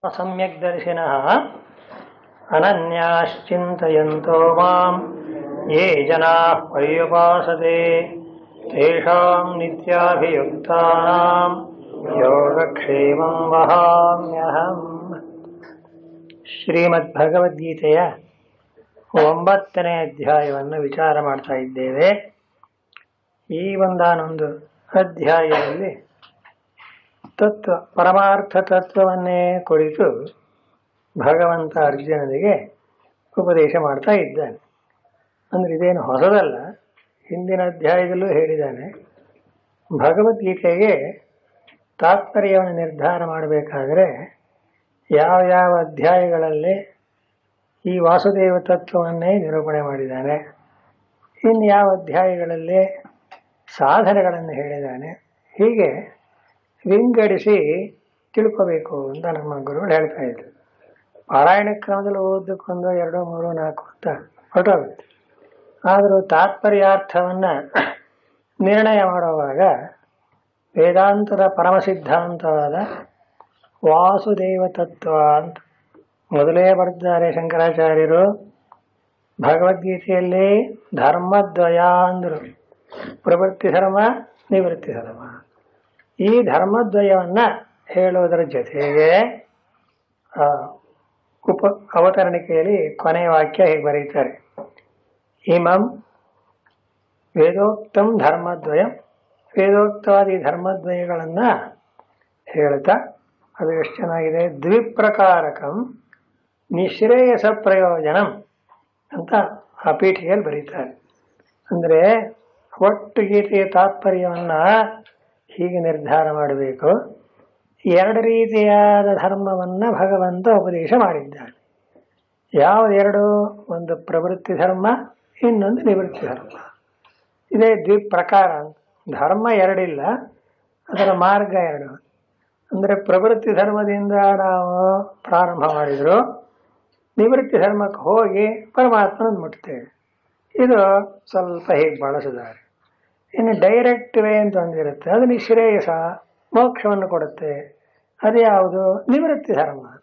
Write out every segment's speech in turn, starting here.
सम्यग्दर्शिनः अनन्याश्चिन्तयन्तो माम् ये जनाः पर्युपासते तेषाम् नित्याभियुक्तानाम् ಯೋಗಕ್ಷೇಮಂ ವಹಾಮ್ಯಹಂ ಶ್ರೀಮದ್ಭಗವದ್ಗೀತೆಯ ಒಂಬತ್ತನೇ ಅಧ್ಯಾಯವನ್ನು ವಿಚಾರ ಮಾಡ್ತಾ ಇದ್ದೇವೆ ಈ ಒಂದಾನೊಂದು ಅಧ್ಯಾಯದಲ್ಲಿ ತತ್ವ ಪರಮಾರ್ಥ ತತ್ವವನ್ನೇ ಕುರಿತು ಭಗವಂತ ಅರ್ಜುನನಿಗೆ ಉಪದೇಶ ಮಾಡ್ತಾ ಇದ್ದಾನೆ ಅಂದ್ರೆ ಇದೇನು ಹೊಸದಲ್ಲ ಹಿಂದಿನ ಅಧ್ಯಾಯದಲ್ಲೂ ಹೇಳಿದ್ದಾನೆ ಭಗವದ್ಗೀತೆಗೆ ತಾತ್ಪರ್ಯವನ್ನು ನಿರ್ಧಾರ ಮಾಡಬೇಕಾದ್ರೆ ಯಾವ ಯಾವ ಅಧ್ಯಾಯಗಳಲ್ಲಿ ಈ ವಾಸುದೇವ ತತ್ವವನ್ನೇ ನಿರೂಪಣೆ ಮಾಡಿದ್ದಾನೆ ಇನ್ನು ಯಾವ ಅಧ್ಯಾಯಗಳಲ್ಲಿ ಸಾಧನೆಗಳನ್ನು ಹೇಳಿದ್ದಾನೆ ಹೀಗೆ ವಿಂಗಡಿಸಿ ತಿಳ್ಕೋಬೇಕು ಅಂತ ನಮ್ಮ ಗುರುಗಳು ಹೇಳ್ತಾ ಇದ್ರು ಪಾರಾಯಣ ಕ್ರಮದಲ್ಲಿ ಓದಕ್ಕೊಂದು ಎರಡು ಮೂರು ನಾಲ್ಕು ಅಂತ ಹೊರಟೋಗುತ್ತೆ ಆದರೂ ತಾತ್ಪರ್ಯಾರ್ಥವನ್ನು ನಿರ್ಣಯ ಮಾಡುವಾಗ ವೇದಾಂತದ ಪರಮಸಿದ್ಧಾಂತವಾದ ವಾಸುದೇವ ತತ್ವ ಅಂತ ಮೊದಲೇ ಬರೆದಿದ್ದಾರೆ ಶಂಕರಾಚಾರ್ಯರು ಭಗವದ್ಗೀತೆಯಲ್ಲಿ ಧರ್ಮದ್ವಯ ಅಂದರು ಪ್ರವೃತ್ತಿ ಧರ್ಮ ನಿವೃತ್ತಿ ಧರ್ಮ ಈ ಧರ್ಮದ್ವಯವನ್ನ ಹೇಳುವುದರ ಜೊತೆಗೆ ಉಪ ಅವತರಣಿಕೆಯಲ್ಲಿ ಕೊನೆಯ ವಾಕ್ಯ ಹೇಗೆ ಬರೀತಾರೆ ಇಮಂ ವೇದೋಕ್ತಂ ಧರ್ಮದ್ವಯಂ ವೇದೋಕ್ತವಾದ ಈ ಧರ್ಮದ್ವಯಗಳನ್ನ ಹೇಳ್ತಾ ಅದು ಎಷ್ಟು ಚೆನ್ನಾಗಿದೆ ದ್ವಿಪ್ರಕಾರಕಂ ನಿಶ್ರೇಯಸ ಪ್ರಯೋಜನಂ ಅಂತ ಆ ಪೀಠಿಗೆಯಲ್ಲಿ ಬರೀತಾರೆ ಅಂದರೆ ಒಟ್ಟು ಗೀತೆಯ ತಾತ್ಪರ್ಯವನ್ನ ಹೀಗೆ ನಿರ್ಧಾರ ಮಾಡಬೇಕು ಎರಡು ರೀತಿಯಾದ ಧರ್ಮವನ್ನ ಭಗವಂತ ಉಪದೇಶ ಮಾಡಿದ್ದಾನೆ ಯಾವುದೆರಡು ಒಂದು ಪ್ರವೃತ್ತಿ ಧರ್ಮ ಇನ್ನೊಂದು ನಿವೃತ್ತಿ ಧರ್ಮ ಇದೇ ದ್ವಿಪ್ರಕಾರ ಧರ್ಮ ಎರಡಿಲ್ಲ ಅದರ ಮಾರ್ಗ ಎರಡು ಅಂದರೆ ಪ್ರವೃತ್ತಿ ಧರ್ಮದಿಂದ ನಾವು ಪ್ರಾರಂಭ ಮಾಡಿದ್ರು ನಿವೃತ್ತಿ ಧರ್ಮಕ್ಕೆ ಹೋಗಿ ಪರಮಾತ್ಮನ ಮುಟ್ತೇವೆ ಇದು ಸ್ವಲ್ಪ ಹೇಗೆ ಬಳಸಿದ್ದಾರೆ ಇನ್ನು ಡೈರೆಕ್ಟ್ ವೇ ಅಂತ ಒಂದಿರುತ್ತೆ ಅದು ನಿಶ್ರೇಯಸ ಮೋಕ್ಷವನ್ನು ಕೊಡುತ್ತೆ ಅದು ಯಾವುದು ನಿವೃತ್ತಿ ಧರ್ಮ ಅಂತ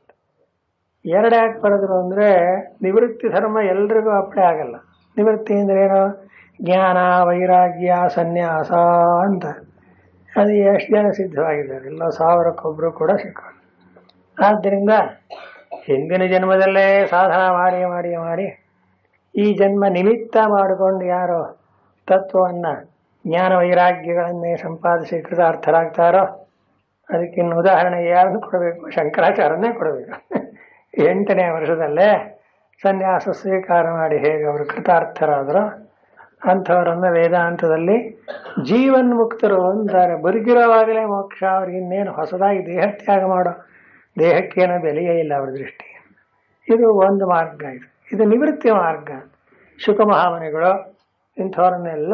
ಎರಡು ಯಾಕೆ ಬರೆದ್ರು ಅಂದರೆ ನಿವೃತ್ತಿ ಧರ್ಮ ಎಲ್ರಿಗೂ ಅಪ್ಲೈ ಆಗಲ್ಲ ನಿವೃತ್ತಿ ಅಂದ್ರೆ ಏನು ಜ್ಞಾನ ವೈರಾಗ್ಯ ಸನ್ಯಾಸ ಅಂತ ಅದು ಎಷ್ಟು ಜನ ಸಿದ್ಧವಾಗಿದ್ದಾರೆ ಎಲ್ಲ ಸಾವಿರಕ್ಕೊಬ್ಬರು ಕೂಡ ಸಿಕ್ಕೋದು ಆದ್ದರಿಂದ ಹಿಂದಿನ ಜನ್ಮದಲ್ಲೇ ಸಾಧನ ಮಾಡಿ ಮಾಡಿ ಮಾಡಿ ಈ ಜನ್ಮ ನಿಮಿತ್ತ ಮಾಡಿಕೊಂಡು ಯಾರು ತತ್ವವನ್ನು ಜ್ಞಾನ ವೈರಾಗ್ಯಗಳನ್ನೇ ಸಂಪಾದಿಸಿ ಕೃತಾರ್ಥರಾಗ್ತಾರೋ ಅದಕ್ಕಿನ್ನು ಉದಾಹರಣೆ ಯಾರನ್ನು ಕೊಡಬೇಕು ಶಂಕರಾಚಾರ್ಯನೇ ಕೊಡಬೇಕು ಎಂಟನೇ ವರ್ಷದಲ್ಲೇ ಸನ್ಯಾಸ ಸ್ವೀಕಾರ ಮಾಡಿ ಹೇಗೆ ಅವರು ಕೃತಾರ್ಥರಾದರೂ ಅಂಥವರನ್ನ ವೇದಾಂತದಲ್ಲಿ ಜೀವನ್ಮುಕ್ತರು ಅಂತಾರೆ ಬದುಕಿರೋವಾಗಲೇ ಮೋಕ್ಷ ಅವ್ರಿಗೆ ಇನ್ನೇನು ಹೊಸದಾಗಿ ದೇಹ ತ್ಯಾಗ ಮಾಡೋ ದೇಹಕ್ಕೇನೋ ಬೆಲೆಯೇ ಇಲ್ಲ ಅವ್ರ ದೃಷ್ಟಿ ಇದು ಒಂದು ಮಾರ್ಗ ಇದು ಇದು ನಿವೃತ್ತಿ ಮಾರ್ಗ ಶುಕಮಹಾಮನಿಗಳು ಇಂಥವರನ್ನೆಲ್ಲ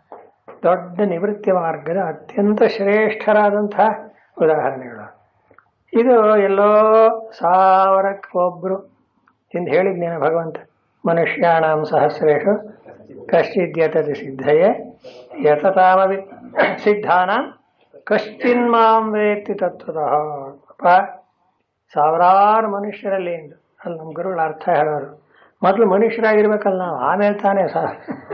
ದೊಡ್ಡ ನಿವೃತ್ತಿ ಮಾರ್ಗದ ಅತ್ಯಂತ ಶ್ರೇಷ್ಠರಾದಂತಹ ಉದಾಹರಣೆಗಳು ಇದು ಎಲ್ಲೋ ಸಾವಿರಕ್ಕೆ ಒಬ್ಬರು ಎಂದು ಹೇಳಿದ್ನೇನು ಭಗವಂತ ಮನುಷ್ಯಾಣಂ ಸಹಸ್ರೇಶು ಕಶ್ಚಿದ್ಯತತಿ ಸಿದ್ಧಯೇ ಯತತಾಮವಿ ಸಿದ್ಧಾನ ಕಶ್ಚಿನ್ಮಾಂ ವೇತ್ತಿ ತತ್ವತಃ ಅಪ್ಪ ಸಾವಿರಾರು ಮನುಷ್ಯರಲ್ಲಿ ಎಂದು ಅಲ್ಲಿ ನಮ್ಮ ಗುರುಗಳ ಅರ್ಥ ಹೇಳೋರು ಮೊದಲು ಮನುಷ್ಯರಾಗಿರ್ಬೇಕಲ್ಲ ನಾವು ಆಮೇಲೆ ತಾನೇ ಸಹ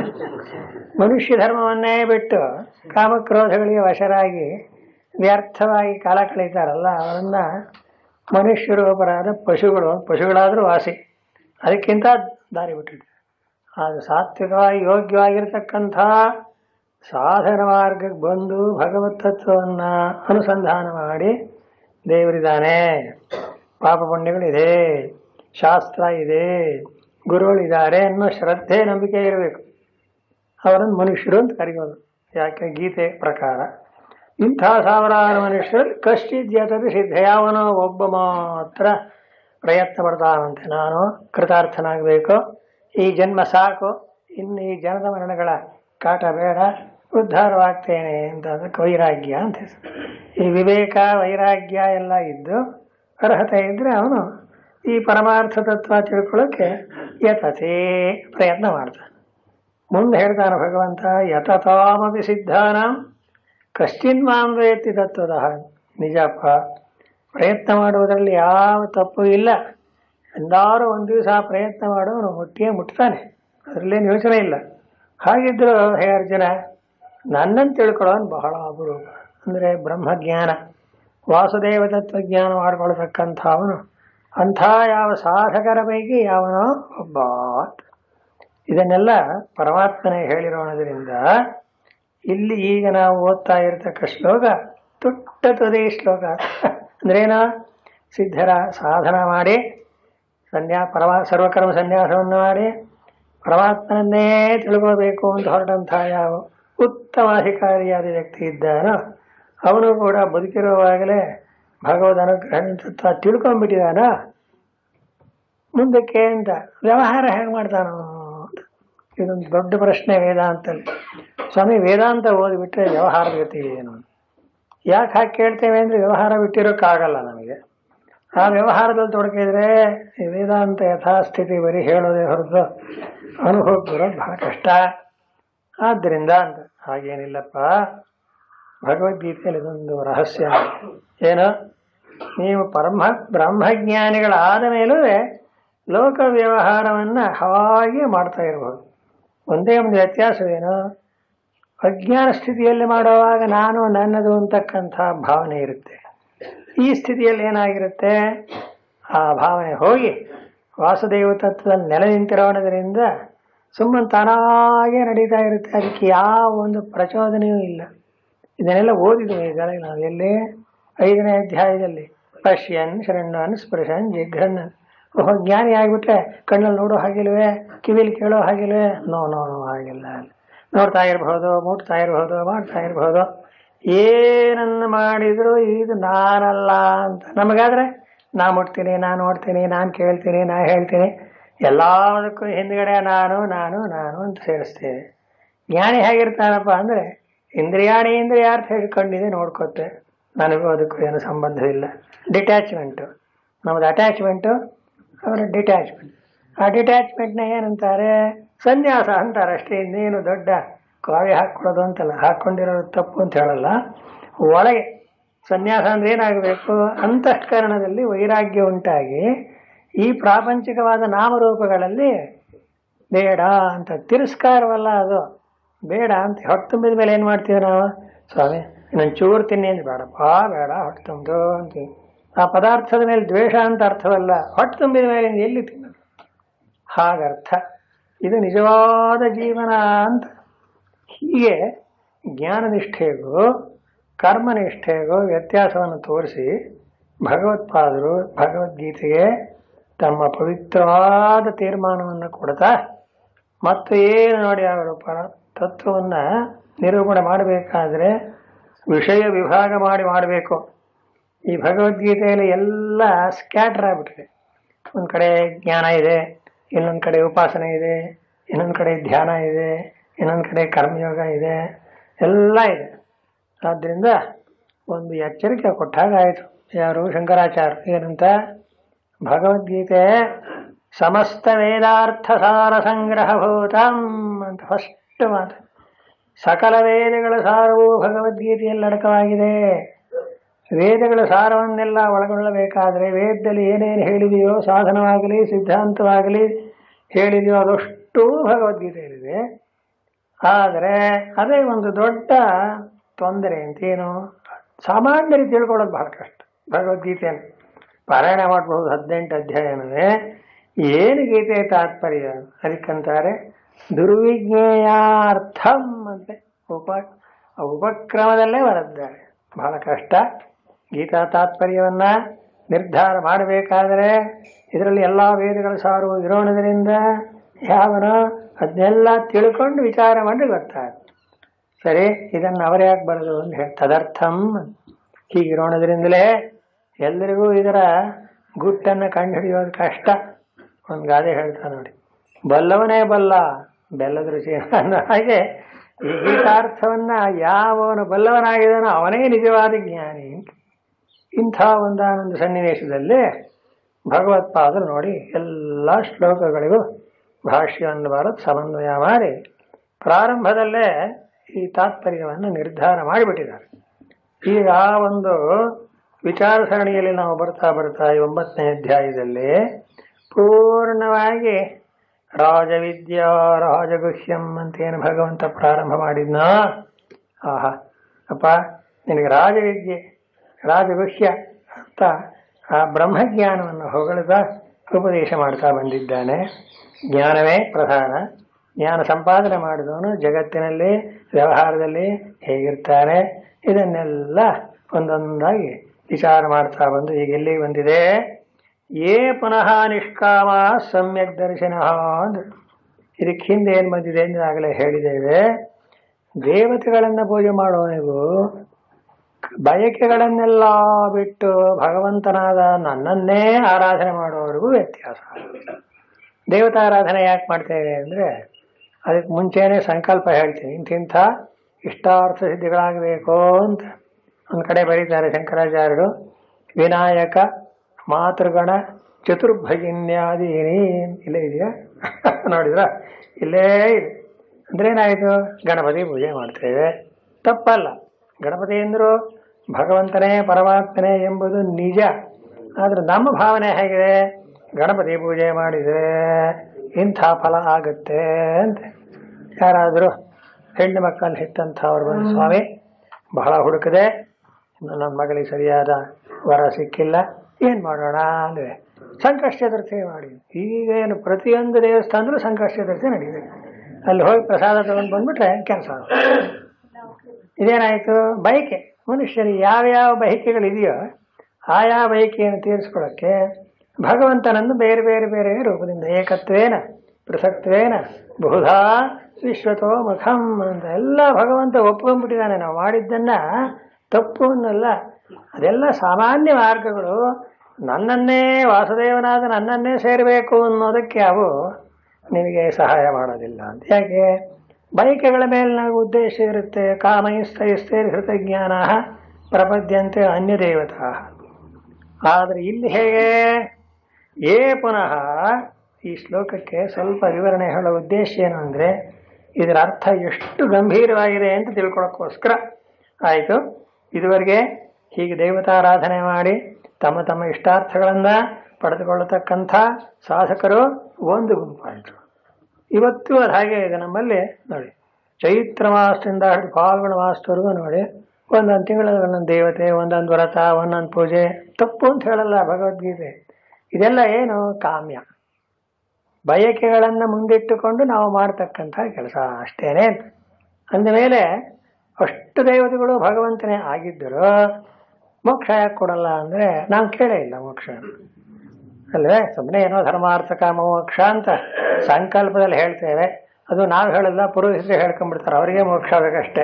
ಮನುಷ್ಯ ಧರ್ಮವನ್ನೇ ಬಿಟ್ಟು ಕಾಮಕ್ರೋಧಗಳಿಗೆ ವಶರಾಗಿ ವ್ಯರ್ಥವಾಗಿ ಕಾಲ ಕಳೀತಾರಲ್ಲ ಅವರನ್ನ ಮನುಷ್ಯರು ಅಪರಾಧ ಪಶುಗಳು ಪಶುಗಳಾದರೂ ವಾಸಿ ಅದಕ್ಕಿಂತ ದಾರಿ ಬಿಟ್ಟಿದೆ ಅದು ಸಾತ್ವಿಕವಾಗಿ ಯೋಗ್ಯವಾಗಿರ್ತಕ್ಕಂಥ ಸಾಧನ ಮಾರ್ಗಕ್ಕೆ ಬಂದು ಭಗವತ್ ತತ್ವವನ್ನು ಅನುಸಂಧಾನ ಮಾಡಿ ದೇವರಿದ್ದಾನೆ ಪಾಪ ಪುಣ್ಯಗಳಿದೆ ಶಾಸ್ತ್ರ ಇದೆ ಗುರುಗಳಿದ್ದಾರೆ ಅನ್ನೋ ಶ್ರದ್ಧೆ ನಂಬಿಕೆ ಇರಬೇಕು ಅವರನ್ನು ಮನುಷ್ಯರು ಅಂತ ಕರೆಯೋದು ಯಾಕೆ ಗೀತೆ ಪ್ರಕಾರ ಇಂಥ ಸಾವಿರಾರು ಮನುಷ್ಯರು ಕಷ್ಟಿದ್ಯತದ ಸಿದ್ಧ ಯಾವನೋ ಒಬ್ಬ ಮಾತ್ರ ಪ್ರಯತ್ನ ಪಡ್ತಾನಂತೆ ನಾನು ಕೃತಾರ್ಥನಾಗಬೇಕು ಈ ಜನ್ಮ ಸಾಕು ಇನ್ನು ಈ ಜನದ ಮರಣಗಳ ಕಾಟ ಬೇಡ ಉದ್ಧಾರವಾಗ್ತೇನೆ ಅಂತ ಅದಕ್ಕೆ ವೈರಾಗ್ಯ ಅಂತ ಹೆಸರು ಈ ವಿವೇಕ ವೈರಾಗ್ಯ ಎಲ್ಲ ಇದ್ದು ಅರ್ಹತೆ ಇದ್ದರೆ ಅವನು ಈ ಪರಮಾರ್ಥ ತತ್ವ ತಿಳ್ಕೊಳ್ಳೋಕ್ಕೆ ಯತತೆ ಪ್ರಯತ್ನ ಮಾಡ್ತಾನೆ ಮುಂದೆ ಹೇಳ್ತಾನೆ ಭಗವಂತ ಯತತಾಮಪಿ ಸಿದ್ಧಾನ ಕಶ್ಚಿನ್ ಮಾಂ ವೇತ್ತಿ ತತ್ವದ ನಿಜಪ್ಪ ಪ್ರಯತ್ನ ಮಾಡುವುದರಲ್ಲಿ ಯಾವ ತಪ್ಪು ಇಲ್ಲ ಎಂದಾರು ಒಂದು ದಿವಸ ಆ ಪ್ರಯತ್ನ ಮಾಡೋನು ಮುಟ್ಟಿಯೇ ಮುಟ್ತಾನೆ ಅದರಲ್ಲೇನು ಯೋಚನೆ ಇಲ್ಲ ಹಾಗಿದ್ರು ಹೇ ಅರ್ಜುನ ನನ್ನನ್ನು ತಿಳ್ಕೊಳ್ಳೋನು ಬಹಳ ಅಪರೂಪ ಅಂದರೆ ಬ್ರಹ್ಮಜ್ಞಾನ ವಾಸುದೇವ ತತ್ವಜ್ಞಾನ ಮಾಡ್ಕೊಳ್ತಕ್ಕಂಥ ಅವನು ಅಂಥ ಯಾವ ಸಾಧಕರ ಪೈಕಿ ಯಾವನೋ ಒಬ್ಬ ಅಂತ. ಇದನ್ನೆಲ್ಲ ಪರಮಾತ್ಮನೇ ಹೇಳಿರೋಣದ್ರಿಂದ ಇಲ್ಲಿ ಈಗ ನಾವು ಓದ್ತಾ ಇರತಕ್ಕ ಶ್ಲೋಕ ತುಟ್ಟ ತುದಿ ಶ್ಲೋಕ ಅಂದ್ರೇನ ಸಿದ್ಧರ ಸಾಧನ ಮಾಡಿ ಸನ್ಯಾ ಪರಮಾ ಸರ್ವಕರ್ಮ ಸನ್ಯಾಸವನ್ನು ಮಾಡಿ ಪರಮಾತ್ಮನನ್ನೇ ತಿಳ್ಕೋಬೇಕು ಅಂತ ಹೊರಟಂಥ ಯಾವ ಉತ್ತಮ ಅಧಿಕಾರಿಯಾದ ವ್ಯಕ್ತಿ ಇದ್ದಾನೋ ಅವನು ಕೂಡ ಬದುಕಿರುವಾಗಲೇ ಭಗವದ್ ಅನುಗ್ರಹ ತಿಳ್ಕೊಂಡ್ಬಿಟ್ಟಿದಾನ ಮುಂದಕ್ಕೆ ಅಂತ ವ್ಯವಹಾರ ಹೇಗೆ ಮಾಡ್ತಾನೋ ಅಂತ ಇದೊಂದು ದೊಡ್ಡ ಪ್ರಶ್ನೆ ವೇದಾಂತಲ್ಲಿ ಸ್ವಾಮಿ ವೇದಾಂತ ಓದಿಬಿಟ್ರೆ ವ್ಯವಹಾರದ ಗತಿ ಏನು ಯಾಕೆ ಹಾಗೆ ಕೇಳ್ತೇವೆ ಅಂದರೆ ವ್ಯವಹಾರ ಬಿಟ್ಟಿರೋಕ್ಕಾಗಲ್ಲ ನಮಗೆ ಆ ವ್ಯವಹಾರದಲ್ಲಿ ತೊಡಗಿದ್ರೆ ಈ ವೇದಾಂತ ಯಥಾಸ್ಥಿತಿ ಬರೀ ಹೇಳೋದೇ ಹೊರತು ಅನುಭವಕ್ಕೆ ಬರೋದು ಬಹಳ ಕಷ್ಟ ಆದ್ದರಿಂದ ಅಂತ ಹಾಗೇನಿಲ್ಲಪ್ಪ ಭಗವದ್ಗೀತೆಯಲ್ಲಿ ಇದೊಂದು ರಹಸ್ಯ ಏನು ನೀವು ಪರಮ ಬ್ರಹ್ಮಜ್ಞಾನಿಗಳಾದ ಮೇಲೂ ಲೋಕ ವ್ಯವಹಾರವನ್ನು ಹಾಗೆ ಮಾಡ್ತಾ ಇರಬಹುದು ಒಂದೇ ಒಂದು ವ್ಯತ್ಯಾಸವೇನು ಅಜ್ಞಾನ ಸ್ಥಿತಿಯಲ್ಲಿ ಮಾಡುವಾಗ ನಾನು ನನ್ನದು ಅಂತಕ್ಕಂಥ ಭಾವನೆ ಇರುತ್ತೆ ಈ ಸ್ಥಿತಿಯಲ್ಲಿ ಏನಾಗಿರುತ್ತೆ ಆ ಭಾವನೆ ಹೋಗಿ ವಾಸುದೇವ ತತ್ವದಲ್ಲಿ ನೆಲೆ ನಿಂತಿರೋಣದ್ರಿಂದ ಸುಮ್ಮನೆ ತಾನಾಗೇ ನಡೀತಾ ಇರುತ್ತೆ ಅದಕ್ಕೆ ಯಾವ ಒಂದು ಪ್ರಚೋದನೆಯೂ ಇಲ್ಲ ಇದನ್ನೆಲ್ಲ ಓದಿದ್ವಿ ಈಗಾಗಲೇ ನಾವು ಎಲ್ಲೇ ಐದನೇ ಅಧ್ಯಾಯದಲ್ಲಿ ಪಶ್ಯನ್ ಶರಣ್ಣನ್ ಸ್ಪೃಶನ್ ಜಿಘ್ರನ್ ಓಹೋ ಜ್ಞಾನಿ ಆಗಿಬಿಟ್ರೆ ಕಣ್ಣಲ್ಲಿ ನೋಡೋ ಹಾಗಿಲ್ವೇ ಕಿವಿಲಿ ಕೇಳೋ ಹಾಗಿಲ್ವೇ ನೋ ನೋ ನೋ ಹಾಗಿಲ್ಲ ನೋಡ್ತಾ ಇರಬಹುದು ಮುಟ್ತಾ ಇರಬಹುದು ಮಾಡ್ತಾ ಇರಬಹುದು ಏನನ್ನು ಮಾಡಿದ್ರು ಇದು ನಾನಲ್ಲ ಅಂತ ನಮಗಾದ್ರೆ ನಾ ಮುಟ್ತೀನಿ ನಾನು ನೋಡ್ತೀನಿ ನಾನು ಕೇಳ್ತೀನಿ ನಾ ಹೇಳ್ತೀನಿ ಎಲ್ಲದಕ್ಕೂ ಹಿಂದ್ಗಡೆ ನಾನು ನಾನು ನಾನು ಅಂತ ಸೇರಿಸ್ತೇವೆ ಜ್ಞಾನಿ ಹೇಗಿರ್ತಾನಪ್ಪ ಅಂದರೆ ಇಂದ್ರಿಯಾಣಿ ಇಂದ್ರಿಯಾರ್ಥ ಹಿಡ್ಕೊಂಡಿದೆ ನೋಡ್ಕೊತೆ ನನಗೂ ಅದಕ್ಕೂ ಏನು ಸಂಬಂಧವಿಲ್ಲ ಡಿಟ್ಯಾಚ್ಮೆಂಟು ನಮ್ಮದು ಅಟ್ಯಾಚ್ಮೆಂಟು ಅವರ ಡಿಟ್ಯಾಚ್ಮೆಂಟ್ ಆ ಡಿಟ್ಯಾಚ್ಮೆಂಟ್ನ ಏನಂತಾರೆ ಸನ್ಯಾಸ ಅಂತಾರೆ ಅಷ್ಟೇ ಇನ್ನೇನು ದೊಡ್ಡ ಕಾವ್ಯ ಹಾಕ್ಕೊಳ್ಳೋದು ಅಂತಲ್ಲ ಹಾಕ್ಕೊಂಡಿರೋದು ತಪ್ಪು ಅಂತ ಹೇಳಲ್ಲ ಒಳಗೆ ಸನ್ಯಾಸ ಅಂದ್ರೆ ಏನಾಗಬೇಕು ಅಂತಃಕರಣದಲ್ಲಿ ವೈರಾಗ್ಯ ಉಂಟಾಗಿ ಈ ಪ್ರಾಪಂಚಿಕವಾದ ನಾಮರೂಪಗಳಲ್ಲಿ ಬೇಡ ಅಂತ ತಿರಸ್ಕಾರವಲ್ಲ ಅದು ಬೇಡ ಅಂತ ಹೊಟ್ಟೆ ತುಂಬಿದ ಮೇಲೆ ಏನು ಮಾಡ್ತೀವಿ ನಾವು ಸ್ವಾಮಿ ಇನ್ನೊಂದು ಚೂರು ತಿನ್ನಿ ಅಂತ ಬೇಡಪ್ಪ ಬೇಡ ಹೊಟ್ಟೆ ತುಂಬಿದು ಅಂತೀವಿ ಆ ಪದಾರ್ಥದ ಮೇಲೆ ದ್ವೇಷ ಅಂತ ಅರ್ಥವಲ್ಲ ಹೊಟ್ಟೆ ತುಂಬಿದ ಮೇಲೆ ಇನ್ನು ಎಲ್ಲಿ ತಿನ್ನೋದು ಹಾಗರ್ಥ ಇದು ನಿಜವಾದ ಜೀವನ ಅಂತ ಹೀಗೆ ಜ್ಞಾನನಿಷ್ಠೆಗೂ ಕರ್ಮನಿಷ್ಠೆಗೂ ವ್ಯತ್ಯಾಸವನ್ನು ತೋರಿಸಿ ಭಗವತ್ಪಾದರು ಭಗವದ್ಗೀತೆಗೆ ತಮ್ಮ ಪವಿತ್ರವಾದ ತೀರ್ಮಾನವನ್ನು ಕೊಡ್ತಾ ಮತ್ತು ಏನು ನೋಡಿ ಅವರು ಪರ ತತ್ವವನ್ನು ನಿರೂಪಣೆ ಮಾಡಬೇಕಾದ್ರೆ ವಿಷಯ ವಿಭಾಗ ಮಾಡಿ ಮಾಡಬೇಕು ಈ ಭಗವದ್ಗೀತೆಯಲ್ಲಿ ಎಲ್ಲ ಸ್ಕ್ಯಾಟರ್ ಆಗಿಬಿಟ್ಟಿದೆ ಒಂದು ಕಡೆ ಜ್ಞಾನ ಇದೆ ಇನ್ನೊಂದು ಕಡೆ ಉಪಾಸನೆ ಇದೆ ಇನ್ನೊಂದು ಕಡೆ ಧ್ಯಾನ ಇದೆ ಇನ್ನೊಂದು ಕಡೆ ಕರ್ಮಯೋಗ ಇದೆ ಎಲ್ಲ ಇದೆ ಆದ್ದರಿಂದ ಒಂದು ಎಚ್ಚರಿಕೆ ಕೊಟ್ಟಾಗ ಆಯಿತು ಯಾರು ಶಂಕರಾಚಾರ್ಯ ಏನಂತ ಭಗವದ್ಗೀತೆ ಸಮಸ್ತ ವೇದಾರ್ಥ ಸಾರ ಸಂಗ್ರಹಭೂತಂ ಅಂತ ಫಸ್ಟ್ ಮಾತು ಸಕಲ ವೇದಗಳ ಸಾರವು ಭಗವದ್ಗೀತೆಯಲ್ಲಿ ಅಡಕವಾಗಿದೆ ವೇದಗಳ ಸಾರವನ್ನೆಲ್ಲ ಒಳಗೊಳ್ಳಬೇಕಾದ್ರೆ ವೇದದಲ್ಲಿ ಏನೇನು ಹೇಳಿದೆಯೋ ಸಾಧನವಾಗಲಿ ಸಿದ್ಧಾಂತವಾಗಲಿ ಹೇಳಿದೆಯೋ ಅದಷ್ಟು ಭಗವದ್ಗೀತೆಯಲ್ಲಿದೆ ಆದರೆ ಅದೇ ಒಂದು ದೊಡ್ಡ ತೊಂದರೆ ಅಂತೇನು ಸಾಮಾನ್ಯರಿಗೆ ತಿಳ್ಕೊಳ್ಳೋದು ಬಹಳ ಕಷ್ಟ ಭಗವದ್ಗೀತೆಯನ್ನು ಪಾರಾಯಣ ಮಾಡಬಹುದು ಹದಿನೆಂಟು ಅಧ್ಯಾಯನವೇ ಏನು ಗೀತೆ ತಾತ್ಪರ್ಯ ಅದಕ್ಕಂತಾರೆ ದುರ್ವಿಜ್ಞೇಯಾರ್ಥಂ ಅಂತೆ ಉಪ ಉಪಕ್ರಮದಲ್ಲೇ ಬರೆದಿದ್ದಾರೆ ಬಹಳ ಕಷ್ಟ ಗೀತಾ ತಾತ್ಪರ್ಯವನ್ನ ನಿರ್ಧಾರ ಮಾಡಬೇಕಾದರೆ ಇದರಲ್ಲಿ ಎಲ್ಲ ವೇದಗಳ ಸಾರು ಇರೋಣದ್ರಿಂದ ಯಾವನೋ ಅದನ್ನೆಲ್ಲ ತಿಳ್ಕೊಂಡು ವಿಚಾರ ಮಾಡಿ ಗೊತ್ತಾಗ ಸರಿ ಇದನ್ನು ಅವರೇ ಯಾಕೆ ಬರೋದು ಅಂತ ಹೇಳಿ ತದರ್ಥಂ ಹೀಗಿರೋಣದ್ರಿಂದಲೇ ಎಲ್ಲರಿಗೂ ಇದರ ಗುಟ್ಟನ್ನು ಕಂಡುಹಿಡಿಯೋದು ಕಷ್ಟ ಒಂದು ಗಾದೆ ಹೇಳ್ತಾ ನೋಡಿ ಬಲ್ಲವನೇ ಬಲ್ಲ ಬೆಲ್ಲದ ರುಚಿ ಅನ್ನೋ ಹಾಗೆ ಈ ಗೀತಾರ್ಥವನ್ನ ಯಾವನು ಬಲ್ಲವನಾಗಿದ್ದಾನೋ ಅವನೇ ನಿಜವಾದ ಜ್ಞಾನಿ ಇಂಥ ಒಂದಾನೊಂದು ಸನ್ನಿವೇಶದಲ್ಲಿ ಭಗವತ್ಪಾದರು ನೋಡಿ ಎಲ್ಲ ಶ್ಲೋಕಗಳಿಗೂ ಭಾಷ್ಯವನ್ನು ಬರೆದು ಸಮನ್ವಯ ಮಾಡಿ ಪ್ರಾರಂಭದಲ್ಲೇ ಈ ತಾತ್ಪರ್ಯವನ್ನು ನಿರ್ಧಾರ ಮಾಡಿಬಿಟ್ಟಿದ್ದಾರೆ ಈಗ ಆ ಒಂದು ವಿಚಾರ ಸರಣಿಯಲ್ಲಿ ನಾವು ಬರ್ತಾ ಬರ್ತಾ ಈ ಒಂಬತ್ತನೇ ಅಧ್ಯಾಯದಲ್ಲಿ ಪೂರ್ಣವಾಗಿ ರಾಜವಿದ್ಯಾ ರಾಜಗುಹ್ಯಂ ಅಂತೇನು ಭಗವಂತ ಪ್ರಾರಂಭ ಮಾಡಿದ್ನೋ ಆಹಾ ಅಪ್ಪ ನಿನಗೆ ರಾಜವಿದ್ಯೆ ರಾಜಗುಹ್ಯ ಅಂತ ಆ ಬ್ರಹ್ಮಜ್ಞಾನವನ್ನು ಹೊಗಳ್ತಾ ಉಪದೇಶ ಮಾಡ್ತಾ ಬಂದಿದ್ದಾನೆ ಜ್ಞಾನವೇ ಪ್ರಧಾನ ಜ್ಞಾನ ಸಂಪಾದನೆ ಮಾಡಿದವನು ಜಗತ್ತಿನಲ್ಲಿ ವ್ಯವಹಾರದಲ್ಲಿ ಹೇಗಿರ್ತಾನೆ ಇದನ್ನೆಲ್ಲ ಒಂದೊಂದಾಗಿ ವಿಚಾರ ಮಾಡ್ತಾ ಬಂದು ಈಗ ಎಲ್ಲಿಗೆ ಬಂದಿದೆ ಏ ಪುನಃ ನಿಷ್ಕಾಮ ಸಮ್ಯಕ್ ದರ್ಶನ ಅಂದ್ರು ಇದಕ್ಕೆ ಹಿಂದೆ ಏನು ಬಂದಿದೆ ಅಂತ ಆಗಲೇ ಹೇಳಿದ್ದೇವೆ ದೇವತೆಗಳನ್ನ ಪೂಜೆ ಮಾಡುವವನಿಗೂ ಬಯಕೆಗಳನ್ನೆಲ್ಲ ಬಿಟ್ಟು ಭಗವಂತನಾದ ನನ್ನನ್ನೇ ಆರಾಧನೆ ಮಾಡುವವರಿಗೂ ವ್ಯತ್ಯಾಸ ದೇವತಾರಾಧನೆ ಯಾಕೆ ಮಾಡ್ತೇವೆ ಅಂದರೆ ಅದಕ್ಕೆ ಮುಂಚೆನೇ ಸಂಕಲ್ಪ ಹೇಳ್ತೀನಿ ಇಂತಿಂಥ ಇಷ್ಟಾರ್ಥ ಸಿದ್ಧಿಗಳಾಗಬೇಕು ಅಂತ ಒಂದು ಕಡೆ ಬರೀತಾರೆ ಶಂಕರಾಚಾರ್ಯರು ವಿನಾಯಕ ಮಾತೃಗಣ ಚತುರ್ಭಗಿನ್ಯಾದೀನಿ ಇಲ್ಲೇ ಇದೆಯಾ ನೋಡಿದ್ರ ಇಲ್ಲೇ ಇದೆ ಅಂದ್ರೆ ಏನಾಯಿತು ಗಣಪತಿ ಪೂಜೆ ಮಾಡ್ತೇವೆ ತಪ್ಪಲ್ಲ ಗಣಪತಿ ಎಂದರು ಭಗವಂತನೇ ಪರಮಾತ್ಮನೇ ಎಂಬುದು ನಿಜ ಆದ್ರೆ ನಮ್ಮ ಭಾವನೆ ಹೇಗಿದೆ ಗಣಪತಿ ಪೂಜೆ ಮಾಡಿದರೆ ಇಂಥ ಫಲ ಆಗುತ್ತೆ ಅಂತ ಯಾರಾದರೂ ಹೆಣ್ಣು ಮಕ್ಕಳನ್ನು ಹೆತ್ತಂಥವ್ರು ಬಂದು ಸ್ವಾಮಿ ಬಹಳ ಹುಡುಕದೆ ಇನ್ನು ನನ್ನ ಮಗಳಿಗೆ ಸರಿಯಾದ ವರ ಸಿಕ್ಕಿಲ್ಲ ಏನು ಮಾಡೋಣ ಅಂದರೆ ಸಂಕಷ್ಟ ಚತುರ್ಥಿ ಮಾಡಿ ಈಗೇನು ಪ್ರತಿಯೊಂದು ದೇವಸ್ಥಾನದಲ್ಲೂ ಸಂಕಷ್ಟ ಚತುರ್ಥಿ ನಡೀಬೇಕು ಅಲ್ಲಿ ಹೋಗಿ ಪ್ರಸಾದ ತಗೊಂಡು ಬಂದ್ಬಿಟ್ರೆ ಕೆಲಸ ಇದೇನಾಯಿತು ಬಯಕೆ ಮನುಷ್ಯನಿಗೆ ಯಾವ್ಯಾವ ಬಯಕೆಗಳಿದೆಯೋ ಆಯಾ ಬಯಕೆಯನ್ನು ತೀರಿಸ್ಕೊಳ್ಳೋಕ್ಕೆ ಭಗವಂತನನ್ನು ಬೇರೆ ಬೇರೆ ಬೇರೆ ರೂಪದಿಂದ ಏಕತ್ವೇನ ಪೃಥಕ್ತ್ವೇನ ಬಹುಧಾ ವಿಶ್ವತೋ ಮುಖಂ ಅಂತ ಎಲ್ಲ ಭಗವಂತ ಒಪ್ಕೊಂಡ್ಬಿಟ್ಟಿದ್ದಾನೆ ನಾವು ಮಾಡಿದ್ದನ್ನ ತಪ್ಪು ಅನ್ನಲ್ಲ ಅದೆಲ್ಲ ಸಾಮಾನ್ಯ ಮಾರ್ಗಗಳು ನನ್ನನ್ನೇ ವಾಸುದೇವನಾದ ನನ್ನನ್ನೇ ಸೇರಬೇಕು ಅನ್ನೋದಕ್ಕೆ ಅವು ನಿನಗೆ ಸಹಾಯ ಮಾಡೋದಿಲ್ಲ ಅಂತ ಯಾಕೆ ಬೈಕೆಗಳ ಮೇಲೆ ನಾವು ಉದ್ದೇಶ ಇರುತ್ತೆ ಕಾಮೈಸ್ತೈಸ್ತೇ ಹೃತಜ್ಞಾನ ಪ್ರಪದ್ಯಂತೆ ಅನ್ಯ ದೇವತಾ ಆದರೆ ಇಲ್ಲಿ ಹೇಗೆ ಏ ಪುನಃ ಈ ಶ್ಲೋಕಕ್ಕೆ ಸ್ವಲ್ಪ ವಿವರಣೆ ಹೇಳೋ ಉದ್ದೇಶ ಏನು ಅಂದರೆ ಇದರ ಅರ್ಥ ಎಷ್ಟು ಗಂಭೀರವಾಗಿದೆ ಅಂತ ತಿಳ್ಕೊಳ್ಳೋಕ್ಕೋಸ್ಕರ ಆಯಿತು ಇದುವರೆಗೆ ಹೀಗೆ ದೇವತಾರಾಧನೆ ಮಾಡಿ ತಮ್ಮ ತಮ್ಮ ಇಷ್ಟಾರ್ಥಗಳನ್ನು ಪಡೆದುಕೊಳ್ಳತಕ್ಕಂಥ ಸಾಧಕರು ಒಂದು ಗುಂಪಾಯಿತು ಇವತ್ತು ಅದು ಹಾಗೆ ಇದೆ ನಮ್ಮಲ್ಲಿ ನೋಡಿ ಚೈತ್ರ ಮಾಸದಿಂದ ಹಿಡಿದು ಫಾಲ್ಗುಣ ಮಾಸದವರೆಗೂ ನೋಡಿ ಒಂದೊಂದು ತಿಂಗಳ ಒಂದೊಂದು ದೇವತೆ ಒಂದೊಂದು ವ್ರತ ಒಂದೊಂದು ಪೂಜೆ ತಪ್ಪು ಅಂತ ಹೇಳಲ್ಲ ಭಗವದ್ಗೀತೆ ಇದೆಲ್ಲ ಏನು ಕಾಮ್ಯ ಬಯಕೆಗಳನ್ನು ಮುಂದಿಟ್ಟುಕೊಂಡು ನಾವು ಮಾಡ್ತಕ್ಕಂಥ ಕೆಲಸ ಅಷ್ಟೇನೆ ಅಂದಮೇಲೆ ಅಷ್ಟು ದೇವತೆಗಳು ಭಗವಂತನೇ ಆಗಿದ್ದರು ಮೋಕ್ಷ ಯಾಕೆ ಕೊಡಲ್ಲ ಅಂದರೆ ನಾವು ಕೇಳೇ ಇಲ್ಲ ಮೋಕ್ಷ ಅಲ್ವೇ ಸುಮ್ಮನೆ ಏನೋ ಧರ್ಮಾರ್ಥ ಕಾಮ ಮೋಕ್ಷ ಅಂತ ಸಂಕಲ್ಪದಲ್ಲಿ ಹೇಳ್ತೇವೆ ಅದು ನಾವು ಹೇಳಲ್ಲ ಪುರೋಹಿತರು ಹೇಳ್ಕೊಂಡ್ಬಿಡ್ತಾರೆ ಅವರಿಗೆ ಮೋಕ್ಷ ಆಗಬೇಕಷ್ಟೇ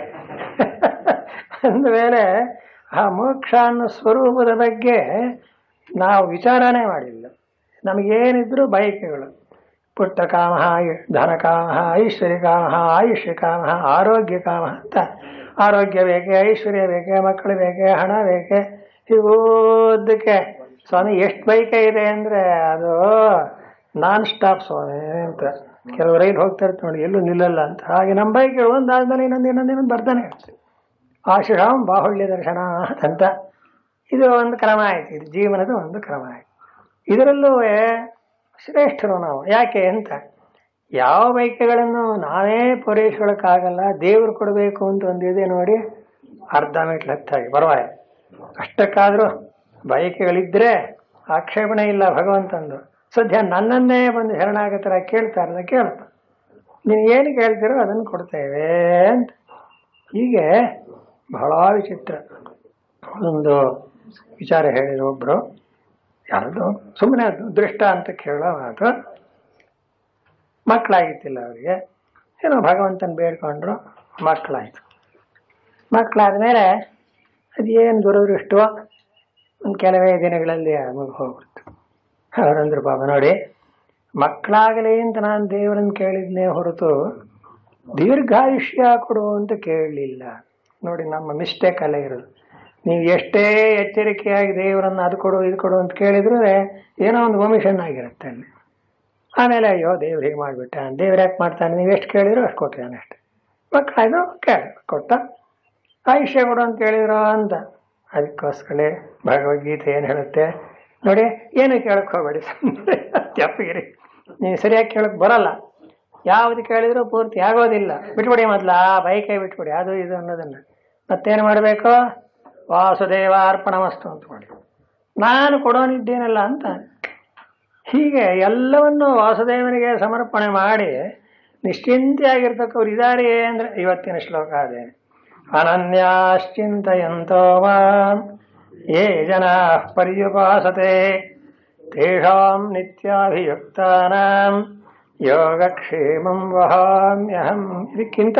ಅಂದಮೇಲೆ ಆ ಮೋಕ್ಷ ಅನ್ನೋ ಸ್ವರೂಪದ ಬಗ್ಗೆ ನಾವು ವಿಚಾರನೇ ಮಾಡಿಲ್ಲ ನಮಗೇನಿದ್ರು ಬಯಕೆಗಳು ಪುಟ್ಟ ಕಾಮ ಧನ ಕಾಮ ಐಶ್ವರ್ಯ ಕಾಮ ಆಯುಷ್ಯ ಕಾಮ ಆರೋಗ್ಯ ಕಾಮ ಅಂತ ಆರೋಗ್ಯ ಬೇಕೆ ಐಶ್ವರ್ಯ ಬೇಕೆ ಮಕ್ಕಳು ಬೇಕೆ ಹಣ ಬೇಕೆ ಇವುದಕ್ಕೆ ಸ್ವಾಮಿ ಎಷ್ಟು ಬೈಕೆ ಇದೆ ಅಂದರೆ ಅದು ನಾನ್ ಸ್ಟಾಪ್ ಸ್ವಾಮಿ ಅಂತ ಕೆಲವು ರೈಲು ಹೋಗ್ತಾ ಇರ್ತಾರೆ ನೋಡಿ ಎಲ್ಲೂ ನಿಲ್ಲಲ್ಲ ಅಂತ ಹಾಗೆ ನಮ್ಮ ಬೈಕ್ಗಳು ಒಂದಾದ್ಮೇಲೆ ಇನ್ನೊಂದು ಇನ್ನೊಂದು ಇನ್ನೊಂದು ಬರ್ತಾನೆ ಇರ್ತದೆ ಆಶುರಾಮ್ ಬಾಹುಳ್ಯ ದರ್ಶನ ಅಂತ ಇದು ಒಂದು ಕ್ರಮ ಆಯ್ತು ಇದು ಜೀವನದ ಒಂದು ಕ್ರಮ ಆಯ್ತು ಇದರಲ್ಲೂ ಶ್ರೇಷ್ಠರು ನಾವು ಯಾಕೆ ಅಂತ ಯಾವ ಬೈಕೆಗಳನ್ನು ನಾವೇ ಪೂರೈಸ್ಕೊಳ್ಳೋಕ್ಕಾಗಲ್ಲ ದೇವರು ಕೊಡಬೇಕು ಅಂತ ಒಂದಿದೆ ನೋಡಿ ಅರ್ಧ ಮೆಟ್ಲು ಹತ್ತಾಗಿ ಪರವಾಗಿಲ್ಲ ಅಷ್ಟಕ್ಕಾದರೂ ಬಯಕೆಗಳಿದ್ದರೆ ಆಕ್ಷೇಪಣೆ ಇಲ್ಲ ಭಗವಂತಂದು ಸದ್ಯ ನನ್ನನ್ನೇ ಬಂದು ಶರಣಾಗತರ ಕೇಳ್ತಾರಲ್ಲ ಕೇಳಪ್ಪ ನೀನು ಏನು ಕೇಳ್ತೀರೋ ಅದನ್ನು ಕೊಡ್ತೇವೆ ಅಂತ ಹೀಗೆ ಬಹಳ ವಿಚಿತ್ರ ಒಂದು ವಿಚಾರ ಹೇಳಿದ್ರು ಒಬ್ರು ಯಾರ್ದು ಸುಮ್ಮನೆ ಅದು ದೃಷ್ಟ ಅಂತ ಕೇಳೋ ಮಾತು ಮಕ್ಕಳಾಗಿತ್ತಿಲ್ಲ ಅವರಿಗೆ ಏನೋ ಭಗವಂತನ ಬೇಡ್ಕೊಂಡ್ರು ಮಕ್ಕಳಾಯ್ತು ಮಕ್ಕಳಾದ್ಮೇಲೆ ಅದೇನು ದುರದೃಷ್ಟವೋ ಒಂದು ಕೆಲವೇ ದಿನಗಳಲ್ಲಿ ಮುಗಿ ಹೋಗ್ಬಿಡ್ತು ಅವರಂದ್ರು ಪಾಪ ನೋಡಿ ಮಕ್ಕಳಾಗಲಿ ಅಂತ ನಾನು ದೇವರನ್ನು ಕೇಳಿದ್ನೇ ಹೊರತು ದೀರ್ಘಾಯುಷ್ಯ ಕೊಡು ಅಂತ ಕೇಳಲಿಲ್ಲ ನೋಡಿ ನಮ್ಮ ಮಿಸ್ಟೇಕ್ ಅಲ್ಲೇ ಇರೋದು ನೀವು ಎಷ್ಟೇ ಎಚ್ಚರಿಕೆಯಾಗಿ ದೇವರನ್ನು ಅದು ಕೊಡು ಇದು ಕೊಡು ಅಂತ ಕೇಳಿದ್ರು ಏನೋ ಒಂದು ವಮಿಷನ್ ಆಗಿರುತ್ತೆ ಅಲ್ಲಿ ಆಮೇಲೆ ಅಯ್ಯೋ ದೇವ್ರು ಹೀಗೆ ಮಾಡಿಬಿಟ್ಟ ದೇವ್ರು ಯಾಕೆ ಮಾಡ್ತಾನೆ ನೀವು ಎಷ್ಟು ಕೇಳಿದ್ರು ಅಷ್ಟು ಕೊಟ್ಟಿದ್ದಾನೆ ಅಷ್ಟೇ ಮಕ್ಕಳಾಯ್ತು ಕೇಳ ಕೊಟ್ಟ ಆಯುಷ್ಯ ಕೊಡು ಅಂತ ಕೇಳಿದ್ರು ಅಂತ ಅದಕ್ಕೋಸ್ಕರ ಭಗವದ್ಗೀತೆ ಏನು ಹೇಳುತ್ತೆ ನೋಡಿ ಏನು ಕೇಳಕ್ಕೆ ಹೋಗಬೇಡಿ ಸುಮ್ಮನೆ ತಪ್ಪಿಗಿರಿ ನೀವು ಸರಿಯಾಗಿ ಕೇಳಕ್ಕೆ ಬರಲ್ಲ ಯಾವುದು ಕೇಳಿದ್ರು ಪೂರ್ತಿ ಆಗೋದಿಲ್ಲ ಬಿಟ್ಬಿಡಿ ಮೊದಲು ಆ ಬೈಕೇ ಬಿಟ್ಬಿಡಿ ಅದು ಇದು ಅನ್ನೋದನ್ನು ಮತ್ತೇನು ಮಾಡಬೇಕು ವಾಸುದೇವ ಅರ್ಪಣಮಸ್ತು ಅಂತ ಮಾಡಿ ನಾನು ಕೊಡೋನಿದ್ದೇನಲ್ಲ ಅಂತ ಹೀಗೆ ಎಲ್ಲವನ್ನು ವಾಸುದೇವನಿಗೆ ಸಮರ್ಪಣೆ ಮಾಡಿ ನಿಶ್ಚಿಂತೆಯಾಗಿರ್ತಕ್ಕವ್ರು ಇದ್ದಾರೆ ಅಂದ್ರೆ ಇವತ್ತಿನ ಶ್ಲೋಕ ಅದೇ ಅನನ್ಯಾಶ್ಚಿಂತೆಯಂತೋ ಮಾಂ ಯೇ ಜನಾ ಪರ್ಯುಪಾಸತೆ ತೇಷಾಂ ನಿತ್ಯಾಭಿಯುಕ್ತಾನಾಂ ಯೋಗಕ್ಷೇಮಂ ವಹಾಮ್ಯಹಂ ಇದಕ್ಕಿಂತ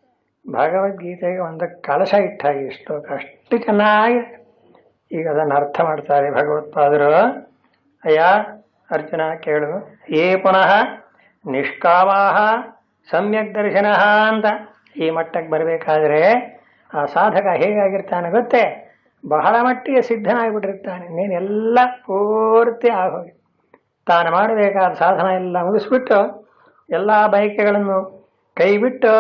ಭಗವದ್ಗೀತೆಗೆ ಒಂದು ಕಲಶ ಇಟ್ಟಾಗಿ ಈ ಶ್ಲೋಕ ಅಷ್ಟು ಚೆನ್ನಾಗಿದೆ ಈಗ ಅದನ್ನು ಅರ್ಥ ಮಾಡ್ತಾರೆ ಭಗವತ್ಪಾದರು ಅಯ್ಯ ಅರ್ಜುನ ಕೇಳು ಏ ಪುನಃ ನಿಷ್ಕಾಮಾಹ ಸಮ್ಯಕ್ ದರ್ಶನ ಅಂತ ಈ ಮಟ್ಟಕ್ಕೆ ಬರಬೇಕಾದ್ರೆ ಆ ಸಾಧಕ ಹೇಗಾಗಿರ್ತಾನೆ ಗೊತ್ತೇ ಬಹಳ ಮಟ್ಟಿಗೆ ಸಿದ್ಧನಾಗಿಬಿಟ್ಟಿರ್ತಾನೆ ನೀನೆಲ್ಲ ಪೂರ್ತಿ ಆಗೋಗಿ ತಾನು ಮಾಡಬೇಕಾದ ಸಾಧನ ಎಲ್ಲ ಮುಗಿಸ್ಬಿಟ್ಟು ಎಲ್ಲ ಬಯಕೆಗಳನ್ನು ಕೈಬಿಟ್ಟು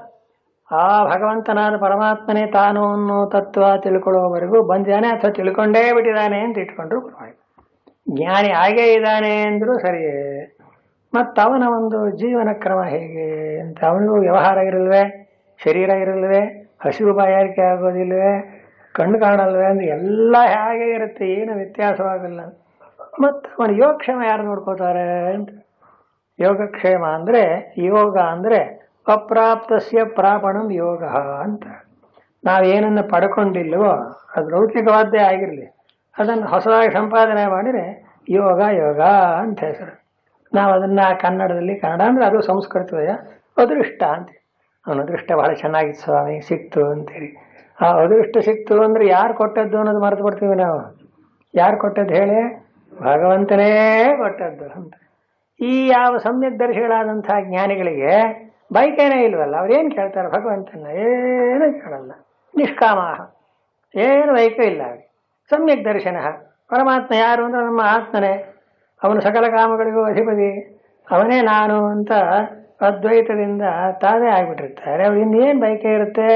ಆ ಭಗವಂತನಾದ ಪರಮಾತ್ಮನೇ ತಾನು ಅನ್ನೋ ತತ್ವ ತಿಳ್ಕೊಳ್ಳುವವರೆಗೂ ಬಂದಿದ್ದಾನೆ ಅಥವಾ ತಿಳ್ಕೊಂಡೇ ಬಿಟ್ಟಿದ್ದಾನೆ ಅಂತ ಇಟ್ಕೊಂಡ್ರು ಪರವಾಗಿಲ್ಲ ಜ್ಞಾನಿ ಹಾಗೇ ಇದ್ದಾನೆ ಅಂದರೂ ಸರಿಯೇ ಮತ್ತು ಅವನ ಒಂದು ಜೀವನ ಕ್ರಮ ಹೇಗೆ ಅಂತ ಅವನಿಗೂ ವ್ಯವಹಾರ ಇರಲ್ವೇ ಶರೀರ ಇರಲ್ವೇ ಹಸಿವು ಬಾಯಾರಿಕೆ ಆಗೋದಿಲ್ವೇ ಕಣ್ಣು ಕಾಣಲ್ವೇ ಅಂದ್ರೆ ಎಲ್ಲ ಹೇಗೆ ಇರುತ್ತೆ ಏನು ವ್ಯತ್ಯಾಸವಾಗಲ್ಲ ಮತ್ತು ಅವನ ಯೋಗಕ್ಷೇಮ ಯಾರು ನೋಡ್ಕೋತಾರೆ ಅಂತ ಯೋಗಕ್ಷೇಮ ಅಂದರೆ ಯೋಗ ಅಂದರೆ ಅಪ್ರಾಪ್ತಸ್ಯ ಪ್ರಾಪಣಂ ಯೋಗ ಅಂತ ನಾವೇನನ್ನು ಪಡ್ಕೊಂಡಿಲ್ವೋ ಅದು ಲೌಕಿಕವಾದ್ದೇ ಆಗಿರಲಿ ಅದನ್ನು ಹೊಸದಾಗಿ ಸಂಪಾದನೆ ಮಾಡಿದರೆ ಯೋಗ ಯೋಗ ಅಂತ ಹೆಸರು ನಾವು ಅದನ್ನು ಕನ್ನಡದಲ್ಲಿ ಕನ್ನಡ ಅಂದರೆ ಅದು ಸಂಸ್ಕೃತವೇ ಅದೃಷ್ಟ ಅಂತ ಅವನ ಅದೃಷ್ಟ ಬಹಳ ಚೆನ್ನಾಗಿತ್ತು ಸ್ವಾಮಿ ಸಿಕ್ತು ಅಂತೇಳಿ ಆ ಅದೃಷ್ಟ ಸಿಕ್ತು ಅಂದರೆ ಯಾರು ಕೊಟ್ಟದ್ದು ಅನ್ನೋದು ಮರೆತು ಬಿಡ್ತೀವಿ ನಾವು ಯಾರು ಕೊಟ್ಟದ್ದು ಹೇಳಿ ಭಗವಂತನೇ ಕೊಟ್ಟದ್ದು ಅಂತ ಈ ಯಾವ ಸಮ್ಯಕ್ ದರ್ಶಿಗಳಾದಂಥ ಜ್ಞಾನಿಗಳಿಗೆ ಬೈಕೇನೇ ಇಲ್ವಲ್ಲ ಅವ್ರೇನು ಕೇಳ್ತಾರೆ ಭಗವಂತನ ಏನು ಕೇಳಲ್ಲ ನಿಷ್ಕಾಮ ಏನು ಬೈಕ ಇಲ್ಲ ಅವ್ರಿಗೆ ಸಮ್ಯಕ್ ದರ್ಶನ ಪರಮಾತ್ಮ ಯಾರು ಅಂದ್ರೆ ನಮ್ಮ ಆತ್ಮನೇ ಅವನು ಸಕಲ ಕಾಮಗಳಿಗೂ ಅಧಿಪತಿ ಅವನೇ ನಾನು ಅಂತ ಅದ್ವೈತದಿಂದ ತಾವೇ ಆಗಿಬಿಟ್ಟಿರ್ತಾರೆ ಅವ್ರು ಇನ್ನೇನು ಬೈಕೆ ಇರುತ್ತೆ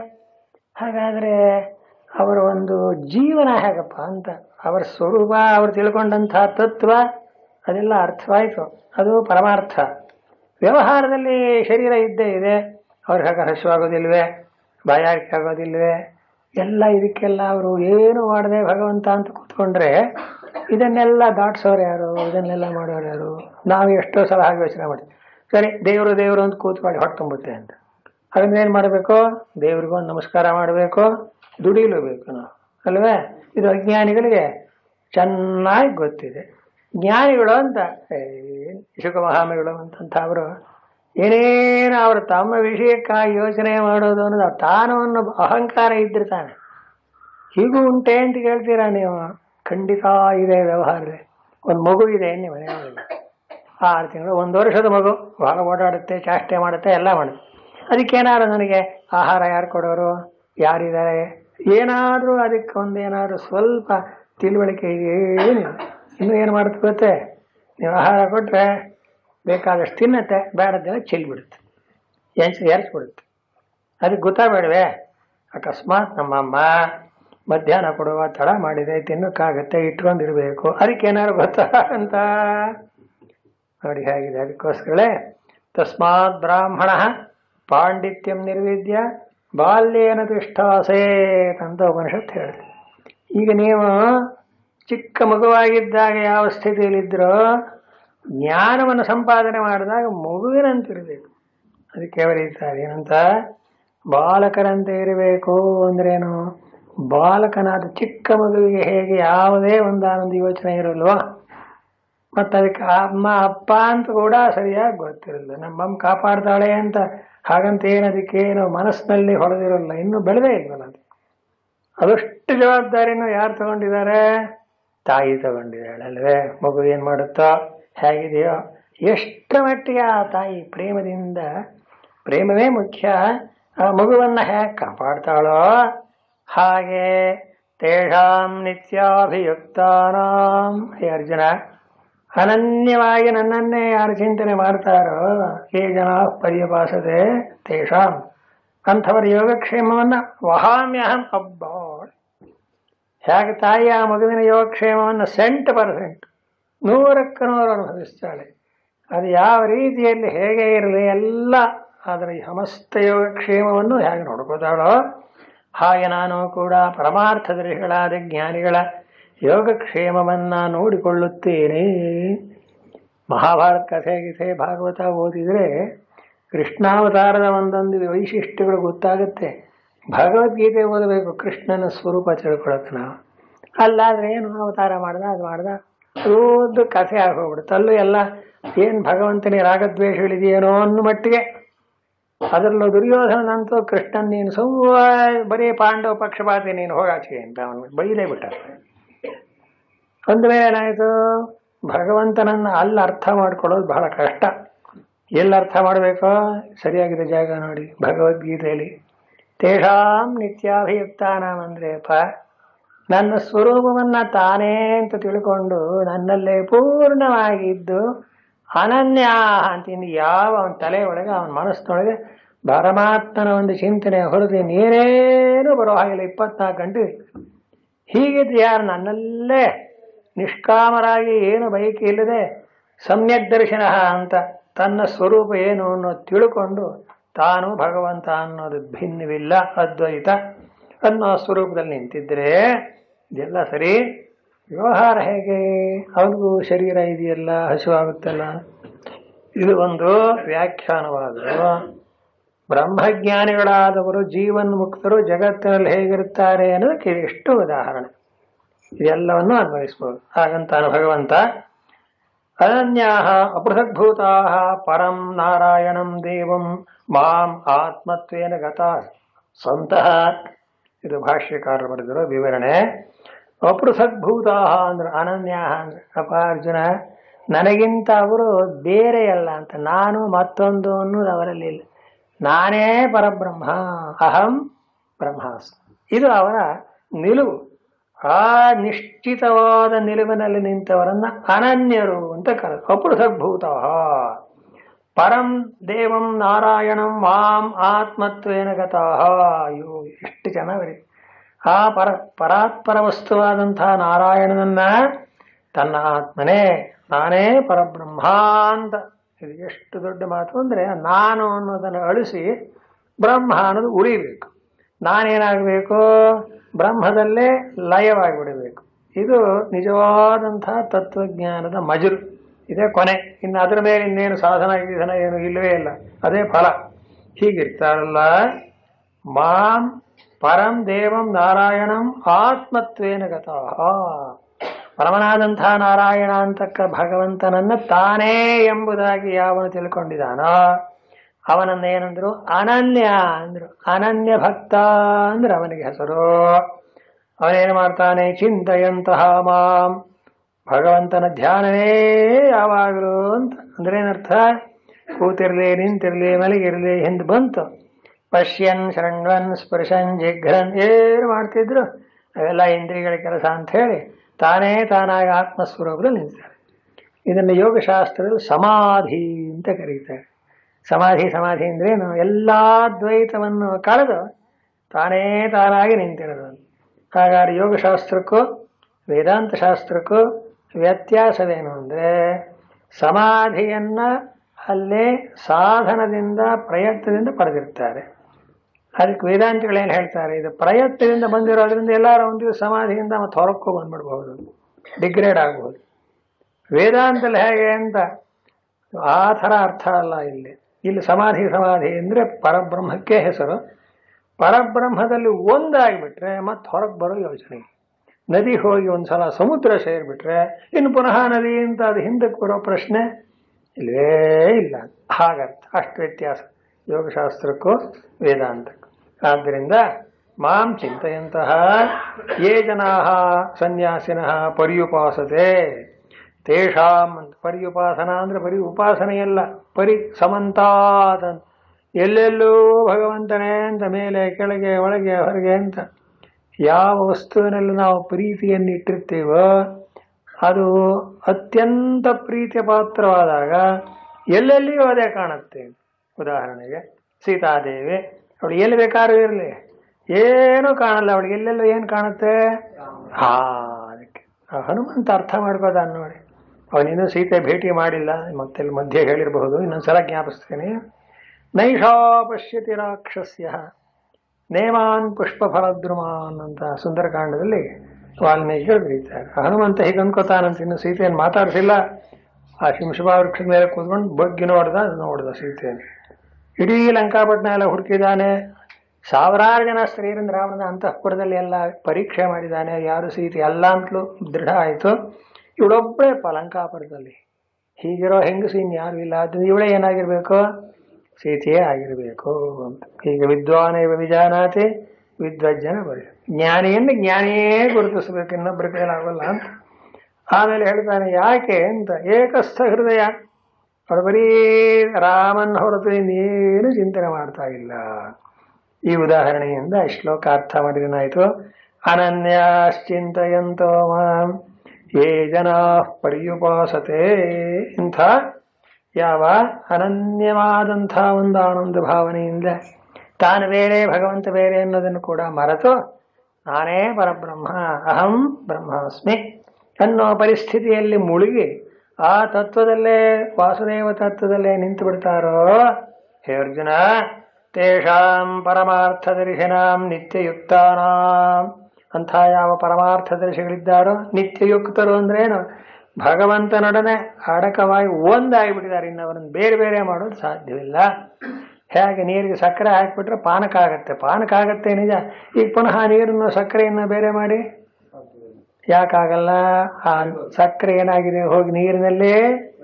ಹಾಗಾದರೆ ಅವರ ಒಂದು ಜೀವನ ಹೇಗಪ್ಪ ಅಂತ ಅವರ ಸ್ವರೂಪ ಅವರು ತಿಳ್ಕೊಂಡಂಥ ತತ್ವ ಅದೆಲ್ಲ ಅರ್ಥವಾಯಿತು ಅದು ಪರಮಾರ್ಥ ವ್ಯವಹಾರದಲ್ಲಿ ಶರೀರ ಇದ್ದೇ ಇದೆ ಅವ್ರಿಗೆ ಹಾಗೆ ಹಸುವಾಗೋದಿಲ್ವೇ ಬಾಯಾರಿಕೆ ಆಗೋದಿಲ್ವೇ ಎಲ್ಲ ಇದಕ್ಕೆಲ್ಲ ಅವರು ಏನು ಮಾಡದೆ ಭಗವಂತ ಅಂತ ಕೂತ್ಕೊಂಡ್ರೆ ಇದನ್ನೆಲ್ಲ ದಾಟ್ಸೋರು ಯಾರು ಇದನ್ನೆಲ್ಲ ಮಾಡೋರು ಯಾರು ನಾವು ಎಷ್ಟೋ ಸಲ ಹಾಗೆ ಯೋಚನೆ ಮಾಡ್ತೀವಿ ಸರಿ ದೇವರು ದೇವರು ಅಂತ ಕೂತ್ಕೊಳ್ಳಿ ಹೊಟ್ಟೆ ತುಂಬುತ್ತೆ ಅಂತ ಅದನ್ನ ಏನು ಮಾಡಬೇಕು ದೇವ್ರಿಗೂ ಒಂದು ನಮಸ್ಕಾರ ಮಾಡಬೇಕು ದುಡಿಲೇಬೇಕು ನಾವು ಅಲ್ವೇ ಇದು ಅಜ್ಞಾನಿಗಳಿಗೆ ಚೆನ್ನಾಗಿ ಗೊತ್ತಿದೆ ಜ್ಞಾನಿಗಳು ಅಂತ ಶುಕ ಮಹಾಮಿಗಳು ಅಂತಂತ ಅವರು ಏನೇನು ಅವರು ತಮ್ಮ ವಿಷಯಕ್ಕಾಗಿ ಯೋಚನೆ ಮಾಡೋದು ಅನ್ನೋದು ತಾನು ಅನ್ನೋ ಅಹಂಕಾರ ಇದ್ದಿರ್ತಾನೆ ಹೀಗೂ ಉಂಟೆ ಅಂತ ಕೇಳ್ತೀರಾ ನೀವು ಖಂಡಿತ ಇದೆ ವ್ಯವಹಾರದಲ್ಲಿ ಒಂದು ಮಗು ಇದೆ ನಿಮ್ಮ ಮನೆಯೊಳಗೆ ಆರು ತಿಂಗಳು ಒಂದು ವರ್ಷದ ಮಗು ಬಹಳ ಓಡಾಡುತ್ತೆ ಚಾಷ್ಟೆ ಮಾಡುತ್ತೆ ಎಲ್ಲ ಮಾಡುತ್ತೆ ಅದಕ್ಕೇನಾದ್ರು ನನಗೆ ಆಹಾರ ಯಾರು ಕೊಡೋರು ಯಾರಿದ್ದಾರೆ ಏನಾದರೂ ಅದಕ್ಕೆ ಒಂದೇನಾದ್ರು ಸ್ವಲ್ಪ ತಿಳುವಳಿಕೆ ಏನಿಲ್ಲ ಇನ್ನೂ ಏನು ಮಾಡುತ್ತೆ ಗೊತ್ತೇ ನೀವು ಆಹಾರ ಕೊಟ್ಟರೆ ಬೇಕಾದಷ್ಟು ತಿನ್ನತ್ತೆ ಬೇಡದ್ದೆಲ್ಲ ಚೆಲ್ಬಿಡುತ್ತೆ ಎಂಚ್ ಎರ್ಚ್ಬಿಡುತ್ತೆ ಅದಕ್ಕೆ ಗೊತ್ತಾಗಬೇಡವೆ ಅಕಸ್ಮಾತ್ ನಮ್ಮಮ್ಮ ಮಧ್ಯಾಹ್ನ ಕೊಡುವ ತಡ ಮಾಡಿದೆ ತಿನ್ನೋಕ್ಕಾಗತ್ತೆ ಇಟ್ಕೊಂಡಿರ್ಬೇಕು ಅದಕ್ಕೇನಾದ್ರು ಗೊತ್ತಾ ಅಂತ ನೋಡಿ ಹೇಗಿದೆ ಅದಕ್ಕೋಸ್ಕರೇ ತಸ್ಮಾತ್ ಬ್ರಾಹ್ಮಣ ಪಾಂಡಿತ್ಯಂ ನಿರ್ವಿದ್ಯ ಬಾಲ್ಯೇನ ತಿಷ್ಠಾಸೇತ್ ಅಂತ ಉಪನಿಷತ್ತು ಹೇಳುತ್ತೆ ಈಗ ನೀವು ಚಿಕ್ಕ ಮಗುವಾಗಿದ್ದಾಗ ಯಾವ ಸ್ಥಿತಿಯಲ್ಲಿದ್ದರೋ ಜ್ಞಾನವನ್ನು ಸಂಪಾದನೆ ಮಾಡಿದಾಗ ಮಗುವಿನಂತಿರಬೇಕು ಅದಕ್ಕೆ ಬರೀತಾರೆ ಏನಂತ ಬಾಲಕರಂತೆ ಇರಬೇಕು ಅಂದ್ರೇನು ಬಾಲಕನಾದ ಚಿಕ್ಕ ಮಗುವಿಗೆ ಹೇಗೆ ಯಾವುದೇ ಒಂದಾನೊಂದು ಯೋಚನೆ ಇರಲ್ವಾ ಮತ್ತು ಅದಕ್ಕೆ ಅಮ್ಮ ಅಪ್ಪ ಅಂತ ಕೂಡ ಸರಿಯಾಗಿ ಗೊತ್ತಿರಲ್ಲ ನಮ್ಮಮ್ಮ ಕಾಪಾಡ್ತಾಳೆ ಅಂತ ಹಾಗಂತ ಏನು ಅದಕ್ಕೇನು ಮನಸ್ಸಿನಲ್ಲಿ ಹೊಡೆದಿರಲ್ಲ ಇನ್ನೂ ಬೆಳೆದೇ ಇಲ್ವಲ್ಲ ಅದು ಅದಷ್ಟು ಜವಾಬ್ದಾರಿನೂ ಯಾರು ತಗೊಂಡಿದ್ದಾರೆ ತಾಯಿ ತಗೊಂಡಿದ್ದಾಳೆ ಅಲ್ವೇ ಮಗು ಏನು ಮಾಡುತ್ತೋ ಹೇಗಿದೆಯೋ ಎಷ್ಟರ ಮಟ್ಟಿಗೆ ಆ ತಾಯಿ ಪ್ರೇಮದಿಂದ ಪ್ರೇಮವೇ ಮುಖ್ಯ ಆ ಮಗುವನ್ನು ಹೇಗೆ ಕಾಪಾಡ್ತಾಳೋ ಹಾಗೆ ತೇಷಾಂ ನಿತ್ಯಾಭಿಯುಕ್ತಾನಾಂ ಹೇ ಅರ್ಜುನ ಅನನ್ಯವಾಗಿ ನನ್ನನ್ನೇ ಯಾರು ಚಿಂತನೆ ಮಾಡ್ತಾರೋ ಹೇ ಜನ ಪರ್ಯಪಾಸದೆ ತೇಷಾಂ ಅಂಥವರ ಯೋಗಕ್ಷೇಮವನ್ನು ವಹಾಮ್ಯಹಂ ಅಬ್ಬ ಹೇಗೆ ತಾಯಿ ಆ ಮಗುವಿನ ಯೋಗಕ್ಷೇಮವನ್ನು ಸೆಂಟ್ ಪರ್ಸೆಂಟ್ ನೂರಕ್ಕೆ ನೂರು ಅನುಭವಿಸ್ತಾಳೆ ಅದು ಯಾವ ರೀತಿಯಲ್ಲಿ ಹೇಗೆ ಇರಲಿ ಎಲ್ಲ ಅದರ ಈ ಸಮಸ್ತ ಯೋಗಕ್ಷೇಮವನ್ನು ಹೇಗೆ ನೋಡ್ಕೋತಾಳೋ ಹಾಗೆ ನಾನು ಕೂಡ ಪರಮಾರ್ಥದರ್ಶಿಗಳಾದ ಜ್ಞಾನಿಗಳ ಯೋಗಕ್ಷೇಮವನ್ನು ನೋಡಿಕೊಳ್ಳುತ್ತೇನೆ ಮಹಾಭಾರತ ಕಥೆ ಗೀತೆ ಭಾಗವತ ಓದಿದರೆ ಕೃಷ್ಣಾವತಾರದ ಒಂದೊಂದು ವೈಶಿಷ್ಟ್ಯಗಳು ಗೊತ್ತಾಗುತ್ತೆ ಭಗವದ್ಗೀತೆ ಓದಬೇಕು ಕೃಷ್ಣನ ಸ್ವರೂಪ ತಿಳ್ಕೊಳಕ್ಕೆ ನಾವು ಅಲ್ಲಾದ್ರೆ ಏನು ಅವತಾರ ಮಾಡ್ದ ಅದು ಮಾಡ್ದ ದೊಡ್ಡ ಕಥೆ ಆಗೋಗ್ಬಿಡುತ್ತೆ ಅಲ್ಲೂ ಎಲ್ಲ ಏನು ಭಗವಂತನಿಗೆ ರಾಗದ್ವೇಷಗಳಿದೆಯೇನೋ ಅನ್ನೋ ಮಟ್ಟಿಗೆ ಅದರಲ್ಲೂ ದುರ್ಯೋಧನಂತೂ ಕೃಷ್ಣನ್ ನೀನು ಸೌವ ಬರೀ ಪಾಂಡವ ಪಕ್ಷಪಾತಿ ನೀನು ಹೋಗಾಚೆ ಅಂತ ಅವನು ಬೈದೇ ಬಿಟ್ಟ ಒಂದು ಮೇಲೆ ಏನಾಯಿತು ಭಗವಂತನನ್ನು ಅಲ್ಲಿ ಅರ್ಥ ಮಾಡ್ಕೊಳ್ಳೋದು ಬಹಳ ಕಷ್ಟ ಎಲ್ಲಿ ಅರ್ಥ ಮಾಡಬೇಕೋ ಸರಿಯಾಗಿದೆ ಜಾಗ ನೋಡಿ ಭಗವದ್ಗೀತೆಯಲ್ಲಿ ತೇಷಾಂ ನಿತ್ಯಾಭಿಯುಕ್ತಾನಾಂ ಅಂದ್ರೆಪ್ಪ ನನ್ನ ಸ್ವರೂಪವನ್ನ ತಾನೇ ಅಂತ ತಿಳ್ಕೊಂಡು ನನ್ನಲ್ಲೇ ಪೂರ್ಣವಾಗಿದ್ದು ಅನನ್ಯ ಅಂತಿಂದು ಯಾವ ಅವನ ತಲೆ ಒಳಗೆ ಅವನ ಮನಸ್ಸಿನೊಳಗೆ ಪರಮಾತ್ಮನ ಒಂದು ಚಿಂತನೆ ಹೊರತು ನೀನೇನು ಬರೋ ಹಾಗಿಲ್ಲ ಇಪ್ಪತ್ನಾಲ್ಕು ಗಂಟೆ ಹೀಗಿದ್ದು ಯಾರು ನನ್ನಲ್ಲೇ ನಿಷ್ಕಾಮರಾಗಿ ಏನು ಬಯಕೆ ಇಲ್ಲದೆ ಸಮ್ಯಕ್ ದರ್ಶನ ಅಂತ ತನ್ನ ಸ್ವರೂಪ ಏನು ಅನ್ನೋದು ತಿಳ್ಕೊಂಡು ತಾನು ಭಗವಂತ ಅನ್ನೋದು ಭಿನ್ನವಿಲ್ಲ ಅದ್ವೈತ ಅನ್ನೋ ಸ್ವರೂಪದಲ್ಲಿ ನಿಂತಿದ್ರೆ ಇದೆಲ್ಲ ಸರಿ ವ್ಯವಹಾರ ಹೇಗೆ ಅವನಿಗೂ ಶರೀರ ಇದೆಯಲ್ಲ ಹಸಿವಾಗುತ್ತಲ್ಲ ಇದು ಒಂದು ವ್ಯಾಖ್ಯಾನವಾದ ಬ್ರಹ್ಮಜ್ಞಾನಿಗಳಾದವರು ಜೀವನ್ ಮುಕ್ತರು ಜಗತ್ತಿನಲ್ಲಿ ಹೇಗಿರುತ್ತಾರೆ ಅನ್ನೋದಕ್ಕೆ ಎಷ್ಟು ಉದಾಹರಣೆ ಇದೆಲ್ಲವನ್ನು ಅನ್ವಯಿಸ್ಬೋದು ಹಾಗಂತಾನು ಭಗವಂತ ಅನನ್ಯಾ ಅಪೃಥಗ್ಭೂತಾ ಪರಂ ನಾರಾಯಣಂ ದೇವಂ ಮಾಂ ಆತ್ಮತ್ವೇನ ಗತಾ ಸಂತಹ ಇದು ಭಾಷ್ಯಕಾರರು ಬರೆದಿರೋ ವಿವರಣೆ ಅಪೃಥಗ್ಭೂತಾ ಅಂದ್ರೆ ಅನನ್ಯ ಅಂದ್ರೆ ಅಪ ಅರ್ಜುನ ನನಗಿಂತ ಅವರು ಬೇರೆಯಲ್ಲ ಅಂತ ನಾನು ಮತ್ತೊಂದು ಅನ್ನೋದು ಅವರಲ್ಲಿ ಇಲ್ಲ ನಾನೇ ಪರಬ್ರಹ್ಮ ಅಹಂ ಬ್ರಹ್ಮಾಸ್ಮಿ ಇದು ಅವರ ನಿಲುವು ಆ ನಿಶ್ಚಿತವಾದ ನಿಲುವಿನಲ್ಲಿ ನಿಂತವರನ್ನ ಅನನ್ಯರು ಅಂತ ಕರ ಅಪೃಥಗ್ಭೂತ ಪರಂ ದೇವಂ ನಾರಾಯಣಂ ಮಾಂ ಆತ್ಮತ್ವೇನ ಗತಃ ಅಯ್ಯೋ ಎಷ್ಟು ಚೆನ್ನಾಗಿ ಆ ಪರ ಪರಾತ್ಪರ ವಸ್ತುವಾದಂತಹ ನಾರಾಯಣನನ್ನ ತನ್ನ ಆತ್ಮನೇ ನಾನೇ ಪರಬ್ರಹ್ಮ ಅಂತ ಇದು ಎಷ್ಟು ದೊಡ್ಡ ಮಾತು ಅಂದರೆ ನಾನು ಅನ್ನೋದನ್ನು ಅಳಿಸಿ ಬ್ರಹ್ಮ ಅನ್ನೋದು ಉಳಿಬೇಕು ನಾನೇನಾಗಬೇಕು ಬ್ರಹ್ಮದಲ್ಲೇ ಲಯವಾಗಿಬಿಡಬೇಕು ಇದು ನಿಜವಾದಂತಹ ತತ್ವಜ್ಞಾನದ ಮಜರು ಇದೇ ಕೊನೆ ಇನ್ನು ಅದರ ಮೇಲೆ ಇನ್ನೇನು ಸಾಧನ ಗೀಧನ ಏನು ಇಲ್ಲವೇ ಇಲ್ಲ ಅದೇ ಫಲ ಹೀಗಿರ್ತಾರಲ್ಲ ಮಾಂ ಪರಂ ದೇವಂ ನಾರಾಯಣಂ ಆತ್ಮತ್ವೇನ ಗತಃ ಪರಮನಾದಂತಹ ನಾರಾಯಣ ಅಂತಕ್ಕ ಭಗವಂತನನ್ನ ತಾನೇ ಎಂಬುದಾಗಿ ಯಾವನು ತಿಳ್ಕೊಂಡಿದ್ದಾನೋ ಅವನನ್ನ ಏನಂದ್ರು ಅನನ್ಯ ಅಂದ್ರು ಅನನ್ಯ ಭಕ್ತ ಅಂದ್ರೆ ಅವನಿಗೆ ಹೆಸರು ಅವನೇನು ಮಾಡ್ತಾನೆ ಚಿಂತೆಯಂತಹ ಮಾಂ ಭಗವಂತನ ಧ್ಯಾನವೇ ಯಾವಾಗಲೂ ಅಂತ ಅಂದ್ರೆ ಏನರ್ಥ ಕೂತಿರ್ಲಿ ನಿಂತಿರ್ಲಿ ಮಲಗಿರ್ಲಿ ಹಿಂದೆ ಬಂತು ಪಶ್ಯನ್ ಶರಣ್ವನ್ ಸ್ಪರ್ಶನ್ ಜಿಘ್ರನ್ ಏನು ಮಾಡ್ತಿದ್ರು ಅವೆಲ್ಲ ಇಂದ್ರಿಯಗಳ ಕೆಲಸ ಅಂತ ಹೇಳಿ ತಾನೇ ತಾನಾಗಿ ಆತ್ಮಸ್ವರೂಪದಲ್ಲಿ ನಿಂತಾರೆ ಇದನ್ನು ಯೋಗಶಾಸ್ತ್ರದಲ್ಲಿ ಸಮಾಧಿ ಅಂತ ಕರೀತಾರೆ ಸಮಾಧಿ ಸಮಾಧಿ ಅಂದ್ರೇನು ಎಲ್ಲ ದ್ವೈತವನ್ನು ಕಳೆದು ತಾನೇ ತಾನಾಗಿ ನಿಂತಿರೋದು ಹಾಗಾದ್ರೆ ಯೋಗಶಾಸ್ತ್ರಕ್ಕೂ ವೇದಾಂತ ಶಾಸ್ತ್ರಕ್ಕೂ ವ್ಯತ್ಯಾಸವೇನು ಅಂದರೆ ಸಮಾಧಿಯನ್ನ ಅಲ್ಲೇ ಸಾಧನದಿಂದ ಪ್ರಯತ್ನದಿಂದ ಪಡೆದಿರ್ತಾರೆ ಅದಕ್ಕೆ ವೇದಾಂತಿಗಳೇನು ಹೇಳ್ತಾರೆ ಇದು ಪ್ರಯತ್ನದಿಂದ ಬಂದಿರೋದ್ರಿಂದ ಎಲ್ಲರೂ ಒಂದು ದಿವಸ ಸಮಾಧಿಯಿಂದ ಮತ್ತೆ ಹೊರಕ್ಕೂ ಬಂದ್ಬಿಡ್ಬಹುದು ಡಿಗ್ರೇಡ್ ಆಗ್ಬೋದು ವೇದಾಂತಲ್ಲಿ ಹೇಗೆ ಅಂತ ಆ ಥರ ಅರ್ಥ ಅಲ್ಲ ಇಲ್ಲಿ ಇಲ್ಲಿ ಸಮಾಧಿ ಸಮಾಧಿ ಅಂದರೆ ಪರಬ್ರಹ್ಮಕ್ಕೆ ಹೆಸರು ಪರಬ್ರಹ್ಮದಲ್ಲಿ ಒಂದಾಗಿಬಿಟ್ರೆ ಮತ್ತೆ ಹೊರಗೆ ಬರೋ ಯೋಚನೆ ನದಿ ಹೋಗಿ ಒಂದ್ಸಲ ಸಮುದ್ರ ಸೇರಿಬಿಟ್ರೆ ಇನ್ನು ಪುನಃ ನದಿ ಅಂತ ಅದು ಹಿಂದಕ್ಕೆ ಬರೋ ಪ್ರಶ್ನೆ ಇಲ್ಲವೇ ಇಲ್ಲ ಹಾಗರ್ಥ ಅಷ್ಟು ವ್ಯತ್ಯಾಸ ಯೋಗಶಾಸ್ತ್ರಕ್ಕೂ ವೇದಾಂತಕ್ಕೂ ಆದ್ದರಿಂದ ಮಾಂ ಚಿಂತೆಯಂತಹ ಯೇ ಜನಾ ಸನ್ಯಾಸಿನಃ ಪರ್ಯುಪಾಸತೆ ತೇಷಾಂ ಅಂತ ಪರ್ಯುಪಾಸನ ಅಂದ್ರೆ ಬರೀ ಉಪಾಸನೆಯಲ್ಲ ಪರಿ ಸಮಂತಾದ ಎಲ್ಲೆಲ್ಲೂ ಭಗವಂತನೇ ಅಂತ ಮೇಲೆ ಕೆಳಗೆ ಒಳಗೆ ಹೊರಗೆ ಅಂತ ಯಾವ ವಸ್ತುವಿನಲ್ಲಿ ನಾವು ಪ್ರೀತಿಯನ್ನು ಇಟ್ಟಿರ್ತೀವೋ ಅದು ಅತ್ಯಂತ ಪ್ರೀತಿಯ ಪಾತ್ರವಾದಾಗ ಎಲ್ಲೆಲ್ಲಿಯೂ ಅದೇ ಕಾಣುತ್ತೆ ಉದಾಹರಣೆಗೆ ಸೀತಾದೇವಿ ಅವಳು ಎಲ್ಲಿ ಬೇಕಾದ್ರೂ ಇರಲಿ ಏನು ಕಾಣಲ್ಲ ಅವಳಿಗೆ ಎಲ್ಲೆಲ್ಲ ಏನು ಕಾಣುತ್ತೆ ಹಾ ಅದಕ್ಕೆ ಆ ಹನುಮಂತ ಅರ್ಥ ಮಾಡ್ಕೋದ ನೋಡಿ ಅವನಿನ್ನೂ ಸೀತೆ ಭೇಟಿ ಮಾಡಿಲ್ಲ ಮತ್ತೆ ಮಧ್ಯೆ ಹೇಳಿರಬಹುದು ಇನ್ನೊಂದ್ಸಲ ಜ್ಞಾಪಿಸ್ತೇನೆ ನೈಷಾ ಪಶ್ಯತಿ ರಾಕ್ಷಸ್ಯ ನೇಮಾನ್ ಪುಷ್ಪಫಲದ್ರುಮಾನ್ ಅಂತ ಸುಂದರಕಾಂಡದಲ್ಲಿ ವಾಲ್ಮೀಕಿಗಳು ಬರೀತಾರೆ ಹನುಮಂತ ಹೀಗೆ ಅನ್ಕೋತಾನಂತ ಇನ್ನು ಸೀತೆಯನ್ನು ಮಾತಾಡಿಸಿಲ್ಲ ಆ ಶಿಂಶುಭಾ ವೃಕ್ಷದ ಮೇಲೆ ಕೂತ್ಕೊಂಡು ಬಗ್ಗಿ ನೋಡ್ದ ನೋಡ್ದ ಸೀತೆಯನ್ನು ಇಡೀ ಲಂಕಾಪಟ್ಟಣ ಎಲ್ಲ ಹುಡುಕಿದ್ದಾನೆ ಸಾವಿರಾರು ಜನ ಸ್ತ್ರೀಯರಿಂದ ರಾವಣನ ಅಂತಃಪುರದಲ್ಲಿ ಎಲ್ಲ ಪರೀಕ್ಷೆ ಮಾಡಿದ್ದಾನೆ ಯಾರು ಸೀತೆ ಅಲ್ಲ ಅಂತಲೂ ದೃಢ ಆಯಿತು ಇವಳೊಬ್ಬಳೇ ಪ ಲಂಕಾಪುರದಲ್ಲಿ ಹೀಗಿರೋ ಹೆಂಗಸು ಇನ್ಯಾರು ಇಲ್ಲ ಅದು ಇವಳೇ ಏನಾಗಿರ್ಬೇಕು ಸೀತೆಯೇ ಆಗಿರಬೇಕು ಅಂತ ಈಗ ವಿದ್ವಾನ ಇವ ವಿಜಾನಾತಿ ವಿದ್ವಜ್ಜನ ಬರೀ ಜ್ಞಾನಿಯನ್ನು ಜ್ಞಾನಿಯೇ ಗುರುತಿಸಬೇಕು ಇನ್ನೊಬ್ಬರ ಕೈಲಾಗಲ್ಲ ಅಂತ ಆಮೇಲೆ ಹೇಳ್ತಾನೆ ಯಾಕೆ ಅಂತ ಏಕಸ್ಥ ಹೃದಯ ಅವರು ಬರೀ ರಾಮನ್ ಹೊರತು ಇನ್ನೇನು ಚಿಂತನೆ ಮಾಡ್ತಾ ಇಲ್ಲ ಈ ಉದಾಹರಣೆಯಿಂದ ಈ ಶ್ಲೋಕ ಅರ್ಥ ಮಾಡಿದನಾಯ್ತು ಅನನ್ಯಾಶ್ಚಿಂತೆಯಂತೋ ಮಾಂ ಯೇ ಜನಾ ಪರ್ಯುಪಾಸತೆ ಇಂಥ ಯಾವ ಅನನ್ಯವಾದಂಥ ಒಂದು ಆನಂದ ಭಾವನೆಯಿಂದ ತಾನು ಬೇರೆ ಭಗವಂತ ಬೇರೆ ಅನ್ನೋದನ್ನು ಕೂಡ ಮರೆತು ನಾನೇ ಪರಬ್ರಹ್ಮ ಅಹಂ ಬ್ರಹ್ಮಾಸ್ಮಿ ಅನ್ನೋ ಪರಿಸ್ಥಿತಿಯಲ್ಲಿ ಮುಳುಗಿ ಆ ತತ್ವದಲ್ಲೇ ವಾಸುದೇವ ತತ್ವದಲ್ಲೇ ನಿಂತು ಬಿಡ್ತಾರೋ ಹೇ ಅರ್ಜುನ ತೇಷಾಂ ಪರಮಾರ್ಥದರ್ಶನಾಂ ನಿತ್ಯಯುಕ್ತಾನಾಂ ಅಂಥ ಯಾವ ಪರಮಾರ್ಥದರ್ಶಿಗಳಿದ್ದಾರೋ ನಿತ್ಯಯುಕ್ತರು ಅಂದ್ರೇನು ಭಗವಂತನೊಡನೆ ಅಡಕವಾಗಿ ಒಂದಾಗಿಬಿಟ್ಟಿದ್ದಾರೆ ಇನ್ನು ಅವರನ್ನು ಬೇರೆ ಬೇರೆ ಮಾಡೋದು ಸಾಧ್ಯವಿಲ್ಲ ಹೇಗೆ ನೀರಿಗೆ ಸಕ್ಕರೆ ಹಾಕಿಬಿಟ್ರೆ ಪಾನಕ ಆಗತ್ತೆ ಪಾನಕ ಆಗತ್ತೆ ನಿಜ ಈಗ ಪುನಃ ನೀರನ್ನು ಸಕ್ಕರೆಯನ್ನು ಬೇರೆ ಮಾಡಿ ಯಾಕಾಗಲ್ಲ ಆ ಸಕ್ಕರೆ ಏನಾಗಿದೆ ಹೋಗಿ ನೀರಿನಲ್ಲಿ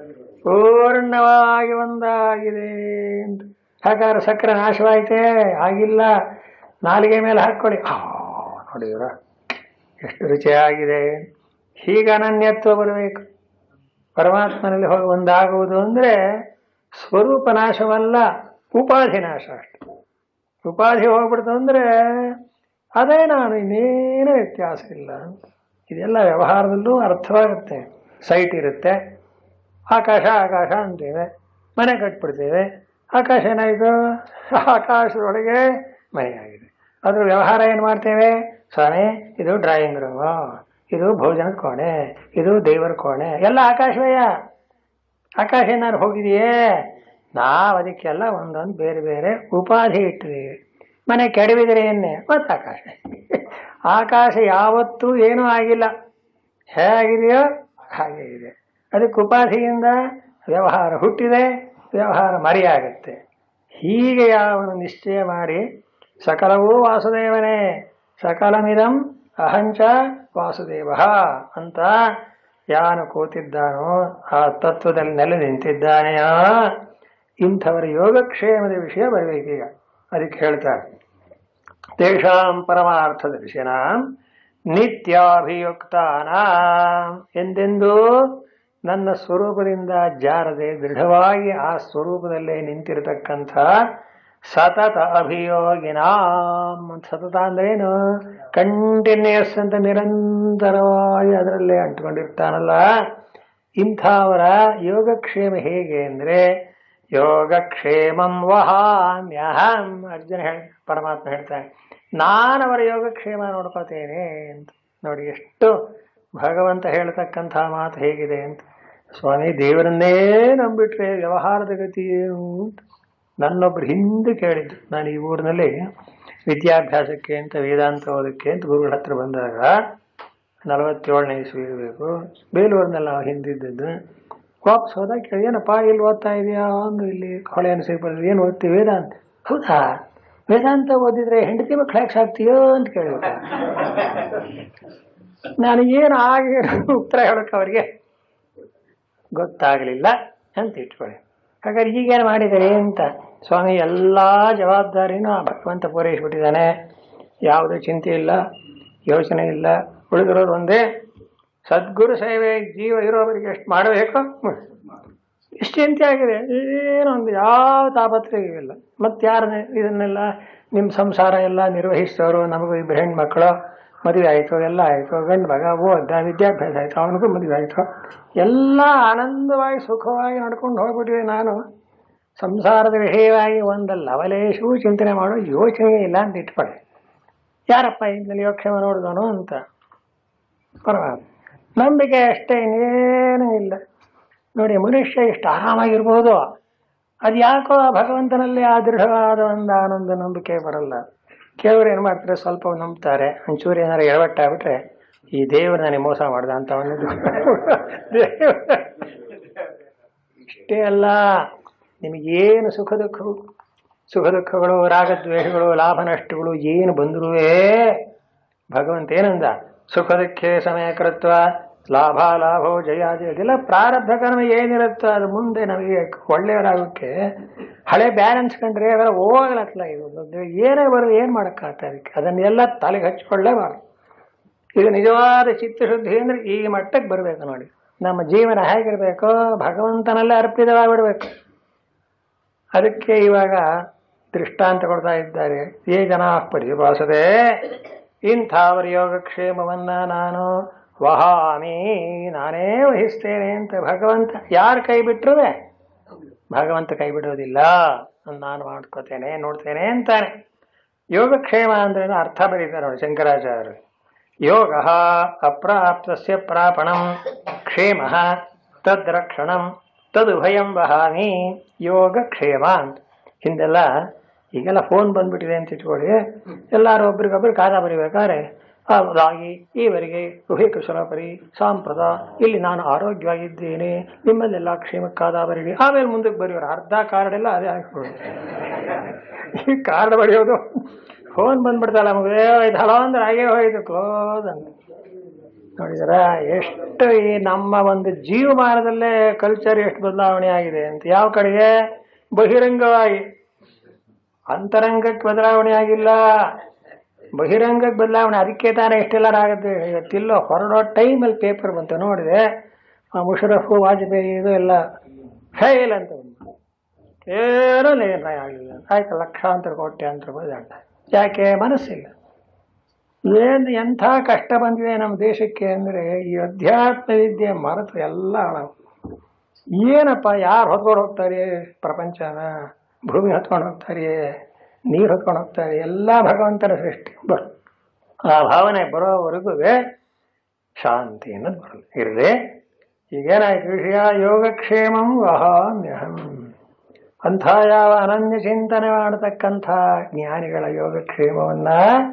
ಪೂರ್ಣವಾಗಿ ಒಂದಾಗಿದೆ ಅಂತ ಹಾಗಾದ್ರೆ ಸಕ್ಕರೆ ನಾಶವಾಯಿತೆ ಆಗಿಲ್ಲ ನಾಲಿಗೆ ಮೇಲೆ ಹಾಕ್ಕೊಳ್ಳಿ ಆ ನೋಡಿ ಇವ್ರ ಎಷ್ಟು ರುಚಿಯಾಗಿದೆ ಹೀಗೆ ಅನನ್ಯತ್ವ ಬರಬೇಕು ಪರಮಾತ್ಮನಲ್ಲಿ ಹೋಗಿ ಒಂದಾಗುವುದು ಅಂದ್ರೆ ಸ್ವರೂಪ ನಾಶವಲ್ಲ ಉಪಾಧಿ ನಾಶ ಅಷ್ಟೆ ಉಪಾಧಿ ಹೋಗ್ಬಿಡ್ತು ಅಂದ್ರೆ ಅದೇ ನಾನು ಇನ್ನೇನು ವ್ಯತ್ಯಾಸ ಇಲ್ಲ ಇದೆಲ್ಲ ವ್ಯವಹಾರದಲ್ಲೂ ಅರ್ಥವಾಗುತ್ತೆ ಸೈಟ್ ಇರುತ್ತೆ ಆಕಾಶ ಆಕಾಶ ಅಂತೇವೆ ಮನೆ ಕಟ್ಬಿಡ್ತೇವೆ ಆಕಾಶ ಏನಾಯಿತು ಆಕಾಶದೊಳಗೆ ಮನೆಯಾಗಿದೆ ಅದ್ರ ವ್ಯವಹಾರ ಏನು ಮಾಡ್ತೇವೆ ಸ್ವಾಮಿ ಇದು ಡ್ರಾಯಿಂಗ್ ರೂಮು ಇದು ಭೋಜನದ ಕೋಣೆ ಇದು ದೇವರ ಕೋಣೆ ಎಲ್ಲ ಆಕಾಶವಯ್ಯ ಆಕಾಶ ಏನಾದ್ರು ಹೋಗಿದೆಯೇ ನಾವು ಅದಕ್ಕೆಲ್ಲ ಒಂದೊಂದು ಬೇರೆ ಬೇರೆ ಉಪಾಧಿ ಇಟ್ಟಿದ್ದೀವಿ ಮನೆ ಕೆಡವಿದರೆ ಎನ್ನೆ ಮತ್ತು ಆಕಾಶ ಆಕಾಶ ಯಾವತ್ತೂ ಏನೂ ಆಗಿಲ್ಲ ಹೇಗಿದೆಯೋ ಹಾಗೆ ಇದೆ ಅದಕ್ಕೆ ಉಪಾಧಿಯಿಂದ ವ್ಯವಹಾರ ಹುಟ್ಟಿದೆ ವ್ಯವಹಾರ ಮರೆಯಾಗುತ್ತೆ ಹೀಗೆ ಯಾವನು ನಿಶ್ಚಯ ಮಾಡಿ ಸಕಲವೂ ವಾಸುದೇವನೇ ಸಕಲಮಿದಂ ಅಹಂಚ ವಾಸುದೇವ ಅಂತ ಯಾನು ಕೂತಿದ್ದಾನೋ ಆ ತತ್ವದಲ್ಲಿ ನೆಲೆ ನಿಂತಿದ್ದಾನೆಯ ಇಂಥವರ ಯೋಗಕ್ಷೇಮದ ವಿಷಯ ಬರಬೇಕೀಗ ಅದಕ್ಕೆ ಹೇಳ್ತಾರೆ ತೇಷಾಂ ಪರಮಾರ್ಥ ದರ್ಶನ ನಿತ್ಯಾಭಿಯುಕ್ತಾನ ಎಂದೆಂದೂ ನನ್ನ ಸ್ವರೂಪದಿಂದ ಜಾರದೆ ದೃಢವಾಗಿ ಆ ಸ್ವರೂಪದಲ್ಲೇ ನಿಂತಿರತಕ್ಕಂಥ ಸತತ ಅಭಿಯೋಗಿನಾಂ ಸತತ ಅಂದ್ರೇನು ಕಂಟಿನ್ಯೂಸ್ ಅಂತ ನಿರಂತರವಾಗಿ ಅದರಲ್ಲೇ ಅಂಟ್ಕೊಂಡಿರ್ತಾನಲ್ಲ ಇಂಥವರ ಯೋಗಕ್ಷೇಮ ಹೇಗೆ ಅಂದ್ರೆ ಯೋಗಕ್ಷೇಮಂ ವಹಾಮ್ಯಹಂ ಅರ್ಜುನ ಹೇಳ ಪರಮಾತ್ಮ ಹೇಳ್ತಾನೆ ನಾನು ಅವರ ಯೋಗಕ್ಷೇಮ ನೋಡ್ಕೋತೇನೆ ಅಂತ ನೋಡಿ ಎಷ್ಟು ಭಗವಂತ ಹೇಳ್ತಕ್ಕಂಥ ಮಾತು ಹೇಗಿದೆ ಅಂತ ಸ್ವಾಮಿ ದೇವರನ್ನೇ ನಂಬಿಟ್ರೆ ವ್ಯವಹಾರದ ಗತಿ ಏನು ಅಂತ ನನ್ನೊಬ್ರು ಹಿಂದೆ ಕೇಳಿದ್ದು ನಾನು ಈ ಊರಿನಲ್ಲಿ ವಿದ್ಯಾಭ್ಯಾಸಕ್ಕೆ ಅಂತ ವೇದಾಂತ ಓದಕ್ಕೆ ಅಂತ ಗುರುಗಳ ಹತ್ರ ಬಂದಾಗ ನಲವತ್ತೇಳನೇ ಇಸ್ವಿ ಇರಬೇಕು ಬೇಲೂರಿನಲ್ಲಿ ನಾವು ಹಿಂದಿದ್ದದ್ದು ವಾಪಸ್ ಹೋದಾಗ ಕೇಳಿ ಏನಪ್ಪ ಇಲ್ಲಿ ಓದ್ತಾ ಇದೆಯಾ ಅಂದು ಇಲ್ಲಿ ಹೊಳೆಯನ್ನು ಸೇರ್ಪಡಿಸಿ ಏನು ಓದ್ತೀವಿ ವೇದಾಂತ ಹೌದಾ ವೇದಾಂತ ಓದಿದ್ರೆ ಹೆಂಡತಿ ಮಕ್ಳು ಯಾಕೆ ಸಾಕ್ತೀಯೋ ಅಂತ ಕೇಳಿಬಿಟ್ಟ ನಾನು ಏನು ಆಗಿ ಉತ್ತರ ಹೇಳೋಕೆ ಅವರಿಗೆ ಗೊತ್ತಾಗಲಿಲ್ಲ ಅಂತ ಇಟ್ಕೊಳ್ಳಿ ಹಾಗಾದ್ರೆ ಈಗೇನು ಮಾಡಿದ್ದಾರೆ ಅಂತ ಸ್ವಾಮಿ ಎಲ್ಲ ಜವಾಬ್ದಾರಿನೂ ಆ ಭಗವಂತ ಪೂರೈಸಿಬಿಟ್ಟಿದ್ದಾನೆ ಯಾವುದೇ ಚಿಂತೆ ಇಲ್ಲ ಯೋಚನೆ ಇಲ್ಲ ಉಳಿದಿರೋದು ಒಂದೇ ಸದ್ಗುರು ಸೇವೆ ಜೀವ ಇರೋವರಿಗೆ ಎಷ್ಟು ಮಾಡಬೇಕು ಇಷ್ಟು ಚಿಂತೆ ಆಗಿದೆ ಏನೊಂದು ಯಾವ ತಾಪತ್ರಯವಿಲ್ಲ ಮತ್ತೆ ಯಾರು ಇದನ್ನೆಲ್ಲ ನಿಮ್ಮ ಸಂಸಾರ ಎಲ್ಲ ನಿರ್ವಹಿಸೋರು ನಮಗೂ ಇಬ್ಬರು ಹೆಣ್ಮಕ್ಳು ಮದುವೆ ಆಯಿತು ಎಲ್ಲ ಆಯಿತು ಗಂಡು ಮಗ ಓದ್ದ ವಿದ್ಯಾಭ್ಯಾಸ ಆಯಿತು ಅವನಿಗೂ ಮದುವೆ ಆಯಿತು ಎಲ್ಲ ಆನಂದವಾಗಿ ಸುಖವಾಗಿ ನಡ್ಕೊಂಡು ಹೋಗ್ಬಿಟ್ಟಿದೆ ನಾನು ಸಂಸಾರದ ವಿಷಯವಾಗಿ ಒಂದು ಲವಲೇಶವೂ ಚಿಂತನೆ ಮಾಡೋ ಯೋಚನೆ ಇಲ್ಲ ಅಂತ ಇಟ್ಕೊಳ್ಳಿ ಯಾರಪ್ಪ ಇಂದಲ್ಲಿ ಯೋಗಕ್ಷೇಮ ನೋಡಿದವನು ಅಂತ ಪರವಾಗಿಲ್ಲ ನಂಬಿಕೆ ಅಷ್ಟೇ ಇನ್ನೇನೂ ಇಲ್ಲ ನೋಡಿ ಮನುಷ್ಯ ಇಷ್ಟು ಆರಾಮಾಗಿರ್ಬೋದು ಅದು ಯಾಕೋ ಆ ಭಗವಂತನಲ್ಲಿ ಆ ದೃಢವಾದ ಒಂದು ಆನಂದ ನಂಬಿಕೆ ಬರಲ್ಲ ಕೆಲವರು ಏನು ಮಾಡ್ತಾರೆ ಸ್ವಲ್ಪ ನಂಬ್ತಾರೆ ಒಂಚೂರು ಏನಾರು ಎಡವಟ್ಟಾಗ್ಬಿಟ್ರೆ ಈ ದೇವರು ನನಗೆ ಮೋಸ ಮಾಡ್ದ ಅಂತ ಅವನು ಇಷ್ಟೇ ಅಲ್ಲ ನಿಮಗೇನು ಸುಖ ದುಃಖವು ಸುಖ ದುಃಖಗಳು ರಾಗದ್ವೇಷಗಳು ಲಾಭ ನಷ್ಟಗಳು ಏನು ಬಂದ್ರುವೇ ಭಗವಂತ ಏನಂದ ಸುಖ ದುಃಖೇ ಸಮಯ ಕೃತ್ವ ಲಾಭ ಲಾಭೋ ಜಯ ಜಯ ಇದೆಲ್ಲ ಪ್ರಾರಬ್ಧ ಕರ್ಮ ಏನಿರುತ್ತೋ ಅದು ಮುಂದೆ ನಮಗೆ ಒಳ್ಳೆಯವರಾಗೋಕ್ಕೆ ಹಳೆ ಬ್ಯಾಲೆನ್ಸ್ ಕಂಡ್ರೆ ಅವೆಲ್ಲ ಹೋಗ್ಲತ್ತಲ್ಲ ಇದು ಏನೇ ಬರೋದು ಏನು ಮಾಡೋಕ್ಕಾಗ್ತದೆ ಅದಕ್ಕೆ ಅದನ್ನೆಲ್ಲ ತಲೆಗೆ ಹಚ್ಕೊಳ್ಳೇಬಾರ್ದು ಇದು ನಿಜವಾದ ಚಿತ್ತಶುದ್ಧಿ ಅಂದ್ರೆ ಈ ಮಟ್ಟಕ್ಕೆ ಬರಬೇಕು ನೋಡಿ ನಮ್ಮ ಜೀವನ ಹೇಗಿರಬೇಕು ಭಗವಂತನಲ್ಲೇ ಅರ್ಪಿತವಾಗಿಬಿಡ್ಬೇಕು ಅದಕ್ಕೆ ಇವಾಗ ದೃಷ್ಟಾಂತ ಕೊಡ್ತಾ ಇದ್ದಾರೆ ಏ ಜನ ಪರಿಭಾಸದೆ ಇಂಥವರ ಯೋಗಕ್ಷೇಮವನ್ನ ನಾನು ವಹಾಮಿ ನಾನೇ ವಹಿಸ್ತೇನೆ ಅಂತ ಭಗವಂತ ಯಾರು ಕೈ ಬಿಟ್ರುವೆ ಭಗವಂತ ಕೈ ಬಿಡೋದಿಲ್ಲ ನಾನು ಮಾಡ್ಕೋತೇನೆ ನೋಡ್ತೇನೆ ಅಂತಾನೆ ಯೋಗಕ್ಷೇಮ ಅಂದ್ರೆ ಅರ್ಥ ಬರೀತಾರೆ ನೋಡಿ ಶಂಕರಾಚಾರ್ಯರು ಯೋಗ ಅಪ್ರಾಪ್ತಸ್ಯ ಪ್ರಾಪಣಂ ಕ್ಷೇಮ ತದ್ರಕ್ಷಣಂ ತದುಭಯಂ ವಹಾಮಿ ಯೋಗಕ್ಷೇಮ ಅಂತ ಹಿಂದೆಲ್ಲ ಈಗೆಲ್ಲ ಫೋನ್ ಬಂದ್ಬಿಟ್ಟಿದೆ ಅಂತ ಇಟ್ಕೊಳ್ಳಿ ಎಲ್ಲರೂ ಒಬ್ರಿಗೊಬ್ರು ಕಾದ ಬರಿಬೇಕಾದ್ರೆ ಹೌದಾಗಿ ಈವರೆಗೆ ಉಭಯ ಕುಶಲಪರಿ ಸಾಂಪ್ರದ ಇಲ್ಲಿ ನಾನು ಆರೋಗ್ಯವಾಗಿದ್ದೇನೆ ನಿಮ್ಮಲ್ಲೆಲ್ಲ ಕ್ಷೇಮಕ್ಕಾದ ಬರೀರಿ ಆಮೇಲೆ ಮುಂದಕ್ಕೆ ಬರೆಯೋರು ಅರ್ಧ ಕಾರ್ಡ್ ಎಲ್ಲ ಅದೇ ಹಾಕ್ಬಿಡೋದು ಈ ಕಾರ್ಡ್ ಬರೆಯೋದು ಫೋನ್ ಬಂದ್ಬಿಡ್ತಾಳೆ ಮಗುವೆ ಇದು ಹಲೋ ಅಂದ್ರೆ ಹಾಗೆ ಹೋಯ್ತು ಕ್ಲೋಸ್ ಅಂತ ನೋಡಿದಾರ ಎಷ್ಟು ಈ ನಮ್ಮ ಒಂದು ಜೀವಮಾನದಲ್ಲೇ ಕಲ್ಚರ್ ಎಷ್ಟು ಬದಲಾವಣೆ ಆಗಿದೆ ಅಂತ ಯಾವ ಕಡೆಗೆ ಬಹಿರಂಗವಾಗಿ ಅಂತರಂಗಕ್ಕೆ ಬದಲಾವಣೆ ಆಗಿಲ್ಲ ಬಹಿರಂಗಕ್ಕೆ ಬದಲಾವಣೆ ಅದಕ್ಕೆ ತಾನೇ ಎಷ್ಟೆಲ್ಲ ಆಗುತ್ತೆ ಇವತ್ತಿಲ್ಲೋ ಹೊರಡೋ ಟೈಮಲ್ಲಿ ಪೇಪರ್ ಬಂತು ನೋಡಿದೆ ಆ ಮುಷರಫು ವಾಜಪೇಯಿ ಇದು ಎಲ್ಲ ಫೇಲ್ ಅಂತ ಬಂತು ಏನೂ ನಿರ್ಣಯ ಆಗಲಿಲ್ಲ ಆಯ್ತು ಲಕ್ಷಾಂತರ ಕೋಟ್ಯಾಂತರ ಬದಲಾಟ ಯಾಕೆ ಮನಸ್ಸಿಲ್ಲ ಏನು ಎಂಥ ಕಷ್ಟ ಬಂದಿದೆ ನಮ್ಮ ದೇಶಕ್ಕೆ ಅಂದರೆ ಈ ಅಧ್ಯಾತ್ಮ ವಿದ್ಯೆ ಮರೆತು ಎಲ್ಲ ಹಾಳಾಗ್ ಏನಪ್ಪ ಯಾರು ಹೊತ್ಕೊಂಡು ಹೋಗ್ತಾರೆ ಪ್ರಪಂಚನ ಭೂಮಿ ಹೊತ್ಕೊಂಡು ಹೋಗ್ತಾರೆ ನೀರು ಹೊತ್ಕೊಂಡು ಹೋಗ್ತಾರೆ ಎಲ್ಲ ಭಗವಂತನ ಸೃಷ್ಟಿ ಬರ್ ಆ ಭಾವನೆ ಬರೋವರೆಗೂ ಶಾಂತಿ ಅನ್ನೋದು ಬರಲ್ಲ ಇರಲಿ ಈಗೇನಾಯ್ತು ವಿಷಯ ಯೋಗಕ್ಷೇಮಂ ವಹಾಮ್ಯಹಂ ಅಂಥ ಯಾವ ಅನನ್ಯ ಚಿಂತನೆ ಮಾಡತಕ್ಕಂಥ ಜ್ಞಾನಿಗಳ ಯೋಗಕ್ಷೇಮವನ್ನ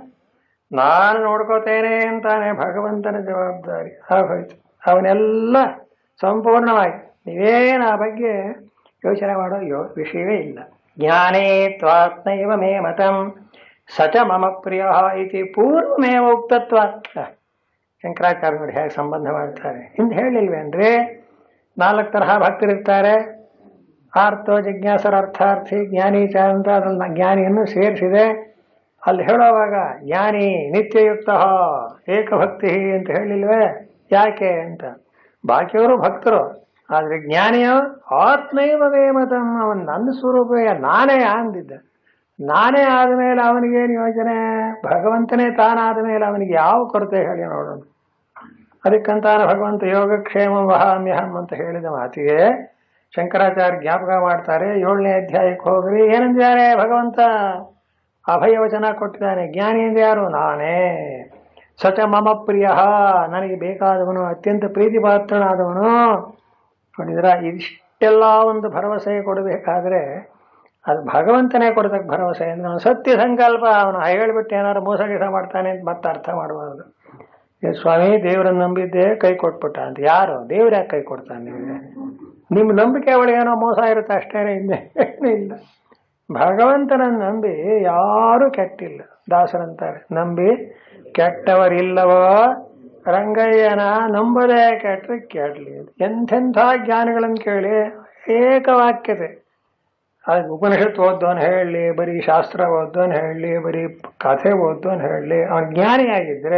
ನಾನು ನೋಡ್ಕೋತೇನೆ ಅಂತಾನೆ ಭಗವಂತನ ಜವಾಬ್ದಾರಿ ಆಗೋಯ್ತು ಅವನೆಲ್ಲ ಸಂಪೂರ್ಣವಾಗಿ ನೀವೇನು ಆ ಬಗ್ಗೆ ಯೋಚನೆ ಮಾಡೋ ಯೋ ವಿಷಯವೇ ಇಲ್ಲ ಜ್ಞಾನೇ ತ್ವಾತ್ಮೈವ ಮೇ ಮತಂ ಸಚ ಮಮ ಪ್ರಿಯ ಇತಿ ಪೂರ್ವಮೇವ ಉಕ್ತತ್ವ ಶಂಕರಾಚಾರ್ಯ ನೋಡಿ ಹೇಗೆ ಸಂಬಂಧ ಮಾಡ್ತಾರೆ ಹಿಂದೆ ಹೇಳಿಲ್ವೇನ್ರಿ ನಾಲ್ಕು ತರಹ ಭಕ್ತರಿರ್ತಾರೆ ಆರ್ತೋ ಜಿಜ್ಞಾಸರ ಅರ್ಥಾರ್ಥಿ ಜ್ಞಾನಿ ಚ ಅಂತ ಅದನ್ನ ಜ್ಞಾನಿಯನ್ನು ಸೇರಿಸಿದೆ ಅಲ್ಲಿ ಹೇಳುವಾಗ ಜ್ಞಾನಿ ನಿತ್ಯಯುಕ್ತ ಏಕಭಕ್ತಿ ಅಂತ ಹೇಳಿಲ್ವೇ ಯಾಕೆ ಅಂತ ಬಾಕಿಯವರು ಭಕ್ತರು ಆದ್ರೆ ಜ್ಞಾನಿಯು ಆತ್ಮೈವ ವೇಮತಂ ಅವನ್ ನನ್ನ ಸ್ವರೂಪವೇ ನಾನೇ ಅಂದಿದ್ದ ನಾನೇ ಆದಮೇಲೆ ಅವನಿಗೇನು ಯೋಚನೆ ಭಗವಂತನೇ ತಾನಾದ ಮೇಲೆ ಅವನಿಗೆ ಯಾವ ಕೊರತೆ ಹೇಳಿ ನೋಡೋಣ ಅದಕ್ಕಂತಾನ ಭಗವಂತ ಯೋಗಕ್ಷೇಮ ವಹಾಮ್ಯಹಂ ಅಂತ ಹೇಳಿದ ಮಾತಿಗೆ ಶಂಕರಾಚಾರ್ಯ ಜ್ಞಾಪಕ ಮಾಡ್ತಾರೆ ಏಳನೇ ಅಧ್ಯಾಯಕ್ಕೆ ಹೋಗ್ರಿ ಏನಂದಿದ್ದಾರೆ ಭಗವಂತ ಅಭಯವಚನ ಕೊಟ್ಟಿದ್ದಾನೆ ಜ್ಞಾನಿ ಅಂದ್ರೆ ಯಾರು ನಾನೇ ಸಚ ಮಮ ಪ್ರಿಯ ನನಗೆ ಬೇಕಾದವನು ಅತ್ಯಂತ ಪ್ರೀತಿಪಾತ್ರನಾದವನು ನೋಡಿದ್ರ ಇಷ್ಟೆಲ್ಲ ಒಂದು ಭರವಸೆ ಕೊಡಬೇಕಾದ್ರೆ ಅದು ಭಗವಂತನೇ ಕೊಡತಕ್ಕ ಭರವಸೆ ಅಂದ್ರೆ ಅವನು ಸತ್ಯ ಸಂಕಲ್ಪ ಅವನು ಹೇಳ್ಬಿಟ್ಟು ಏನಾದ್ರು ಮೋಸ ಗೀಸ ಮಾಡ್ತಾನೆ ಅಂತ ಮತ್ತೆ ಅರ್ಥ ಮಾಡಬಾರ್ದು ಏ ಸ್ವಾಮಿ ದೇವರನ್ನ ನಂಬಿದ್ದೆ ಕೈ ಕೊಟ್ಬಿಟ್ಟ ಅಂತ ಯಾರು ದೇವ್ರ ಯಾಕೆ ಕೈ ಕೊಡ್ತಾನೆ ನಿಮಗೆ ನಿಮ್ಮ ನಂಬಿಕೆ ಒಳಗೆ ಏನೋ ಮೋಸ ಇರುತ್ತೆ ಅಷ್ಟೇನೆ ಹಿಂದೆ ಏನೂ ಇಲ್ಲ ಭಗವಂತನನ್ನು ನಂಬಿ ಯಾರೂ ಕೆಟ್ಟಿಲ್ಲ ದಾಸರಂತಾರೆ ನಂಬಿ ಕೆಟ್ಟವರಿಲ್ಲವೋ ರಂಗಯ್ಯನ ನಂಬದೇ ಕೆಟ್ಟರೆ ಕೆಡಲಿ ಎಂಥೆಂಥ ಜ್ಞಾನಿಗಳನ್ನು ಕೇಳಿ ಏಕವಾಕ್ಯತೆ ಅದು ಉಪನಿಷತ್ ಓದ್ದವನು ಹೇಳಲಿ ಬರೀ ಶಾಸ್ತ್ರ ಓದ್ದವನು ಹೇಳಲಿ ಬರೀ ಕಥೆ ಓದ್ದವನು ಹೇಳಲಿ ಅವನು ಜ್ಞಾನಿಯಾಗಿದ್ದರೆ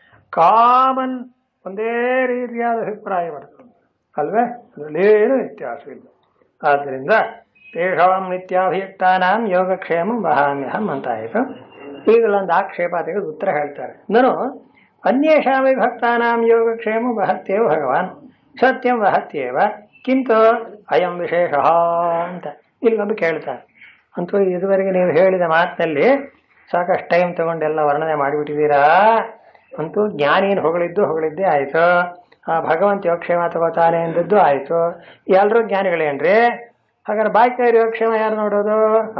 ಕಾಮನ್ ಒಂದೇ ರೀತಿಯಾದ ಅಭಿಪ್ರಾಯ ಬರ್ತದೆ ಅಲ್ವೇ ಅದರಲ್ಲೇನು ವ್ಯತ್ಯಾಸವಿಲ್ಲ ಆದ್ದರಿಂದ ತೇಷಾಂ ನಿತ್ಯಾಭಿಯುಕ್ತಾನಾಂ ಯೋಗಕ್ಷೇಮ ವಹಾಮ್ಯಹಂ ಅಂತ ಆಯಿತು ಈಗಲೊಂದು ಆಕ್ಷೇಪ ತೆಗೆದು ಉತ್ತರ ಹೇಳ್ತಾರೆ ನಾನು ಅನ್ಯೇಷಾಂ ವಿಭಕ್ತಾನಾಂ ಯೋಗಕ್ಷೇಮ ವಹತ್ಯೇವ ಭಗವಾನ್ ಸತ್ಯಂ ವಹತ್ಯೇವ ಕಿಂತು ಅಯಂ ವಿಶೇಷ ಅಂತ ಇಲ್ಲೊಂದು ಕೇಳ್ತಾರೆ ಅಂತೂ ಇದುವರೆಗೆ ನೀವು ಹೇಳಿದ ಮಾತಿನಲ್ಲಿ ಸಾಕಷ್ಟು ಟೈಮ್ ತಗೊಂಡೆಲ್ಲ ವರ್ಣನೆ ಮಾಡಿಬಿಟ್ಟಿದ್ದೀರಾ ಅಂತೂ ಜ್ಞಾನಿಯನ್ನು ಹೊಗಳಿದ್ದು ಹೊಗಳಿದ್ದೇ ಆಯಿತು ಆ ಭಗವಂತ ಯೋಗಕ್ಷೇಮ ತಗೋತಾನೆ ಎಂದದ್ದು ಆಯಿತು ಎಲ್ಲರೂ ಜ್ಞಾನಿಗಳೇನ್ರಿ ಹಾಗಾದ್ರೆ ಬಾಕಿ ಯೋಗಕ್ಷೇಮ ಯಾರು ನೋಡೋದು ಆ,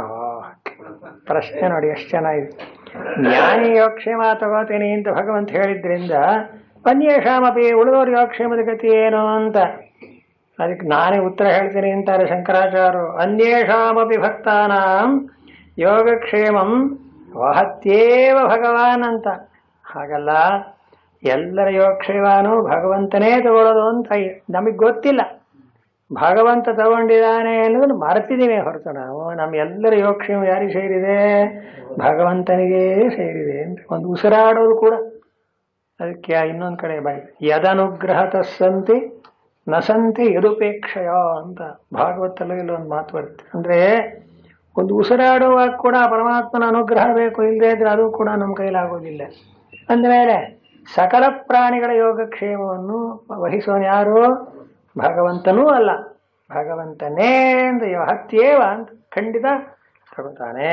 ಪ್ರಶ್ನೆ ನೋಡಿ ಎಷ್ಟು ಚೆನ್ನಾಗಿದೆ ಜ್ಞಾನಿ ಯೋಗಕ್ಷೇಮ ತಗೋತೀನಿ ಅಂತ ಭಗವಂತ ಹೇಳಿದ್ರಿಂದ ಅನ್ಯೇಷಾಮಪಿ ಉಳಿದವ್ರ ಯೋಗಕ್ಷೇಮದ ಗತಿ ಏನು ಅಂತ ಅದಕ್ಕೆ ನಾನೇ ಉತ್ತರ ಹೇಳ್ತೀನಿ ಅಂತಾರೆ ಶಂಕರಾಚಾರ್ಯರು ಅನ್ಯೇಷಾಮಪಿ ಭಕ್ತಾನಾಂ ಯೋಗಕ್ಷೇಮಂ ವಹತ್ಯೇವ ಭಗವಾನ್ ಅಂತ ಹಾಗಲ್ಲ ಎಲ್ಲರ ಯೋಗಕ್ಷೇಮನೂ ಭಗವಂತನೇ ತಗೊಳ್ಳೋದು ಅಂತ ನಮಗೆ ಗೊತ್ತಿಲ್ಲ ಭಗವಂತ ತಗೊಂಡಿದ್ದಾನೆ ಅನ್ನೋದನ್ನು ಮರೆತಿದ್ದೀವಿ ಹೊರತು ನಾವು ನಮ್ಮ ಎಲ್ಲರ ಯೋಗಕ್ಷೇಮ ಯಾರಿಗೆ ಸೇರಿದೆ ಭಗವಂತನಿಗೆ ಸೇರಿದೆ ಅಂತ ಒಂದು ಉಸಿರಾಡೋದು ಕೂಡ ಅದಕ್ಕೆ ಇನ್ನೊಂದು ಕಡೆ ಬಾಯಿ ಯದನುಗ್ರಹ ತಸ್ಸಂತಿ ನಸಂತಿ ಯದುಪೇಕ್ಷಯ ಅಂತ ಭಾಗವತಲ್ಲಿ ಒಂದು ಮಾತು ಬರುತ್ತೆ ಅಂದ್ರೆ ಒಂದು ಉಸಿರಾಡುವಾಗ ಕೂಡ ಪರಮಾತ್ಮನ ಅನುಗ್ರಹ ಬೇಕು ಇಲ್ಲದೆ ಇದ್ರೆ ಅದು ಕೂಡ ನಮ್ಮ ಕೈಲಾಗೋದಿಲ್ಲ ಅಂದಮೇಲೆ ಸಕಲ ಪ್ರಾಣಿಗಳ ಯೋಗಕ್ಷೇಮವನ್ನು ವಹಿಸೋನು ಯಾರು ಭಗವಂತನೂ ಅಲ್ಲ ಭಗವಂತನೇ ಅಂತ ಹತ್ಯೇವ ಅಂತ ಖಂಡಿತ ತಗೋತಾನೆ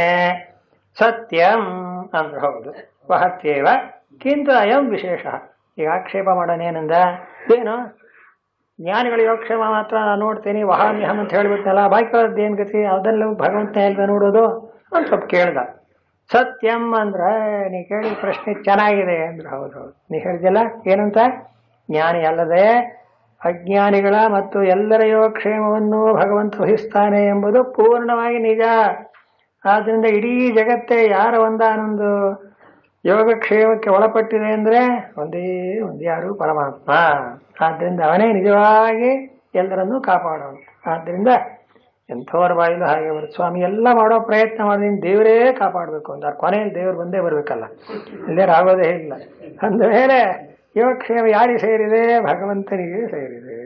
ಸತ್ಯಂ ಅಂದ್ರೆ ಹೌದು ವಹತ್ಯೇವ ಕಿಂತು ಅಯಂ ವಿಶೇಷ ಈಗ ಆಕ್ಷೇಪ ಮಾಡೋನೇನಂದ ಏನು ಜ್ಞಾನಿಗಳ ಯೋಗಕ್ಷೇಮ ಮಾತ್ರ ನಾನು ನೋಡ್ತೀನಿ ವಹಾಮ್ಯಹಂ ಅಂತ ಹೇಳ್ಬಿಟ್ನಲ್ಲ ಬಾಕಿ ಏನ್ ಗತಿ ಅದೆಲ್ಲ ಭಗವಂತ ಹೇಳ್ದ ನೋಡೋದು ಅಂತ ಸ್ವಲ್ಪ ಕೇಳ್ದ ಸತ್ಯಂ ಅಂದ್ರೆ ನೀ ಕೇಳಿ ಪ್ರಶ್ನೆ ಚೆನ್ನಾಗಿದೆ ಅಂದ್ರೆ ಹೌದು ಹೌದು ನೀ ಹೇಳಿದಲ್ಲ ಏನಂತ ಜ್ಞಾನಿ ಅಲ್ಲದೆ ಅಜ್ಞಾನಿಗಳ ಮತ್ತು ಎಲ್ಲರ ಯೋಗಕ್ಷೇಮವನ್ನು ಭಗವಂತ ವಹಿಸ್ತಾನೆ ಎಂಬುದು ಪೂರ್ಣವಾಗಿ ನಿಜ ಆದ್ರಿಂದ ಇಡೀ ಜಗತ್ತೇ ಯಾರ ಒಂದಾನೊಂದು ಯೋಗಕ್ಷೇಮಕ್ಕೆ ಒಳಪಟ್ಟಿದೆ ಅಂದ್ರೆ ಒಂದೇ ಒಂದೇ ಯಾರು ಪರಮಾತ್ಮ ಆದ್ರಿಂದ ಅವನೇ ನಿಜವಾಗಿ ಎಲ್ಲರನ್ನೂ ಕಾಪಾಡೋನು ಆದ್ರಿಂದ ಎಂಥವ್ರ ಬಾಯಿಲು ಹಾಗೆ ಬರುತ್ತೆ ಸ್ವಾಮಿ ಎಲ್ಲ ಮಾಡೋ ಪ್ರಯತ್ನ ಮಾಡಿದೀನಿ ದೇವರೇ ಕಾಪಾಡಬೇಕು ಅಂತ ಕೊನೆಯಲ್ಲಿ ದೇವರು ಬಂದೇ ಬರಬೇಕಲ್ಲ ಇಲ್ಲೇ ಆಗೋದೇ ಇಲ್ಲ ಅಂದಮೇಲೆ ಯೋಗಕ್ಷೇಮ ಯಾರಿಗೆ ಸೇರಿದೆ ಭಗವಂತನಿಗೆ ಸೇರಿದೆ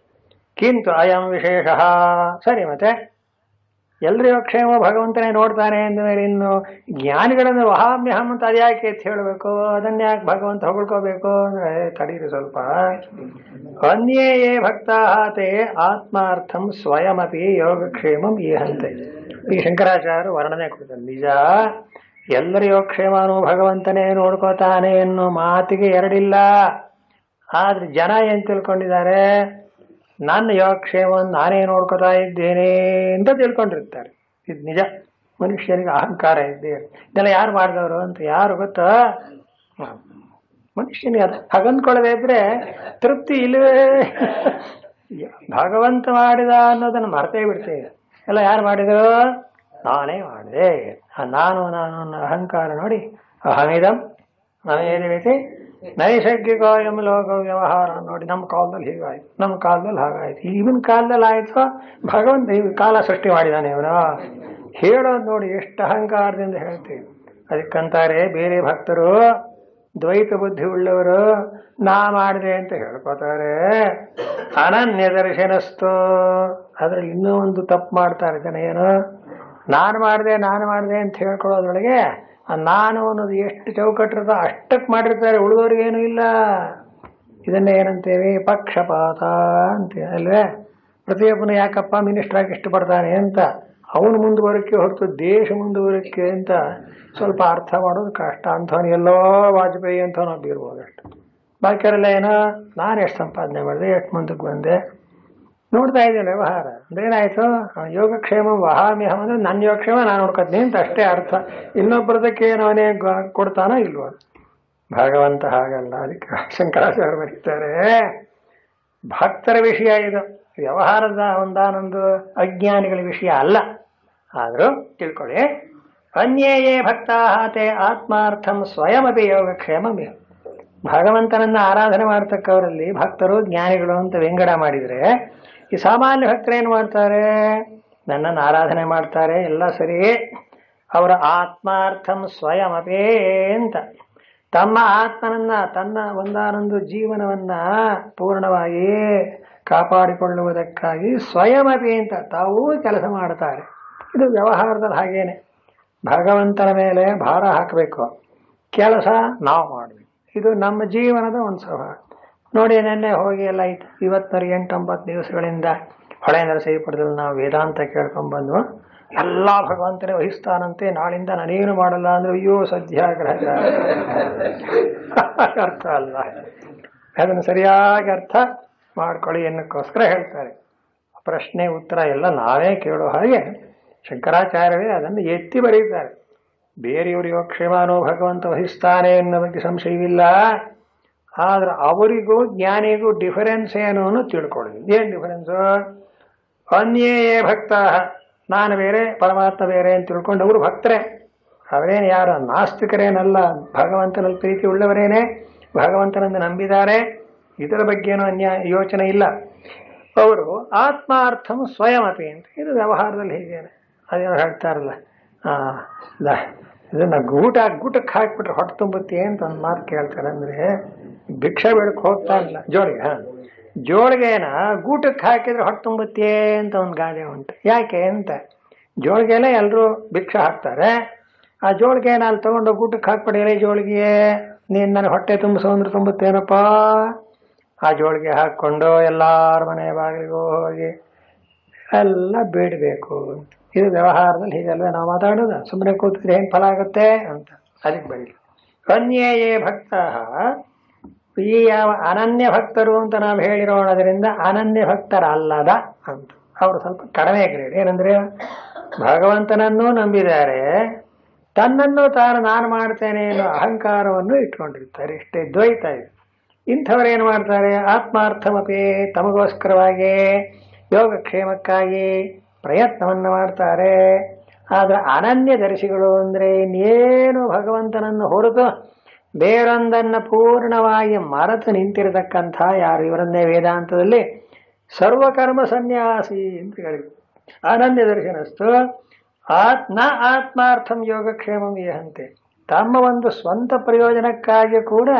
ಕಿಂತು ಅಯಂ ವಿಶೇಷ ಸರಿ ಮತ್ತೆ ಎಲ್ಲರ ಯೋಗಕ್ಷೇಮ ಭಗವಂತನೇ ನೋಡ್ತಾನೆ ಅಂದಮೇಲೆ ಇನ್ನು ಜ್ಞಾನಿಗಳನ್ನು ವಹಾಮ್ಯಹಂ ಅಂತ ಅದ್ಯಾಕೆ ಅಂತ ಹೇಳಬೇಕು ಅದನ್ನ ಯಾಕೆ ಭಗವಂತ ಹೊಗಳ್ಕೋಬೇಕು ಅಂದ್ರೆ ತಡೀರಿ ಸ್ವಲ್ಪ ಅನ್ಯೇ ಯೇ ಭಕ್ತಾಹ ತೇ ಆತ್ಮಾರ್ಥಂ ಸ್ವಯಮಪಿ ಯೋಗಕ್ಷೇಮಂ ಈಹಂತೆ ಈ ಶಂಕರಾಚಾರ್ಯರು ವರ್ಣನೆ ಕೊಡ್ತಾರೆ ನಿಜ ಎಲ್ಲರ ಯೋಗಕ್ಷೇಮನು ಭಗವಂತನೇ ನೋಡ್ಕೋತಾನೆ ಎನ್ನುವ ಮಾತಿಗೆ ಎರಡಿಲ್ಲ ಆದ್ರೆ ಜನ ಏನ್ ತಿಳ್ಕೊಂಡಿದ್ದಾರೆ ನನ್ನ ಯೋಗಕ್ಷೇಮವನ್ನು ನಾನೇ ನೋಡ್ಕೋತಾ ಇದ್ದೇನೆ ಅಂತ ತಿಳ್ಕೊಂಡಿರ್ತಾರೆ ಇದು ನಿಜ ಮನುಷ್ಯನಿಗೆ ಅಹಂಕಾರ ಇದ್ದೇ ಇದೆಲ್ಲ ಯಾರು ಮಾಡಿದವರು ಅಂತ ಯಾರು ಗೊತ್ತಾ ಹ. ಮನುಷ್ಯನಿಗೆ ಅದು ಹಾಗಂದ್ಕೊಳ್ಳದೆ ಇದ್ರೆ ತೃಪ್ತಿ ಇಲ್ಲವೇ ಭಗವಂತ ಮಾಡಿದ ಅನ್ನೋದನ್ನು ಮರ್ತೇ ಬಿಡ್ತೇವೆ ಎಲ್ಲ ಯಾರು ಮಾಡಿದ್ರು ನಾನೇ ಮಾಡಿದೆ ಆ ನಾನು ನಾನು ಅನ್ನೋ ಅಹಂಕಾರ ನೋಡಿ ಅಹಮಿದಂ ನಮೇದಿ ನೈಸರ್ಗಿಕ ಎಂ ಲೋಕ ವ್ಯವಹಾರ ನೋಡಿ ನಮ್ಮ ಕಾಲದಲ್ಲಿ ಹೀಗಾಯ್ತು ನಮ್ಮ ಕಾಲದಲ್ಲಿ ಹಾಗಾಯ್ತು ಇವನ್ ಕಾಲದಲ್ಲಿ ಆಯ್ತು ಭಗವಂತ ಈ ಕಾಲ ಸೃಷ್ಟಿ ಮಾಡಿದಾನೆ ಇವನು ಹೇಳೋದು ನೋಡಿ ಎಷ್ಟು ಅಹಂಕಾರದಿಂದ ಹೇಳ್ತೀವಿ ಅದಕ್ಕಂತಾರೆ ಬೇರೆ ಭಕ್ತರು ದ್ವೈತ ಬುದ್ಧಿ ಉಳ್ಳವರು ನಾ ಮಾಡಿದೆ ಅಂತ ಹೇಳ್ಕೊತಾರೆ ಅನನ್ಯ ದರ್ಶನಸ್ತು ಅದ್ರಲ್ಲಿ ಇನ್ನೂ ಒಂದು ತಪ್ಪು ಮಾಡ್ತಾರೆ ಜನ ಏನು ನಾನು ಮಾಡಿದೆ ನಾನು ಮಾಡಿದೆ ಅಂತ ಹೇಳ್ಕೊಳ್ಳೋದ್ರೊಳಗೆ ಆ ನಾನು ಅನ್ನೋದು ಎಷ್ಟು ಚೌಕಟ್ಟಿರ್ತೋ ಅಷ್ಟಕ್ಕೆ ಮಾಡಿರ್ತಾರೆ ಉಳಿದವ್ರಿಗೇನು ಇಲ್ಲ ಇದನ್ನ ಏನಂತೇವೆ ಪಕ್ಷಪಾತ ಅಂತ ಅಲ್ವೇ ಪ್ರತಿಯೊಬ್ಬನು ಯಾಕಪ್ಪ ಮಿನಿಸ್ಟರ್ ಆಗಿ ಇಷ್ಟಪಡ್ತಾನೆ ಅಂತ ಅವನು ಮುಂದುವರಕ್ಕೆ ಹೊರತು ದೇಶ ಮುಂದುವರಕ್ಕೆ ಅಂತ ಸ್ವಲ್ಪ ಅರ್ಥ ಮಾಡೋದು ಕಷ್ಟ ಅಂಥವನು ಎಲ್ಲೋ ವಾಜಪೇಯಿ ಅಂತ ನಾವು ಬೀರ್ಬೋದು ಅಷ್ಟು ಬಾಕಿಯವರೆಲ್ಲ ಏನೋ ನಾನು ಎಷ್ಟು ಸಂಪಾದನೆ ಮಾಡಿದೆ ಎಷ್ಟು ಮುಂದಕ್ಕೆ ಬಂದೆ ನೋಡ್ತಾ ಇದ್ದೀನಿ ವ್ಯವಹಾರ ಅಂದ್ರೆ ಏನಾಯ್ತು ಆ ಯೋಗಕ್ಷೇಮ ವಹಾಮ್ಯಹಂ ಅಂದ್ರೆ ನನ್ನ ಯೋಗಕ್ಷೇಮ ನಾನು ನೋಡ್ಕೊತೀನಿ ಅಂತ ಅಷ್ಟೇ ಅರ್ಥ ಇನ್ನೊಬ್ಬರದಕ್ಕೆ ಏನು ಅವನೇ ಗ- ಕೊಡ್ತಾನೋ ಇಲ್ವೋ ಭಗವಂತ ಹಾಗಲ್ಲ ಅದಕ್ಕೆ ಶಂಕರಾಚಾರ್ಯ ಬರೀತಾರೆ ಭಕ್ತರ ವಿಷಯ ಇದು ವ್ಯವಹಾರದ ಒಂದಾನೊಂದು ಅಜ್ಞಾನಿಗಳ ವಿಷಯ ಅಲ್ಲ ಆದರೂ ತಿಳ್ಕೊಳ್ಳಿ ಅನ್ಯೇ ಭಕ್ತಾಹತೆ ಆತ್ಮಾರ್ಥಂ ಸ್ವಯಮಪಿ ಯೋಗಕ್ಷೇಮ ಭಗವಂತನನ್ನ ಆರಾಧನೆ ಮಾಡ್ತಕ್ಕವರಲ್ಲಿ ಭಕ್ತರು ಜ್ಞಾನಿಗಳು ಅಂತ ವ್ಯಂಗಡ ಮಾಡಿದ್ರೆ ಈ ಸಾಮಾನ್ಯ ಭಕ್ತರು ಏನು ಮಾಡ್ತಾರೆ ನನ್ನನ್ನು ಆರಾಧನೆ ಮಾಡ್ತಾರೆ ಎಲ್ಲ ಸರಿ ಅವರ ಆತ್ಮಾರ್ಥಂ ಸ್ವಯಮಪೇ ಅಂತ ತಮ್ಮ ಆತ್ಮನನ್ನ ತನ್ನ ಒಂದಾನೊಂದು ಜೀವನವನ್ನ ಪೂರ್ಣವಾಗಿ ಕಾಪಾಡಿಕೊಳ್ಳುವುದಕ್ಕಾಗಿ ಸ್ವಯಮಪಿ ಅಂತ ತಾವೂ ಕೆಲಸ ಮಾಡ್ತಾರೆ ಇದು ವ್ಯವಹಾರದಲ್ಲಿ ಹಾಗೇನೆ ಭಗವಂತನ ಮೇಲೆ ಭಾರ ಹಾಕಬೇಕು ಕೆಲಸ ನಾವು ಮಾಡಬೇಕು ಇದು ನಮ್ಮ ಜೀವನದ ಒಂದು ಸ್ವಭಾವ ನೋಡಿ ನೆನ್ನೆ ಹೋಗಿ ಎಲ್ಲ ಆಯ್ತು ಇವತ್ತರ ಎಂಟೊಂಬತ್ತು ದಿವಸಗಳಿಂದ ಹೊಳೆ ನರಸೀಪುರದಲ್ಲಿ ನಾವು ವೇದಾಂತ ಕೇಳ್ಕೊಂಡ್ ಬಂದ್ವು ಎಲ್ಲ ಭಗವಂತನೇ ವಹಿಸ್ತಾನಂತೆ ನಾಳಿಂದ ನಾನೇನು ಮಾಡಲ್ಲ ಅಂದ್ರೆ ಅಯ್ಯೋ ಸತ್ಯಾಗ್ರಹ ಅರ್ಥ ಅಲ್ಲ ಅದನ್ನು ಸರಿಯಾಗಿ ಅರ್ಥ ಮಾಡ್ಕೊಳ್ಳಿ ಎನ್ನಕ್ಕೋಸ್ಕರ ಹೇಳ್ತಾರೆ ಪ್ರಶ್ನೆ ಉತ್ತರ ಎಲ್ಲ ನಾವೇ ಕೇಳೋ ಹಾಗೆ ಶಂಕರಾಚಾರ್ಯವೇ ಅದನ್ನು ಎತ್ತಿ ಬರೀತಾರೆ ಬೇರೆಯವರು ಯೋಗಕ್ಷೇಮಾನೋ ಭಗವಂತ ವಹಿಸ್ತಾನೆ ಅನ್ನೋ ಬಗ್ಗೆ ಸಂಶಯವಿಲ್ಲ ಆದ್ರೆ ಅವರಿಗೂ ಜ್ಞಾನಿಗೂ ಡಿಫರೆನ್ಸ್ ಏನು ಅನ್ನೋ ತಿಳ್ಕೊಳ್ಳಿ ಏನು ಡಿಫರೆನ್ಸು ಅನ್ಯೇ ಭಕ್ತ ನಾನು ಬೇರೆ ಪರಮಾತ್ಮ ಬೇರೆ ಅಂತ ತಿಳ್ಕೊಂಡು ಅವರು ಭಕ್ತರೇ ಅವರೇನು ಯಾರು ನಾಸ್ತಿಕರೇನಲ್ಲ ಭಗವಂತನಲ್ಲಿ ಪ್ರೀತಿ ಉಳ್ಳವರೇನೆ ಭಗವಂತನನ್ನು ನಂಬಿದ್ದಾರೆ ಇದರ ಬಗ್ಗೆನೂ ಅನ್ಯ ಯೋಚನೆ ಇಲ್ಲ ಅವರು ಆತ್ಮಾರ್ಥಂ ಸ್ವಯಮಪಿ ಅಂತ ಇದು ವ್ಯವಹಾರದಲ್ಲಿ ಹೀಗೇನೆ ಅದೇನೋ ಹೇಳ್ತಾರಲ್ಲ ಆ, ದ- ಇದನ್ನ ಗೂಟ ಗೂಟಕ್ಕೆ ಹಾಕ್ಬಿಟ್ರೆ ಹೊಟ್ಟೆ ತುಂಬುತ್ತೆ ಅಂತ ಒಂದು ಮಾತು ಕೇಳ್ತಾರೆ ಅಂದ್ರೆ ಭಿಕ್ಷೆ ಬೇಡಕ್ಕೆ ಹೋಗ್ತಾ ಇಲ್ಲ ಜೋಳಿಗೆ ಹಾ ಜೋಳಿಗೆನ ಗೂಟಕ್ಕೆ ಹಾಕಿದ್ರೆ ಹೊಟ್ಟೆ ತುಂಬುತ್ತೆ ಅಂತ ಒಂದು ಗಾದೆ ಉಂಟು ಯಾಕೆ ಅಂತ ಜೋಳಿಗೆಲ್ಲ ಎಲ್ಲರೂ ಭಿಕ್ಷೆ ಹಾಕ್ತಾರೆ ಆ ಜೋಳಿಗೆನ ಅಲ್ಲಿ ತಗೊಂಡು ಗೂಟಕ್ಕೆ ಹಾಕ್ಬಿಡಿ ಜೋಳಿಗೆ ನೀನು ನನಗೆ ಹೊಟ್ಟೆ ತುಂಬಿಸೋ ಅಂದ್ರೆ ತುಂಬುತ್ತೇನಪ್ಪ ಆ ಜೋಳಿಗೆ ಹಾಕ್ಕೊಂಡು ಎಲ್ಲಾರ ಮನೆ ಬಾಗಿಲಿಗೂ ಹೋಗಿ ಎಲ್ಲ ಬೇಡಬೇಕು ಇದು ವ್ಯವಹಾರದಲ್ಲಿ ಹೀಗಲ್ವೇ ನಾವು ಮಾತಾಡೋದು ಸುಮ್ಮನೆ ಕೂತಿದ್ರೆ ಏನು ಫಲ ಆಗುತ್ತೆ ಅಂತ ಅದಕ್ಕೆ ಬರೀಲಿ ಅನ್ಯಯೇ ಭಕ್ತ ಈ ಯಾವ ಅನನ್ಯ ಭಕ್ತರು ಅಂತ ನಾವು ಹೇಳಿರೋಣದ್ರಿಂದ ಅನನ್ಯ ಭಕ್ತರಲ್ಲದ ಅಂತ ಅವರು ಸ್ವಲ್ಪ ಕಡಿಮೆ ಗ್ರೇಡ್ ಏನಂದ್ರೆ ಭಗವಂತನನ್ನೂ ನಂಬಿದ್ದಾರೆ ತನ್ನನ್ನು ತಾನು ನಾನು ಮಾಡ್ತೇನೆ ಅನ್ನೋ ಅಹಂಕಾರವನ್ನು ಇಟ್ಕೊಂಡಿರ್ತಾರೆ ಇಷ್ಟೇ ದ್ವೈತ ಇದೆ ಇಂಥವ್ರು ಏನು ಮಾಡ್ತಾರೆ ಆತ್ಮಾರ್ಥಮಪಿ ತಮಗೋಸ್ಕರವಾಗಿ ಯೋಗಕ್ಷೇಮಕ್ಕಾಗಿ ಪ್ರಯತ್ನವನ್ನು ಮಾಡ್ತಾರೆ ಆದ್ರೆ ಅನನ್ಯ ದರ್ಶಿಗಳು ಅಂದ್ರೆ ಇನ್ನೇನು ಭಗವಂತನನ್ನು ಹೊರತು ಬೇರೊಂದನ್ನು ಪೂರ್ಣವಾಗಿ ಮರೆತು ನಿಂತಿರತಕ್ಕಂಥ ಯಾರು ಇವರನ್ನೇ ವೇದಾಂತದಲ್ಲಿ ಸರ್ವಕರ್ಮ ಸನ್ಯಾಸಿ ಅಂತ ಹೇಳಿದ್ರು ಅನನ್ಯ ದರ್ಶನಸ್ತು ಆತ್ ನ ಆತ್ಮಾರ್ಥಂ ಯೋಗಕ್ಷೇಮಂ ಯಹಂತೆ ತಮ್ಮ ಒಂದು ಸ್ವಂತ ಪ್ರಯೋಜನಕ್ಕಾಗಿ ಕೂಡ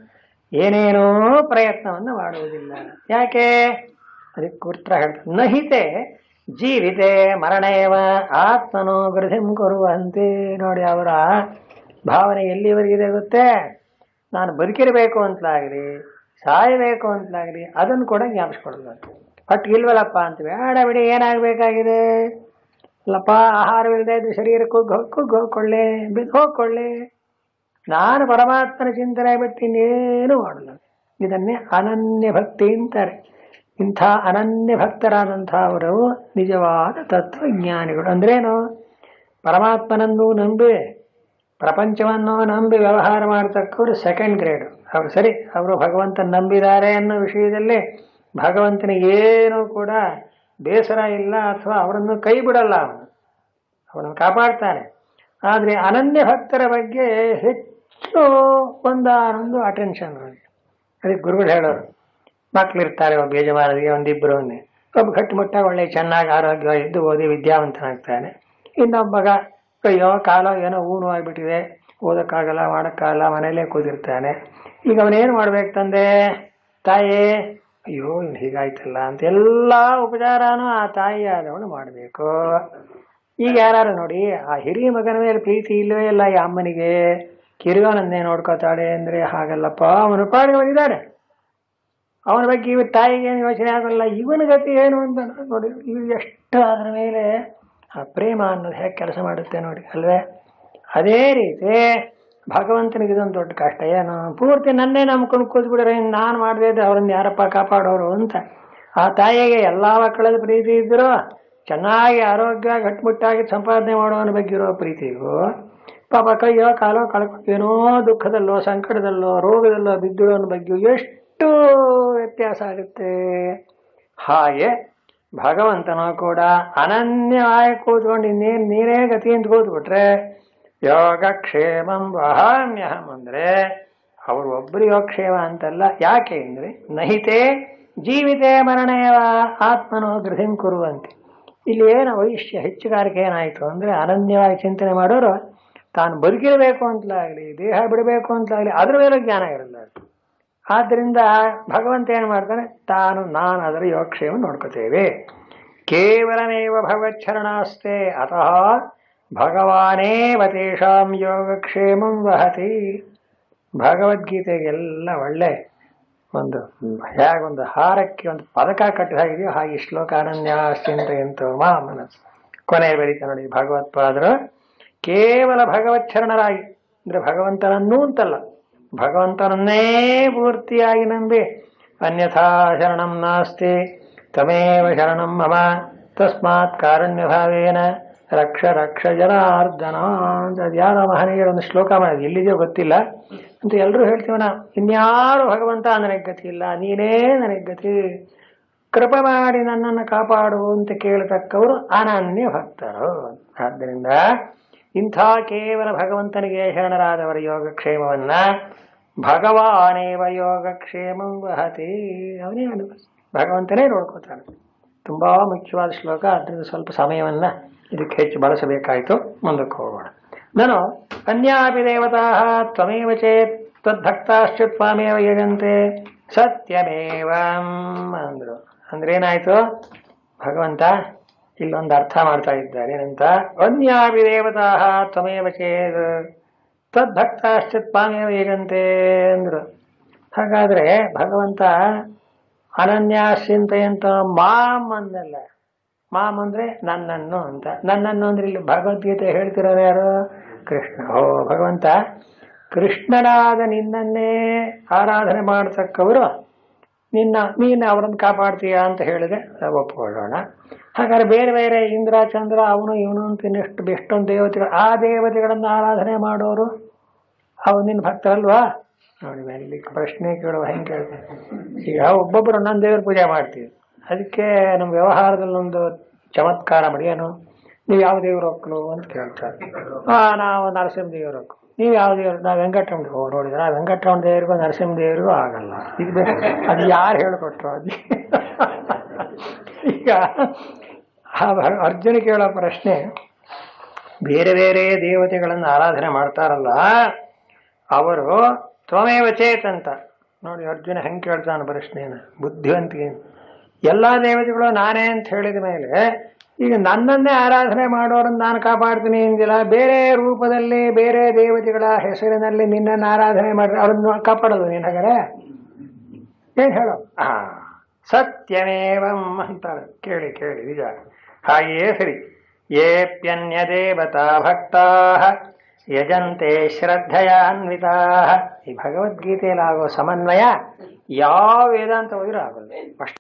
ಏನೇನೋ ಪ್ರಯತ್ನವನ್ನು ಮಾಡುವುದಿಲ್ಲ ಯಾಕೆ ಅದಕ್ಕೆ ಉತ್ತರ ಹೇಳ್ತಾರೆ ನಹಿತೆ ಜೀವಿತೆ ಮರಣೇವ ಆತ್ಮನೋ ಗೃಹಿಂ ಕೊರುವಂತೆ ನೋಡಿ ಅವರ ಭಾವನೆ ಎಲ್ಲಿವರೆಗಿದೆ ಗೊತ್ತೇ ನಾನು ಬದುಕಿರಬೇಕು ಅಂತಲಾಗಲಿ ಸಾಯಬೇಕು ಅಂತಲಾಗಲಿ ಅದನ್ನು ಕೂಡ ಜ್ಞಾಪಿಸ್ಕೊಡಲ್ಲ ಹೊಟ್ಟು ಇಲ್ವಲ್ಲಪ್ಪ ಅಂತ ಬೇಡ ಬಿಡಿ ಏನಾಗಬೇಕಾಗಿದೆ ಅಲ್ಲಪ್ಪ ಆಹಾರವಿಲ್ಲದೆ ಇದ್ದು ಶರೀರ ಕುಗ್ಗಿ ಕುಗ್ಗಿ ಹೋಗ್ಕೊಳ್ಳಿ ಬಿದ್ದು ಹೋಗ್ಕೊಳ್ಳಿ ನಾನು ಪರಮಾತ್ಮನ ಚಿಂತನೆ ಬಿಟ್ಟು ಇನ್ನೇನು ಮಾಡಲ್ಲ ಇದನ್ನೇ ಅನನ್ಯ ಭಕ್ತಿ ಅಂತಾರೆ ಇಂಥ ಅನನ್ಯ ಭಕ್ತರಾದಂಥವರು ನಿಜವಾದ ತತ್ವಜ್ಞಾನಿಗಳು ಅಂದ್ರೇನು ಪರಮಾತ್ಮನನ್ನು ನಂಬಿ ಪ್ರಪಂಚವನ್ನು ನಂಬಿ ವ್ಯವಹಾರ ಮಾಡತಕ್ಕವರು ಸೆಕೆಂಡ್ ಗ್ರೇಡ್ ಅವರು ಸರಿ ಅವರು ಭಗವಂತನ ನಂಬಿದ್ದಾರೆ ಅನ್ನೋ ವಿಷಯದಲ್ಲಿ ಭಗವಂತನಿಗೆ ಏನೂ ಕೂಡ ಬೇಸರ ಇಲ್ಲ ಅಥವಾ ಅವರನ್ನು ಕೈ ಬಿಡಲ್ಲ ಅವನು ಅವನನ್ನು ಕಾಪಾಡ್ತಾನೆ ಆದರೆ ಅನನ್ಯ ಭಕ್ತರ ಬಗ್ಗೆ ಹೆಚ್ಚು ಒಂದಾನೊಂದು ಅಟೆನ್ಷನ್ ಅದಕ್ಕೆ ಗುರುಗಳು ಹೇಳೋರು ಮಕ್ಕಳಿರ್ತಾರೆ ಒಬ್ಬ ಯಜಮಾನರಿಗೆ ಒಂದಿಬ್ಬರು ಒಬ್ಬ ಗಟ್ಟಿಮುಟ್ಟ ಒಳ್ಳೆ ಚೆನ್ನಾಗಿ ಆರೋಗ್ಯ ಇದ್ದು ಓದಿ ವಿದ್ಯಾವಂತನಾಗ್ತಾನೆ ಇನ್ನೊಬ್ಬ ಮಗ ಅಯ್ಯೋ ಕಾಲ ಏನೋ ಊನು ಆಗಿಬಿಟ್ಟಿದೆ ಓದಕ್ಕಾಗಲ್ಲ ಮಾಡೋಕ್ಕಾಗಲ್ಲ ಮನೇಲೇ ಕೂತಿರ್ತಾನೆ ಈಗ ಅವನೇನು ಮಾಡ್ಬೇಕು ತಂದೆ ತಾಯಿ ಅಯ್ಯೋ ಇವ್ನು ಹೀಗಾಯ್ತಲ್ಲ ಅಂತ ಎಲ್ಲ ಉಪಚಾರನೂ ಆ ತಾಯಿ ಆದವನು ಮಾಡಬೇಕು ಈಗ ಯಾರು ನೋಡಿ ಆ ಹಿರಿಯ ಮಗನ ಮೇಲೆ ಪ್ರೀತಿ ಇಲ್ಲವೇ ಇಲ್ಲ ಈ ಅಮ್ಮನಿಗೆ ಕಿರಿಯೋನನ್ನೇ ನೋಡ್ಕೋತಾಳೆ ಅಂದ್ರೆ ಹಾಗಲ್ಲಪ್ಪ ಅವನು ಪಾಡಿಗಳಿದ್ದಾನೆ ಅವನ ಬಗ್ಗೆ ಇವ ತಾಯಿಗೆ ಏನು ಯೋಚನೆ ಆಗಲ್ಲ ಇವನ ಗತಿ ಏನು ಅಂತ ನೋಡಿ ಇವು ಎಷ್ಟು ಅದರ ಮೇಲೆ ಆ ಪ್ರೇಮ ಅನ್ನೋದು ಹೇಗೆ ಕೆಲಸ ಮಾಡುತ್ತೆ ನೋಡಿ ಅಲ್ವೇ ಅದೇ ರೀತಿ ಭಗವಂತನಿಗೆ ಇದೊಂದು ದೊಡ್ಡ ಕಷ್ಟ ಏನು ಪೂರ್ತಿ ನನ್ನೇ ನಂಬ್ಕೊಂಡು ಕೂತ್ಬಿಡ್ರೆ ನಾನು ಮಾಡದೇ ಇದ್ರೆ ಅವ್ರನ್ನ ಯಾರಪ್ಪ ಕಾಪಾಡೋರು ಅಂತ ಆ ತಾಯಿಗೆ ಎಲ್ಲ ಮಕ್ಕಳದ ಪ್ರೀತಿ ಇದ್ದರೂ ಚೆನ್ನಾಗಿ ಆರೋಗ್ಯ ಗಟ್ಟಿಮುಟ್ಟಾಗಿ ಸಂಪಾದನೆ ಮಾಡೋವನ ಬಗ್ಗೆ ಇರೋ ಪ್ರೀತಿಗೂ ಪಾಪ ಕೈಯೋ ಕಾಲೋ ಕಳ್ಕೊಂಡು ಏನೋ ದುಃಖದಲ್ಲೋ ಸಂಕಟದಲ್ಲೋ ರೋಗದಲ್ಲೋ ಬಿದ್ದಿಡೋನ ಬಗ್ಗೆ ಎಷ್ಟು ವ್ಯತ್ಯಾಸ ಆಗುತ್ತೆ ಹಾಗೆ ಭಗವಂತನು ಕೂಡ ಅನನ್ಯವಾಗಿ ಕೂತ್ಕೊಂಡು ಇನ್ನೇನು ನೀನೇ ಗತಿ ಅಂತ ಕೂತ್ಬಿಟ್ರೆ ಯೋಗಕ್ಷೇಮಂ ವಹಾಮ್ಯಹಂ ಅಂದ್ರೆ ಅವರು ಒಬ್ಬರು ಯೋಗಕ್ಷೇಮ ಅಂತಲ್ಲ ಯಾಕೆ ಅಂದ್ರೆ ನಹಿತೆ ಜೀವಿತೆ ಮರಣೇವ ಆತ್ಮನೋ ಗೃಹಿಂ ಕುರುವಂತೆ ಇಲ್ಲಿ ಏನು ವೈಶ್ಯ ಹೆಚ್ಚುಗಾರಿಕೆ ಏನಾಯಿತು ಅಂದ್ರೆ ಅನನ್ಯವಾಗಿ ಚಿಂತನೆ ಮಾಡೋರು ತಾನು ಬದುಕಿರಬೇಕು ಅಂತಲಾಗಲಿ ದೇಹ ಬಿಡಬೇಕು ಅಂತಲಾಗಲಿ ಅದ್ರ ಮೇಲೆ ಜ್ಞಾನ ಇರಲ್ಲ ಆದ್ದರಿಂದ ಭಗವಂತ ಏನು ಮಾಡ್ತಾನೆ ತಾನು ನಾನು ಅದರ ಯೋಗಕ್ಷೇಮ ನೋಡ್ಕೋತೇವೆ ಕೇವಲಮೇವ ಭಗವಚ್ಛರಣಾಸ್ತೆ ಅತಃ ಭಗವಾನೇವ ತೇಷಾಂ ಯೋಗಕ್ಷೇಮಂ ವಹತಿ ಭಗವದ್ಗೀತೆಗೆಲ್ಲ ಒಳ್ಳೆ ಒಂದು ಹೇಗೊಂದು ಹಾರಕ್ಕೆ ಒಂದು ಪದಕ ಕಟ್ಟಿದ ಹಾಗಿದೆಯೋ ಹಾಗೆ ಶ್ಲೋಕ ಅನನ್ಯ ಚಿಂತೆಯಂತೋ ಮಾ ಮನಸ್ಸು ಕೊನೆ ಬರೀತ ನೋಡಿ ಭಗವತ್ಪಾದರು ಕೇವಲ ಭಗವಚ್ಛರಣರಾಗಿ ಅಂದ್ರೆ ಭಗವಂತನನ್ನೂ ಅಂತಲ್ಲ ಭಗವಂತನನ್ನೇ ಪೂರ್ತಿಯಾಗಿ ನಂಬಿ ಅನ್ಯಥಾ ಶರಣಂ ನಾಸ್ತಿ ತಮೇವ ಶರಣಂ ಮಮ ತಸ್ಮಾತ್ ಕಾರುಣ್ಯ ಭಾವೇನ ರಕ್ಷ ರಕ್ಷ ಜನಾರ್ದನ ಅಂತ ಅದು ಯಾರೋ ಮಹನೀಯರು ಒಂದು ಶ್ಲೋಕ ಮಾಡಿದ್ರು ಎಲ್ಲಿದೆಯೋ ಗೊತ್ತಿಲ್ಲ ಅಂತ ಎಲ್ಲರೂ ಹೇಳ್ತೀವಿ ನಾವು ಇನ್ಯಾರು ಭಗವಂತ ನನಗೆ ಗತಿ ಇಲ್ಲ ನೀನೇ ನನಗೆ ಗತಿ ಕೃಪೆ ಮಾಡಿ ನನ್ನನ್ನು ಕಾಪಾಡು ಅಂತ ಕೇಳತಕ್ಕವರು ಅನನ್ಯ ಭಕ್ತರು ಆದ್ದರಿಂದ ಇಂಥ ಕೇವಲ ಭಗವಂತನಿಗೆ ಶರಣರಾದವರ ಯೋಗಕ್ಷೇಮವನ್ನ ಭಗವಾನೇವ ಯೋಗಕ್ಷೇಮಂ ವಹತಿ ಅವನೇ ಅನುಭವಿಸ ಭಗವಂತನೇ ನೋಡ್ಕೋತಾನೆ ತುಂಬಾ ಮುಖ್ಯವಾದ ಶ್ಲೋಕ ಅದರಿಂದ ಸ್ವಲ್ಪ ಸಮಯವನ್ನ ಇದಕ್ಕೆ ಹೆಚ್ಚು ಬಳಸಬೇಕಾಯಿತು ಮುಂದಕ್ಕೆ ಹೋಗೋಣ ನಾನು ಅನ್ಯಾಪಿ ದೇವತಾ ತ್ವಮೇವ ಚೇತ್ ತದ್ಭಕ್ತಾಶ್ಚ ತ್ವಾಮೇವ ಯಜಂತೆ ಸತ್ಯಮೇವ ಅಂದ್ರು ಅಂದ್ರೆ ಏನಾಯ್ತು ಭಗವಂತ ಇಲ್ಲೊಂದು ಅರ್ಥ ಮಾಡ್ತಾ ಇದ್ದಾರೆ ಏನಂತ ಅನ್ಯಾಪಿ ದೇವತಾ ತ್ವಮೇವ ಚೇತ್ ತದ್ಭಕ್ತಾಶ್ಚ ತ್ವಾಮೇವ ಯಜಂತೆ ಅಂದ್ರು ಹಾಗಾದ್ರೆ ಭಗವಂತ ಅನನ್ಯಾಶ್ಚಿಂತೆಯಂತ ಮಾಮ್ ಅಂದಲ್ಲ ಮಾಮ್ ಅಂದ್ರೆ ನನ್ನನ್ನು ಅಂತ ನನ್ನನ್ನು ಅಂದ್ರೆ ಇಲ್ಲಿ ಭಗವದ್ಗೀತೆ ಹೇಳ್ತಿರೋರು ಯಾರು ಕೃಷ್ಣ ಓ ಭಗವಂತ ಕೃಷ್ಣನಾದ ನಿನ್ನನ್ನೇ ಆರಾಧನೆ ಮಾಡತಕ್ಕವರು ನಿನ್ನ ನೀನು ಅವರನ್ನು ಕಾಪಾಡ್ತೀಯ ಅಂತ ಹೇಳಿದೆ ನಾವು ಒಪ್ಪಿಕೊಳ್ಳೋಣ ಹಾಗಾದ್ರೆ ಬೇರೆ ಬೇರೆ ಇಂದ್ರ ಚಂದ್ರ ಅವನು ಇವನು ಅಂತ ಇನ್ನೆಷ್ಟು ಎಷ್ಟೊಂದು ದೇವತೆಗಳು ಆ ದೇವತೆಗಳನ್ನು ಆರಾಧನೆ ಮಾಡೋರು ಅವು ನಿನ್ನ ಭಕ್ತರಲ್ವಾ ನೋಡಿ ಮೇಲೆ ಇಲ್ಲಿ ಪ್ರಶ್ನೆ ಕೇಳುವ ಹೆಂಗೆ ಕೇಳ್ತಾರೆ ಈಗ ಒಬ್ಬೊಬ್ಬರು ಒಂದೊಂದು ದೇವ್ರ ಪೂಜೆ ಮಾಡ್ತೀವಿ ಅದಕ್ಕೆ ನಮ್ಮ ವ್ಯವಹಾರದಲ್ಲಿ ಒಂದು ಚಮತ್ಕಾರ ಮಾಡಿ ಏನು ನೀವು ಯಾವ ದೇವ್ರ ಹೋಗ್ಲು ಅಂತ ಕೇಳ್ತಾರೆ ಹಾ ನಾವು ನರಸಿಂಹ ದೇವ್ರ ಹೋಗ್ಲು ನೀವು ಯಾವ ದೇವ್ರು ನಾವು ವೆಂಕಟರಮಣ ಓ ನೋಡಿದ್ರೆ ಆ ವೆಂಕಟರಮಣ ದೇವರಿಗೂ ನರಸಿಂಹ ದೇವರಿಗೂ ಆಗಲ್ಲ ಇದು ಬೇ- ಅದು ಯಾರು ಹೇಳ್ಕೊಟ್ರು ಅದು ಈಗ ಆ ಭ- ಅರ್ಜುನ ಕೇಳೋ ಪ್ರಶ್ನೆ ಬೇರೆ ಬೇರೆ ದೇವತೆಗಳನ್ನು ಆರಾಧನೆ ಮಾಡ್ತಾರಲ್ಲ ಅವರು ತ್ವಮೇವ ಚೇತ್ ಅಂತ ನೋಡಿ ಅರ್ಜುನ ಹೆಂಗೆ ಕೇಳ್ತಾನೆ ಪ್ರಶ್ನೆನ ಬುದ್ಧಿವಂತಿಕೆ ಎಲ್ಲಾ ದೇವತೆಗಳು ನಾನೇ ಅಂತ ಹೇಳಿದ ಮೇಲೆ ಈಗ ನನ್ನನ್ನೇ ಆರಾಧನೆ ಮಾಡೋರನ್ನ ನಾನು ಕಾಪಾಡ್ತೀನಿ ಎಂದಿಲ್ಲ ಬೇರೆ ರೂಪದಲ್ಲಿ ಬೇರೆ ದೇವತೆಗಳ ಹೆಸರಿನಲ್ಲಿ ನಿನ್ನನ್ನು ಆರಾಧನೆ ಮಾಡಿ ಅವ್ರನ್ನ ಕಾಪಾಡೋದು ನೀನು ಹಾಗಾದ್ರೆ ಏನ್ ಹೇಳೋ ಆ ಸತ್ಯಮೇವಂ ಅಂತಾಳೆ ಕೇಳಿ ಕೇಳಿ ನಿಜ ಹಾಗೆಯೇ ಸರಿ ಏಪ್ಯನ್ಯ ದೇವತಾ ಭಕ್ತಾ ಯಜಂತೆ ಶ್ರದ್ಧೆಯಾನ್ವಿತಾ ಈ ಭಗವದ್ಗೀತೆಯಲ್ಲಿ ಆಗೋ ಸಮನ್ವಯ ಯಾವ ವೇದಾಂತ ಹೋಗಿರೋ ಆಗೋದು ಅಷ್ಟು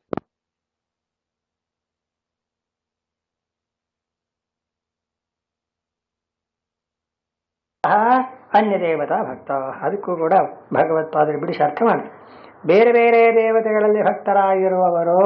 ಅನ್ಯ ದೇವತಾ ಭಕ್ತ ಅದಕ್ಕೂ ಕೂಡ ಭಗವತ್ಪಾದರು ಬಿಡಿಸಿ ಅರ್ಥ ಮಾಡಿ ಬೇರೆ ಬೇರೆ ದೇವತೆಗಳಲ್ಲಿ ಭಕ್ತರಾಗಿರುವವರು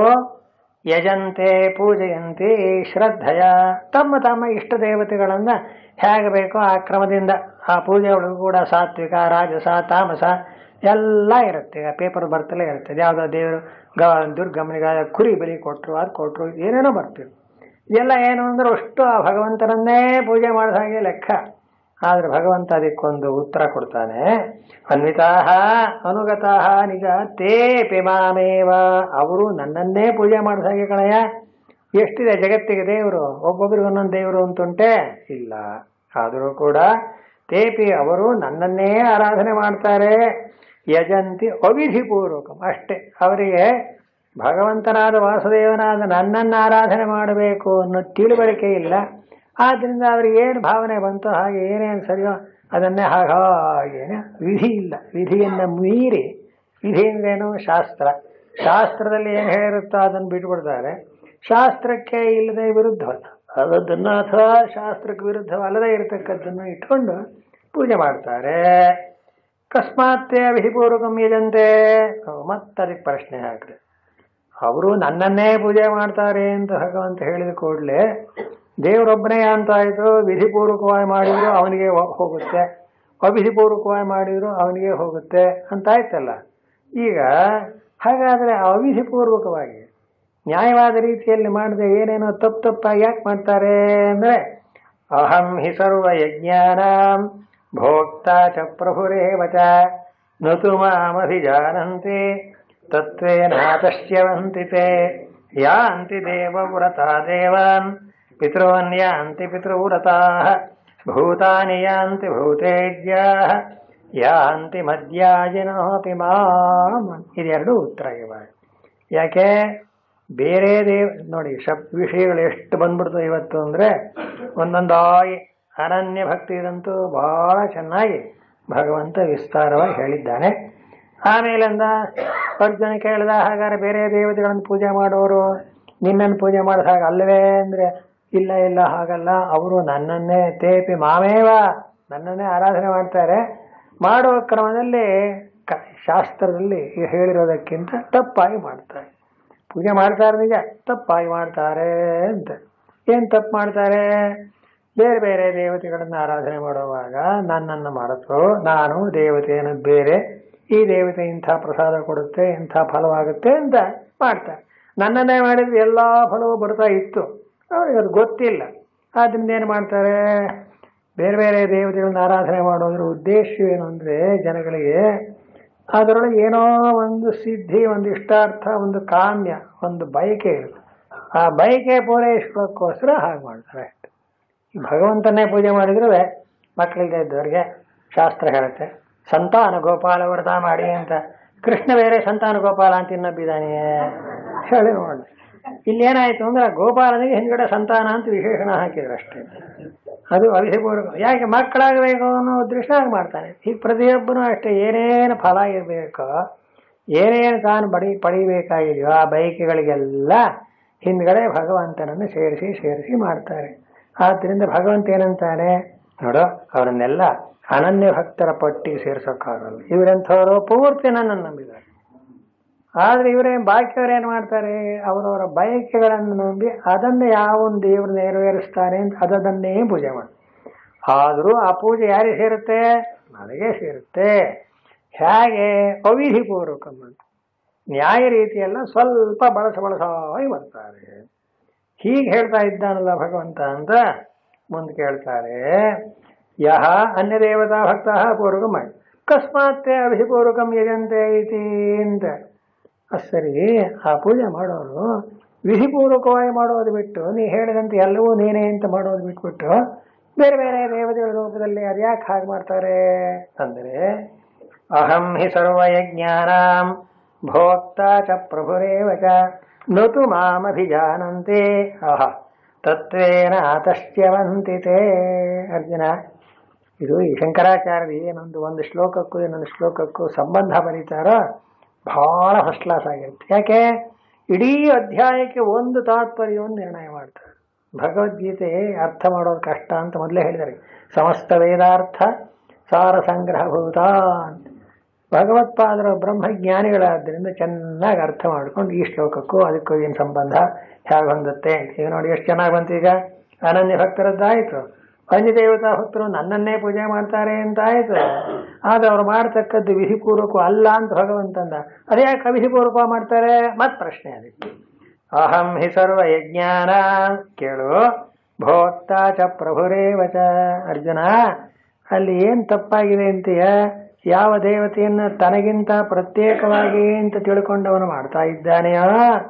ಯಜಂತೆ ಪೂಜೆಯಂತೆ ಶ್ರದ್ಧೆಯ ತಮ್ಮ ತಮ್ಮ ಇಷ್ಟ ದೇವತೆಗಳನ್ನ ಹೇಗೆ ಬೇಕೋ ಆ ಕ್ರಮದಿಂದ ಆ ಪೂಜೆ ಒಳಗೂ ಕೂಡ ಸಾತ್ವಿಕ ರಾಜಸ ತಾಮಸ ಎಲ್ಲ ಇರುತ್ತೆ ಈಗ ಪೇಪರ್ ಬರ್ತಲೇ ಇರುತ್ತೆ ಯಾವುದೋ ದೇವರು ಗ ದುರ್ಗಮ್ಮನಿಗೆ ಕುರಿ ಬಲಿ ಕೊಟ್ಟರು ಅದು ಕೊಟ್ಟರು ಏನೇನೋ ಬರ್ತೀವಿ ಇದೆಲ್ಲ ಏನು ಅಂದ್ರೆ ಅಷ್ಟು ಆ ಭಗವಂತನನ್ನೇ ಪೂಜೆ ಮಾಡಿದ ಹಾಗೆ ಲೆಕ್ಕ ಆದ್ರೆ ಭಗವಂತ ಅದಕ್ಕೊಂದು ಉತ್ತರ ಕೊಡ್ತಾನೆ ಅನ್ವಿತಾಹ ಅನುಗತಾಹ ನಿಜ ತೇಪಿ ಮಾಮೇವ ಅವರು ನನ್ನನ್ನೇ ಪೂಜೆ ಮಾಡಿದ ಹಾಗೆ ಕಣಯ್ಯ ಎಷ್ಟಿದೆ ಜಗತ್ತಿಗೆ ದೇವರು ಒಬ್ಬೊಬ್ಬರಿಗೆ ಒಂದೊಂದು ದೇವರು ಅಂತುಂಟೆ ಇಲ್ಲ ಆದರೂ ಕೂಡ ತೇಪಿ ಅವರು ನನ್ನನ್ನೇ ಆರಾಧನೆ ಮಾಡ್ತಾರೆ ಯಜಂತಿ ಅವಿಧಿಪೂರ್ವಕಂ ಅಷ್ಟೇ ಅವರಿಗೆ ಭಗವಂತನಾದ ವಾಸುದೇವನಾದ ನನ್ನನ್ನು ಆರಾಧನೆ ಮಾಡಬೇಕು ಅನ್ನೋ ತಿಳುವಳಿಕೆ ಇಲ್ಲ ಆದ್ರಿಂದ ಅವ್ರಿಗೆ ಏನು ಭಾವನೆ ಬಂತು ಹಾಗೆ ಏನೇನು ಸರಿಯೋ ಅದನ್ನೇ ಹಾಗೇನೆ ವಿಧಿ ಇಲ್ಲ ವಿಧಿಯನ್ನು ಮೀರಿ ವಿಧಿ ಅಂದ್ರೇನು ಶಾಸ್ತ್ರ ಶಾಸ್ತ್ರದಲ್ಲಿ ಏನು ಹೇಳಿರುತ್ತೋ ಅದನ್ನು ಬಿಟ್ಬಿಡ್ತಾರೆ ಶಾಸ್ತ್ರಕ್ಕೆ ಇಲ್ಲದೆ ವಿರುದ್ಧವಲ್ಲ ಅದನ್ನು ಅಥವಾ ಶಾಸ್ತ್ರಕ್ಕೆ ವಿರುದ್ಧವಲ್ಲದೆ ಇರತಕ್ಕದ್ದನ್ನು ಇಟ್ಕೊಂಡು ಪೂಜೆ ಮಾಡ್ತಾರೆ ಅಕಸ್ಮಾತ್ತೇ ವಿಧಿಪೂರ್ವಕಂ ಯಜಂತೆ ಮತ್ತದಕ್ಕೆ ಪ್ರಶ್ನೆ ಹಾಕಿದೆ ಅವರು ನನ್ನನ್ನೇ ಪೂಜೆ ಮಾಡ್ತಾರೆ ಅಂತ ಭಗವಂತ ಹೇಳಿದ ಕೂಡಲೇ ದೇವರೊಬ್ಬನೇ ಅಂತ ಆಯಿತು ವಿಧಿಪೂರ್ವಕವಾಗಿ ಮಾಡಿದ್ರು ಅವನಿಗೆ ಹೋ- ಹೋಗುತ್ತೆ ಅವಿಧಿಪೂರ್ವಕವಾಗಿ ಮಾಡಿದ್ರು ಅವನಿಗೆ ಹೋಗುತ್ತೆ ಅಂತ ಆಯ್ತಲ್ಲ ಈಗ ಹಾಗಾದರೆ ಅವಿಧಿಪೂರ್ವಕವಾಗಿ ನ್ಯಾಯವಾದ ರೀತಿಯಲ್ಲಿ ಮಾಡದೆ ಏನೇನೋ ತಪ್ಪು ತಪ್ಪಾಗಿ ಯಾಕೆ ಮಾಡ್ತಾರೆ ಅಂದರೆ ಅಹಂ ಹಿ ಸರ್ವ ಯಜ್ಞಾನಾಂ ಭೋಕ್ತಾ ಚ ಪ್ರಭುರೇವ ಚ ನತು ಮಾಮಭಿಜಾನಂತಿ ತತ್ವೇನಾತಶ್ಯವಂತಿ ತೇ ಯಾಂತಿ ದೇವವ್ರತಾ ದೇವಾನ್ ಪಿತॄನ್ ಯಾಂತಿ ಪಿತೃವ್ರತಾಃ ಭೂತಾನಿ ಯಾಂತಿ ಭೂತೇಜ್ಯಾಃ ಯಾಂತಿ ಮದ್ಯಾಜಿನೋಪಿ ಮಾಂ ಇದೆರಡು ಉತ್ತರ ಇವಾಗ ಯಾಕೆ ಬೇರೆ ದೇವ್ ನೋಡಿ ಶಬ್ ವಿಷಯಗಳು ಎಷ್ಟು ಬಂದ್ಬಿಡ್ತು ಇವತ್ತು ಅಂದ್ರೆ ಒಂದೊಂದಾಗಿ ಅನನ್ಯ ಭಕ್ತಿ ಇದಂತೂ ಬಹಳ ಚೆನ್ನಾಗಿ ಭಗವಂತ ವಿಸ್ತಾರವಾಗಿ ಹೇಳಿದ್ದಾನೆ ಆಮೇಲಿಂದ ಅರ್ಜುನ ಕೇಳಿದ ಹಾಗಾದ್ರೆ ಬೇರೆ ದೇವತೆಗಳನ್ನು ಪೂಜೆ ಮಾಡೋರು ನಿನ್ನನ್ನು ಪೂಜೆ ಮಾಡೋದು ಹಾಗೆ ಅಲ್ಲವೇ ಅಂದ್ರೆ ಇಲ್ಲ ಇಲ್ಲ ಹಾಗಲ್ಲ ಅವರು ನನ್ನನ್ನೇ ತೇಪಿ ಮಾಮೇವ ನನ್ನನ್ನೇ ಆರಾಧನೆ ಮಾಡ್ತಾರೆ ಮಾಡುವ ಕ್ರಮದಲ್ಲಿ ಕ- ಶಾಸ್ತ್ರದಲ್ಲಿ ಹೇಳಿರೋದಕ್ಕಿಂತ ತಪ್ಪಾಗಿ ಮಾಡ್ತಾರೆ ಪೂಜೆ ಮಾಡ್ತಾರೆ ನಿಜ ತಪ್ಪಾಗಿ ಮಾಡ್ತಾರೆ ಅಂತ ಏನ್ ತಪ್ಪು ಮಾಡ್ತಾರೆ ಬೇರೆ ಬೇರೆ ದೇವತೆಗಳನ್ನ ಆರಾಧನೆ ಮಾಡುವಾಗ ನನ್ನನ್ನು ಮಾಡಿದ್ರು ನಾನು ದೇವತೆಯನ್ನು ಬೇರೆ ಈ ದೇವತೆ ಇಂಥ ಪ್ರಸಾದ ಕೊಡುತ್ತೆ ಇಂಥ ಫಲವಾಗುತ್ತೆ ಅಂತ ಮಾಡ್ತಾರೆ ನನ್ನನ್ನೇ ಮಾಡಿದ್ರೆ ಎಲ್ಲಾ ಫಲವೂ ಬರ್ತಾ ಇತ್ತು ಅವ್ರಿಗೆ ಅದು ಗೊತ್ತಿಲ್ಲ ಆದ್ರಿಂದ ಏನು ಮಾಡ್ತಾರೆ ಬೇರೆ ಬೇರೆ ದೇವತೆಗಳನ್ನ ಆರಾಧನೆ ಮಾಡೋದ್ರ ಉದ್ದೇಶ ಏನು ಅಂದ್ರೆ ಜನಗಳಿಗೆ ಅದರೊಳಗೆ ಏನೋ ಒಂದು ಸಿದ್ಧಿ ಒಂದು ಇಷ್ಟಾರ್ಥ ಒಂದು ಕಾಮ್ಯ ಒಂದು ಬಯಕೆ ಇರುತ್ತೆ ಆ ಬಯಕೆ ಪೂರೈಸೋಕ್ಕೋಸ್ಕರ ಹಾಗೆ ಮಾಡ್ತಾರೆ ಅಷ್ಟೆ ಈ ಭಗವಂತನೇ ಪೂಜೆ ಮಾಡಿದ್ರೆ ಮಕ್ಕಳಿಲ್ಲದೆ ಇದ್ದವರಿಗೆ ಶಾಸ್ತ್ರ ಹೇಳುತ್ತೆ ಸಂತಾನ ಗೋಪಾಲ ವ್ರತ ಮಾಡಿ ಅಂತ ಕೃಷ್ಣ ಬೇರೆ ಸಂತಾನ ಗೋಪಾಲ ಅಂತ ಇನ್ನೊಬ್ಬಿದ್ದಾನೆ ಹೇಳಿ ನೋಡಿ ಇಲ್ಲಿ ಏನಾಯ್ತು ಅಂದ್ರೆ ಆ ಗೋಪಾಲನಿಗೆ ಹಿಂದ್ಗಡೆ ಸಂತಾನ ಅಂತ ವಿಶೇಷಣ ಹಾಕಿದ್ರು ಅಷ್ಟೇ ಅದು ಅಭಿಪೂರ್ವಕ ಯಾಕೆ ಮಕ್ಕಳಾಗಬೇಕು ಅನ್ನೋ ಉದ್ದೇಶ ಹಾಗೆ ಮಾಡ್ತಾನೆ ಈಗ ಪ್ರತಿಯೊಬ್ಬನು ಅಷ್ಟೇ ಏನೇನು ಫಲ ಇರಬೇಕೋ ಏನೇನು ತಾನು ಬಡಿ ಪಡಿಬೇಕಾಗಿದೆಯೋ ಆ ಬಯಕೆಗಳಿಗೆಲ್ಲ ಹಿಂದ್ಗಡೆ ಭಗವಂತನನ್ನು ಸೇರಿಸಿ ಸೇರಿಸಿ ಮಾಡ್ತಾರೆ ಆದ್ದರಿಂದ ಭಗವಂತ ಏನಂತಾನೆ ನೋಡು ಅವರನ್ನೆಲ್ಲ ಅನನ್ಯ ಭಕ್ತರ ಪಟ್ಟಿಗೆ ಸೇರ್ಸೋಕ್ಕಾಗಲ್ಲ ಇವರೆಂಥವರು ಪೂರ್ತಿ ನನ್ನನ್ನು ನಂಬಿದ್ದಾರೆ ಆದ್ರೆ ಇವರೇನು ಬಾಕಿಯವ್ರು ಏನು ಮಾಡ್ತಾರೆ ಅವರವರ ಬಯಕೆಗಳನ್ನು ನಂಬಿ ಅದನ್ನು ಯಾವ ಒಂದು ದೇವರು ನೆರವೇರಿಸ್ತಾರೆ ಅಂತ ಅದನ್ನೇ ಪೂಜೆ ಮಾಡಿ ಆದರೂ ಆ ಪೂಜೆ ಯಾರಿಗೆ ಸೇರುತ್ತೆ ನನಗೆ ಸೇರುತ್ತೆ ಹೇಗೆ ಅವಿಧಿಪೂರ್ವಕಂ ಅಂತ ನ್ಯಾಯ ರೀತಿಯೆಲ್ಲ ಸ್ವಲ್ಪ ಬಳಸ ಬಳಸಾಗಿ ಬರ್ತಾರೆ ಹೀಗೆ ಹೇಳ್ತಾ ಇದ್ದಾನಲ್ಲ ಭಗವಂತ ಅಂತ ಮುಂದೆ ಕೇಳ್ತಾರೆ ಯಹ ಅನ್ಯ ದೇವತಾ ಭಕ್ತ ಪೂರ್ವಕಂ ಮಾಡಿ ಅಕಸ್ಮಾತ್ ಅಭಿಪೂರ್ವಕಂ ಯಜಂತೆ ಇತಿ ಅಂತ ಅದ್ ಸರಿ ಆ ಪೂಜೆ ಮಾಡೋರು ವಿಧಿಪೂರ್ವಕವಾಗಿ ಮಾಡೋದು ಬಿಟ್ಟು ನೀ ಹೇಳಿದಂತೆ ಎಲ್ಲವೂ ನೀನೇ ಅಂತ ಮಾಡೋದು ಬಿಟ್ಬಿಟ್ಟು ಬೇರೆ ಬೇರೆ ದೇವತೆಗಳ ರೂಪದಲ್ಲಿ ಅದ್ಯಾಕೆ ಹಾಗೆ ಮಾಡ್ತಾರೆ ಅಂದರೆ ಅಹಂ ಹಿ ಸರ್ವಯಜ್ಞಾನಾಂ ಭೋಕ್ತ ಚ ಪ್ರಭುರೇವ ಚ ನತು ಮಾಮಭಿಜಾನಂತೆ ಅಹ ತತ್ವೇನ ಆತಶ್ಚ್ಯವಂತಿತೆ ಅರ್ಜುನ ಇದು ಈ ಶಂಕರಾಚಾರ್ಯ ಏನೊಂದು ಒಂದು ಶ್ಲೋಕಕ್ಕೂ ಇನ್ನೊಂದು ಶ್ಲೋಕಕ್ಕೂ ಸಂಬಂಧ ಬರೀತಾರೋ ಬಹಳ ಫಸ್ಟ್ ಕ್ಲಾಸ್ ಆಗಿರುತ್ತೆ ಯಾಕೆ ಇಡೀ ಅಧ್ಯಾಯಕ್ಕೆ ಒಂದು ತಾತ್ಪರ್ಯವನ್ನು ನಿರ್ಣಯ ಮಾಡ್ತಾರೆ ಭಗವದ್ಗೀತೆ ಅರ್ಥ ಮಾಡೋದು ಕಷ್ಟ ಅಂತ ಮೊದಲೇ ಹೇಳಿದ್ದಾರೆ ಸಮಸ್ತ ವೇದಾರ್ಥ ಸಾರ ಸಂಗ್ರಹಭೂತ ಅಂತ ಭಗವತ್ಪಾದರು ಬ್ರಹ್ಮಜ್ಞಾನಿಗಳಾದ್ದರಿಂದ ಚೆನ್ನಾಗಿ ಅರ್ಥ ಮಾಡ್ಕೊಂಡು ಈ ಶ್ಲೋಕಕ್ಕೂ ಅದಕ್ಕೂ ಏನು ಸಂಬಂಧ ಹೇಗೆ ಹೊಂದುತ್ತೆ ಈಗ ನೋಡಿ ಎಷ್ಟು ಚೆನ್ನಾಗಿ ಬಂತು ಈಗ ಅನನ್ಯ ಭಕ್ತರದ್ದಾಯ್ತು ಅನ್ಯ ದೇವತಾ ಭಕ್ತರು ನನ್ನನ್ನೇ ಪೂಜೆ ಮಾಡ್ತಾರೆ ಅಂತ ಆಯ್ತು ಆದ್ರೆ ಅವ್ರು ಮಾಡ್ತಕ್ಕದ್ದು ವಿಧಿಪೂರ್ವಕ ಅಲ್ಲ ಅಂತ ಭಗವಂತಂದ ಅದೇ ಯಾಕೆ ಅವಿಧಿಪೂರ್ವಕ ಮಾಡ್ತಾರೆ ಮತ್ ಪ್ರಶ್ನೆ ಅದಕ್ಕೆ ಅಹಂ ಹಿ ಸರ್ವ ಯಜ್ಞಾನ ಕೇಳು ಭೋಕ್ತ ಚ ಪ್ರಭುರೇವ ಚ ಅರ್ಜುನ ಅಲ್ಲಿ ಏನ್ ತಪ್ಪಾಗಿದೆ ಅಂತೀಯ ಯಾವ ದೇವತೆಯನ್ನ ತನಗಿಂತ ಪ್ರತ್ಯೇಕವಾಗಿ ಅಂತ ತಿಳ್ಕೊಂಡವನು ಮಾಡ್ತಾ ಇದ್ದಾನೆಯೋ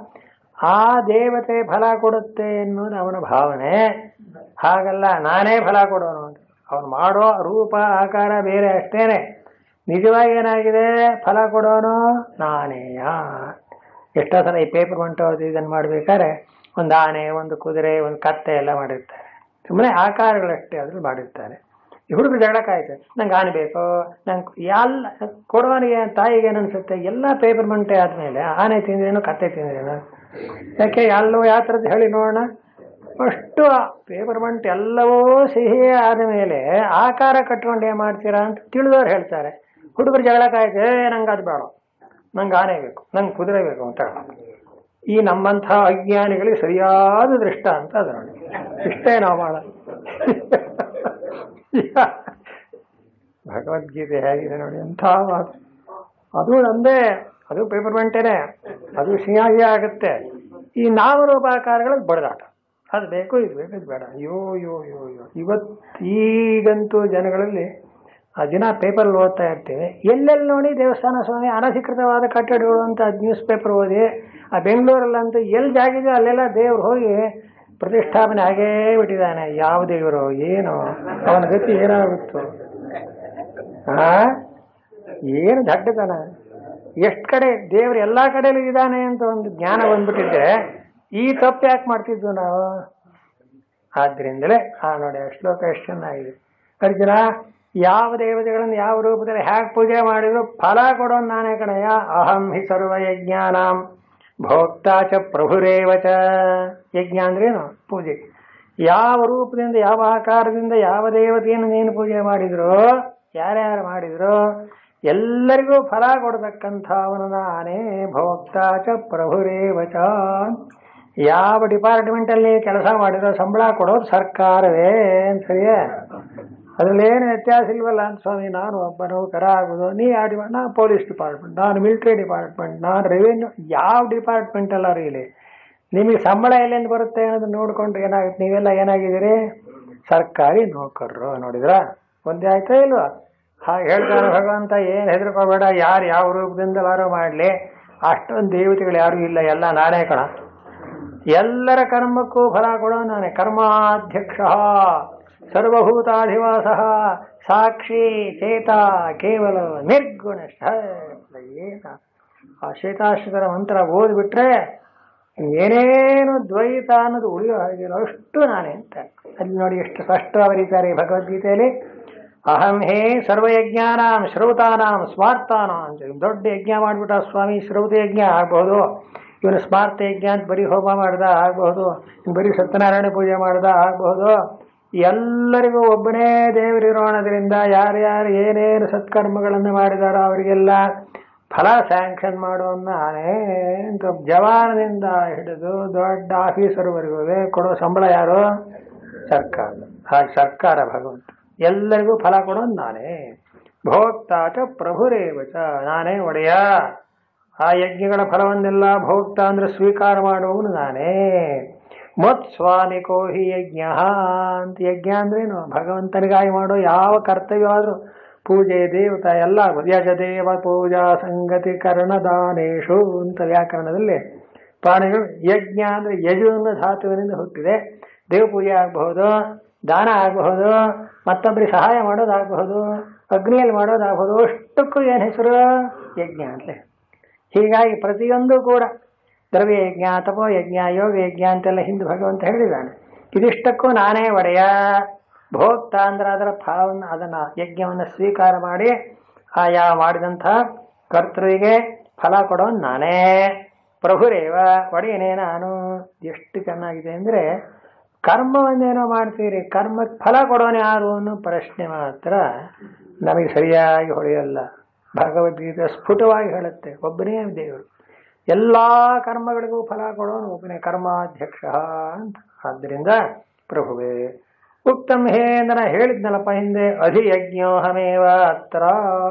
ಆ ದೇವತೆ ಫಲ ಕೊಡುತ್ತೆ ಎನ್ನುವುದು ಅವನ ಭಾವನೆ ಹಾಗಲ್ಲ ನಾನೇ ಫಲ ಕೊಡೋನು ಅಂತ ಅವನು ಮಾಡೋ ರೂಪ ಆಕಾರ ಬೇರೆ ಅಷ್ಟೇನೆ ನಿಜವಾಗಿ ಏನಾಗಿದೆ ಫಲ ಕೊಡೋನು ನಾನೇಯ ಎಷ್ಟೋ ಸಲ ಈ ಪೇಪರ್ ಹೊಂಟೋದು ಇದನ್ನು ಮಾಡ್ಬೇಕಾದ್ರೆ ಒಂದು ಆನೆ ಒಂದು ಕುದುರೆ ಒಂದು ಕತ್ತೆ ಎಲ್ಲ ಮಾಡಿರ್ತಾರೆ ಸುಮ್ಮನೆ ಆಕಾರಗಳಷ್ಟೇ ಅದ್ರಲ್ಲಿ ಮಾಡಿರ್ತಾರೆ ಈ ಹುಡುಗರು ಜಗಳಕ್ಕಾಯ್ತು ನಂಗೆ ಆನೆ ಬೇಕು ನಂಗೆ ಎಲ್ಲ ಕೊಡೋನಿಗೆ ತಾಯಿಗೆ ಏನು ಅನ್ಸುತ್ತೆ ಎಲ್ಲ ಪೇಪರ್ ಮಂಟೆ ಆದ್ಮೇಲೆ ಆನೆ ತಿಂದ್ರೇನು ಕತ್ತೆ ತಿಂದ್ರೇನು ಯಾಕೆ ಎಲ್ಲವೂ ಯಾವ ಥರದ್ದು ಹೇಳಿ ನೋಡೋಣ ಅಷ್ಟು ಪೇಪರ್ ಮಂಟ್ ಎಲ್ಲವೂ ಸಿಹಿ ಆದ ಮೇಲೆ ಆಕಾರ ಕಟ್ಕೊಂಡು ಏನ್ ಮಾಡ್ತೀರಾ ಅಂತ ತಿಳಿದವ್ರು ಹೇಳ್ತಾರೆ ಹುಡುಗರು ಜಗಳಕ್ಕಾಯ್ತು ಏ ನಂಗೆ ಅದು ಬೇಡ ನಂಗೆ ಆನೆ ಬೇಕು ನಂಗೆ ಕುದುರೆ ಬೇಕು ಅಂತ ಹೇಳೋದು. ಈ ನಮ್ಮಂತಹ ಅಜ್ಞಾನಿಗಳಿಗೆ ಸರಿಯಾದ ದೃಷ್ಟ ಅಂತ ಅದು ನೋಡಿ ಇಷ್ಟೇ ನಾವು ಮಾಡೋದು ಭಗವದ್ಗೀತೆ ಹೇಗಿದೆ ನೋಡಿ ಎಂಥ ಮಾತು ಅದು ನಂದೇ ಅದು ಪೇಪರ್ ಮೆಂಟೇನೆ ಅದು ಸಿಹಿಯಾಗಿ ಆಗುತ್ತೆ ಈ ನಾಮರೂಪಾಕಾರಗಳಿಗೆ ಬಡದಾಟ ಅದು ಬೇಕು ಇದು ಬೇಕು ಇದು ಬೇಡ ಅಯ್ಯೋ ಅಯ್ಯೋ ಅಯ್ಯೋ ಅಯ್ಯೋ ಇವತ್ತು ಈಗಂತೂ ಜನಗಳಲ್ಲಿ ಆ ದಿನ ಪೇಪರ್ ಓದ್ತಾ ಇರ್ತೀವಿ ಎಲ್ಲೆಲ್ಲಿ ನೋಡಿ ದೇವಸ್ಥಾನ ಸ್ವಾಮಿ ಅನಧಿಕೃತವಾದ ಕಟ್ಟಡಗಳು ಅಂತ ನ್ಯೂಸ್ ಪೇಪರ್ ಓದಿ ಆ ಬೆಂಗಳೂರಲ್ಲಂತೂ ಎಲ್ಲಿ ಜಾಗಿದೆ ಅಲ್ಲೆಲ್ಲ ದೇವ್ರು ಹೋಗಿ ಪ್ರತಿಷ್ಠಾಪನೆ ಆಗೇ ಬಿಟ್ಟಿದ್ದಾನೆ ಯಾವ ದೇವರು ಏನು ಅವನ ಗತಿ ಏನಾಗುತ್ತೋ ಆ ಏನು ದಡ್ಡತನ ಎಷ್ಟು ಕಡೆ ದೇವ್ರು ಎಲ್ಲಾ ಕಡೆಯಲ್ಲೂ ಇದ್ದಾನೆ ಅಂತ ಒಂದು ಜ್ಞಾನ ಬಂದ್ಬಿಟ್ಟಿದ್ರೆ ಈ ತಪ್ಪು ಯಾಕೆ ಮಾಡ್ತಿದ್ವು ನಾವು ಆದ್ರಿಂದಲೇ ಆ ನೋಡಿ ಆ ಶ್ಲೋಕ ಎಷ್ಟು ಚೆನ್ನಾಗಿದೆ ಅರ್ಜುನ ಯಾವ ದೇವತೆಗಳನ್ನು ಯಾವ ರೂಪದಲ್ಲಿ ಹ್ಯಾಕ್ ಪೂಜೆ ಮಾಡಿದ್ರು ಫಲ ಕೊಡೋನ್ ನಾನೇ ಕಣಯ್ಯ ಅಹಂ ಹಿ ಸರ್ವ ಯಜ್ಞಾನಾಂ ಭೋಕ್ತಾ ಚ ಪ್ರಭುರೇವ ಚ ಯಜ್ಞ ಅಂದ್ರೇನು ಪೂಜೆ ಯಾವ ರೂಪದಿಂದ ಯಾವ ಆಕಾರದಿಂದ ಯಾವ ದೇವತೆಯನ್ನು ನೀನು ಪೂಜೆ ಮಾಡಿದ್ರು ಯಾರ್ಯಾರು ಮಾಡಿದ್ರು ಎಲ್ಲರಿಗೂ ಫಲ ಕೊಡತಕ್ಕಂಥವನು ನಾನೇ ಭೋಕ್ತಾ ಚ ಪ್ರಭುರೇವ ಚ ಯಾವ ಡಿಪಾರ್ಟ್ಮೆಂಟ್ ಅಲ್ಲಿ ಕೆಲಸ ಮಾಡಿರೋ ಸಂಬಳ ಕೊಡೋದು ಸರ್ಕಾರವೇ ಅಂತ ಸರಿಯೇ ಅದ್ರಲ್ಲೇನು ವ್ಯತ್ಯಾಸ ಇಲ್ವಲ್ಲ ಅಂತ ಸ್ವಾಮಿ ನಾನು ಒಬ್ಬ ನೌಕರ ಆಗೋದು ನೀ ಯಾವ ಡಿಪಾರ್ಟ್ ನಾನು ಪೊಲೀಸ್ ಡಿಪಾರ್ಟ್ಮೆಂಟ್ ನಾನು ಮಿಲಿಟರಿ ಡಿಪಾರ್ಟ್ಮೆಂಟ್ ನಾನು ರೆವಿನ್ಯೂ ಯಾವ ಡಿಪಾರ್ಟ್ಮೆಂಟ್ ಅಲ್ಲ ಇಲ್ಲಿ ನಿಮಗೆ ಸಂಬಳ ಎಲ್ಲಿಂದ ಬರುತ್ತೆ ಅನ್ನೋದನ್ನ ನೋಡ್ಕೊಂಡು ಏನಾಗುತ್ತೆ ನೀವೆಲ್ಲ ಏನಾಗಿದ್ದೀರಿ ಸರ್ಕಾರಿ ನೌಕರರು ನೋಡಿದ್ರ ಒಂದೇ ಆಯ್ತಾ ಇಲ್ವಾ ಹಾಗೆ ಹೇಳ್ತಾನೆ ಭಗವಂತ ಏನು ಹೆದರ್ಕೋಬೇಡ ಯಾರು ಯಾವ ರೂಪದಿಂದ ಬಾರೋ ಮಾಡಲಿ ಅಷ್ಟೊಂದು ದೇವತೆಗಳು ಯಾರು ಇಲ್ಲ ಎಲ್ಲ ನಾನೇ ಕಣ ಎಲ್ಲರ ಕರ್ಮಕ್ಕೂ ಫಲ ಕೊಡೋ ನಾನೇ ಕರ್ಮಾಧ್ಯಕ್ಷ ಸರ್ವಭೂತಾಧಿವಾಸ ಸಾಕ್ಷಿ ಚೇತ ಕೇವಲ ನಿರ್ಗುಣ ಏನ ಆ ಶ್ವೇತಾಶ್ವತರ ಮಂತ್ರ ಓದ್ಬಿಟ್ರೆ ಏನೇನು ದ್ವೈತ ಅನ್ನೋದು ಉಳಿಯೋ ಹಾಗಿಲ್ಲ ಅಷ್ಟು ನಾನೇ ಅಂತ ಅಲ್ಲಿ ನೋಡಿ ಎಷ್ಟು ಸ್ಪಷ್ಟವಾಗಿ ಬರೀತಾರೆ ಭಗವದ್ಗೀತೆಯಲ್ಲಿ ಅಹಂ ಹೇ ಸರ್ವಯಜ್ಞಾನಾಂ ಶ್ರೌತಾನಾಂ ಸ್ವಾರ್ಥಾನಾಂ ಅಂತ ದೊಡ್ಡ ಯಜ್ಞ ಮಾಡಿಬಿಟ್ಟ ಸ್ವಾಮಿ ಶ್ರೌತ ಯಜ್ಞ ಆಗ್ಬಹುದು ಇವನು ಸ್ಮಾರ್ಥ ಯಜ್ಞ ಅಂತ ಬರೀ ಹೋಮ ಮಾಡ್ದ ಆಗಬಹುದು ಬರೀ ಸತ್ಯನಾರಾಯಣ ಪೂಜೆ ಮಾಡ್ದ ಆಗಬಹುದು ಎಲ್ಲರಿಗೂ ಒಬ್ಬನೇ ದೇವರಿರೋಣದ್ರಿಂದ ಯಾರ್ಯಾರು ಏನೇನು ಸತ್ಕರ್ಮಗಳನ್ನು ಮಾಡಿದಾರೋ ಅವರಿಗೆಲ್ಲ ಫಲ ಸ್ಯಾಂಕ್ಷನ್ ಮಾಡುವ ನಾನೇ ಅಂತ ಜವಾನದಿಂದ ಹಿಡಿದು ದೊಡ್ಡ ಆಫೀಸರ್ವರೆಗೂ ಕೊಡೋ ಸಂಬಳ ಯಾರು ಸರ್ಕಾರ ಹಾಗೆ ಸರ್ಕಾರ ಭಗವಂತ ಎಲ್ಲರಿಗೂ ಫಲ ಕೊಡೋದು ನಾನೇ ಭೋಕ್ತಾ ಚ ಪ್ರಭುರೇವ ಚ ನಾನೇ ಒಡೆಯ ಆ ಯಜ್ಞಗಳ ಫಲವನ್ನೆಲ್ಲ ಭೋಕ್ತ ಅಂದ್ರೆ ಸ್ವೀಕಾರ ಮಾಡುವವನು ನಾನೇ ಮತ್ ಸ್ವಾಮಿಕೋ ಹಿ ಯಜ್ಞ ಅಂತ ಯಜ್ಞ ಅಂದ್ರೇನು ಭಗವಂತನಿಗಾಗಿ ಮಾಡೋ ಯಾವ ಕರ್ತವ್ಯವಾದ್ರೂ ಪೂಜೆ ದೇವತಾ ಎಲ್ಲ ಯಜ ದೇವ ಪೂಜಾ ಸಂಗತಿ ಕರ್ಣದಾನೇಶು ಅಂತ ವ್ಯಾಕರಣದಲ್ಲಿ ಪ್ರಾಣಿಗಳು ಯಜ್ಞ ಅಂದ್ರೆ ಯಜು ಅನ್ನೋ ಧಾತುವಿನಿಂದ ಹುಟ್ಟಿದೆ ದೇವ ಪೂಜೆ ಆಗಬಹುದು ದಾನ ಆಗಬಹುದು ಮತ್ತೊಬ್ಬರಿಗೆ ಸಹಾಯ ಮಾಡೋದಾಗಬಹುದು ಅಗ್ನಿಯಲ್ಲಿ ಮಾಡೋದಾಗಬಹುದು ಅಷ್ಟಕ್ಕೂ ಏನು ಹೆಸರು ಯಜ್ಞ ಅಂತಲೇ ಹೀಗಾಗಿ ಪ್ರತಿಯೊಂದು ಕೂಡ ದ್ರವ್ಯ ಯಜ್ಞ ತಪೋ ಯಜ್ಞ ಯೋಗ ಯಜ್ಞ ಅಂತೆಲ್ಲ ಹಿಂದೆ ಭಗವಂತ ಹೇಳಿದ್ದಾನೆ ಇದಿಷ್ಟಕ್ಕೂ ನಾನೇ ಒಡೆಯ ಭೋಕ್ತ ಅಂದ್ರೆ ಅದರ ಫಲವನ್ನು ಅದನ್ನ ಯಜ್ಞವನ್ನು ಸ್ವೀಕಾರ ಮಾಡಿ ಆಯಾ ಮಾಡಿದಂಥ ಕರ್ತೃವಿಗೆ ಫಲ ಕೊಡೋನು ನಾನೇ ಪ್ರಭುರೇವ ಒಡೆಯನೇ ನಾನು ಎಷ್ಟು ಚೆನ್ನಾಗಿದೆ ಅಂದರೆ ಕರ್ಮವನ್ನೇನೋ ಮಾಡ್ತೀರಿ ಕರ್ಮಕ್ಕೆ ಫಲ ಕೊಡೋನು ಯಾರು ಅನ್ನೋ ಪ್ರಶ್ನೆ ಮಾತ್ರ ನಮಗೆ ಸರಿಯಾಗಿ ಹೊಳೆಯಲ್ಲ ಭಗವದ್ಗೀತೆ ಸ್ಫುಟವಾಗಿ ಹೇಳುತ್ತೆ ಒಬ್ಬನೇ ದೇವರು ಎಲ್ಲ ಕರ್ಮಗಳಿಗೂ ಫಲ ಕೊಡೋನು ಒಬ್ಬನೇ ಕರ್ಮಾಧ್ಯಕ್ಷ ಅಂತ ಆದ್ದರಿಂದ ಪ್ರಭುವೇ ಉಕ್ತಂ ಹೇ ಅಂದನ ಹೇಳಿದ್ನಲ್ಲಪ್ಪ ಹಿಂದೆ ಅಧಿಯಜ್ಞೋಹಮೇವ ಅತ್ರ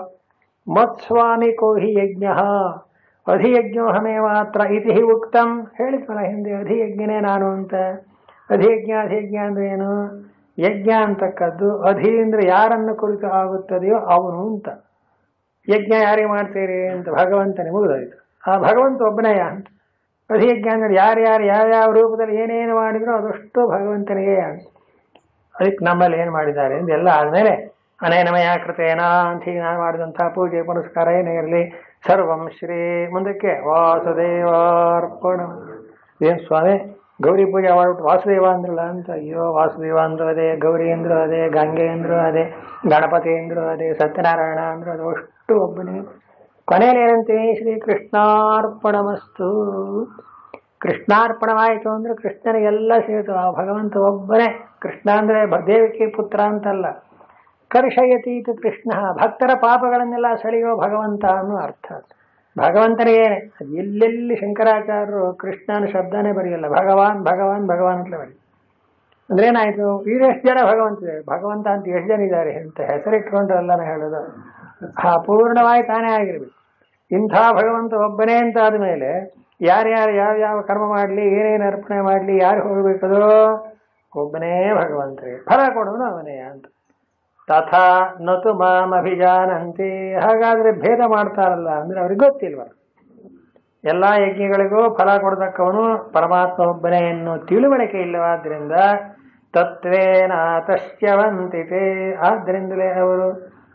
ಮತ್ಸ್ವಾಮಿಕೋ ಹಿ ಯಜ್ಞ ಅಧಿಯಜ್ಞೋಹಮೇವ ಅತ್ರ ಇತಿ ಹಿ ಉಕ್ತಂ ಹೇಳಿದ್ನಲ್ಲ ಹಿಂದೆ ಅಧಿಯಜ್ಞನೇ ನಾನು ಅಂತ ಅಧಿಯಜ್ಞ ಅಧಿಯಜ್ಞ ಅಂದ್ರೆ ಏನು ಯಜ್ಞ ಅಂತಕ್ಕದ್ದು ಅಧಿ ಅಂದ್ರೆ ಯಾರನ್ನು ಕುರಿತು ಆಗುತ್ತದೆಯೋ ಅವನು ಅಂತ ಯಜ್ಞ ಯಾರಿಗೆ ಮಾಡ್ತೀರಿ ಅಂತ ಭಗವಂತನೇ ಮುಗಿದೋಯ್ತು ಆ ಭಗವಂತ ಒಬ್ಬನೆಯ ಅಂತ ಅಧಿಯಜ್ಞ ಅಂದ್ರೆ ಯಾರ್ಯಾರು ಯಾವ್ಯಾವ ರೂಪದಲ್ಲಿ ಏನೇನು ಮಾಡಿದ್ರು ಅದಷ್ಟು ಭಗವಂತನಿಗೆ ಅಂತ ಅದಕ್ಕೆ ನಮ್ಮಲ್ಲಿ ಏನು ಮಾಡಿದ್ದಾರೆ ಅಂತ ಎಲ್ಲ ಆದಮೇಲೆ ಅನೇನಮಯ ಕೃತೇನ ಅಂತ ಹೀಗೆ ನಾನು ಮಾಡಿದಂಥ ಪೂಜೆ ಪುನಸ್ಕಾರ ಏನೇ ಇರಲಿ ಸರ್ವಂ ಶ್ರೀ ಮುಂದಕ್ಕೆ ವಾಸುದೇವಾರ್ಪಣ ಏನು ಸ್ವಾಮಿ ಗೌರಿ ಪೂಜೆ ಮಾಡ್ಬಿಟ್ಟು ವಾಸುದೇವ ಅಂದ್ರಲ್ಲ ಅಂತ ಅಯ್ಯೋ ವಾಸುದೇವ ಅಂದ್ರು ಅದೇ ಗೌರಿ ಅಂದ್ರು ಅದೇ ಗಂಗೆ ಅಂದ್ರು ಅದೇ ಗಣಪತಿ ಅಂದ್ರು ಅದೇ ಸತ್ಯನಾರಾಯಣ ಅಂದ್ರು ಅದು ಅಷ್ಟು ಒಬ್ಬನೇ ಕೊನೆಯಲ್ಲಿ ಏನಂತೀವಿ ಶ್ರೀ ಕೃಷ್ಣಾರ್ಪಣಮಸ್ತು ಕೃಷ್ಣಾರ್ಪಣವಾಯಿತು ಅಂದ್ರೆ ಕೃಷ್ಣನಿಗೆಲ್ಲ ಸೇರಿತು ಆ ಭಗವಂತ ಒಬ್ಬನೇ ಕೃಷ್ಣ ಅಂದ್ರೆ ಬ- ದೇವಕಿ ಪುತ್ರ ಅಂತಲ್ಲ ಕರ್ಷಯತೀತು ಕೃಷ್ಣ ಭಕ್ತರ ಪಾಪಗಳನ್ನೆಲ್ಲ ಸೆಳೆಯೋ ಭಗವಂತ ಅನ್ನೋ ಅರ್ಥ ಭಗವಂತನಿಗೆ ಅದು ಎಲ್ಲೆಲ್ಲಿ ಶಂಕರಾಚಾರ್ಯರು ಕೃಷ್ಣನ ಶಬ್ದನೇ ಬರೆಯಲ್ಲ ಭಗವಾನ್ ಭಗವಾನ್ ಭಗವಾನ್ ಅಂತ ಬರೀ ಅಂದ್ರೆ ಏನಾಯ್ತು ಈಗ ಎಷ್ಟು ಜನ ಭಗವಂತ ಇದ್ದಾರೆ ಭಗವಂತ ಅಂತ ಎಷ್ಟು ಜನ ಇದ್ದಾರೆ ಅಂತ ಹೆಸರಿಟ್ಕೊಂಡ್ರಲ್ಲ ಹೇಳೋದು ಆ ಪೂರ್ಣವಾಗಿ ತಾನೇ ಆಗಿರ್ಬೇಕು ಇಂಥ ಭಗವಂತ ಒಬ್ಬನೇ ಅಂತ ಆದಮೇಲೆ ಯಾರ್ಯಾರು ಯಾವ ಯಾವ ಕರ್ಮ ಮಾಡಲಿ ಏನೇನು ಅರ್ಪಣೆ ಮಾಡಲಿ ಯಾರು ಹೋಗ್ಬೇಕದೋ ಒಬ್ಬನೇ ಭಗವಂತನಿಗೆ ಫಲ ಕೊಡೋನು ಅವನೇ ಅಂತ ತಥಾ ನತು ಮಾಮ್ ಅಭಿಜಾನಂತೆ ಹಾಗಾದ್ರೆ ಭೇದ ಮಾಡ್ತಾರಲ್ಲ ಅಂದ್ರೆ ಅವ್ರಿಗೆ ಗೊತ್ತಿಲ್ವಲ್ಲ ಎಲ್ಲ ಯಜ್ಞಗಳಿಗೂ ಫಲ ಕೊಡತಕ್ಕವನು ಪರಮಾತ್ಮ ಒಬ್ಬನೇ ಎನ್ನುವ ತಿಳುವಳಿಕೆ ಇಲ್ಲವಾದ್ರಿಂದ ತತ್ವೇನ ತಸ್ಯವಂತಿತೆ ಆದ್ರಿಂದಲೇ ಅವರು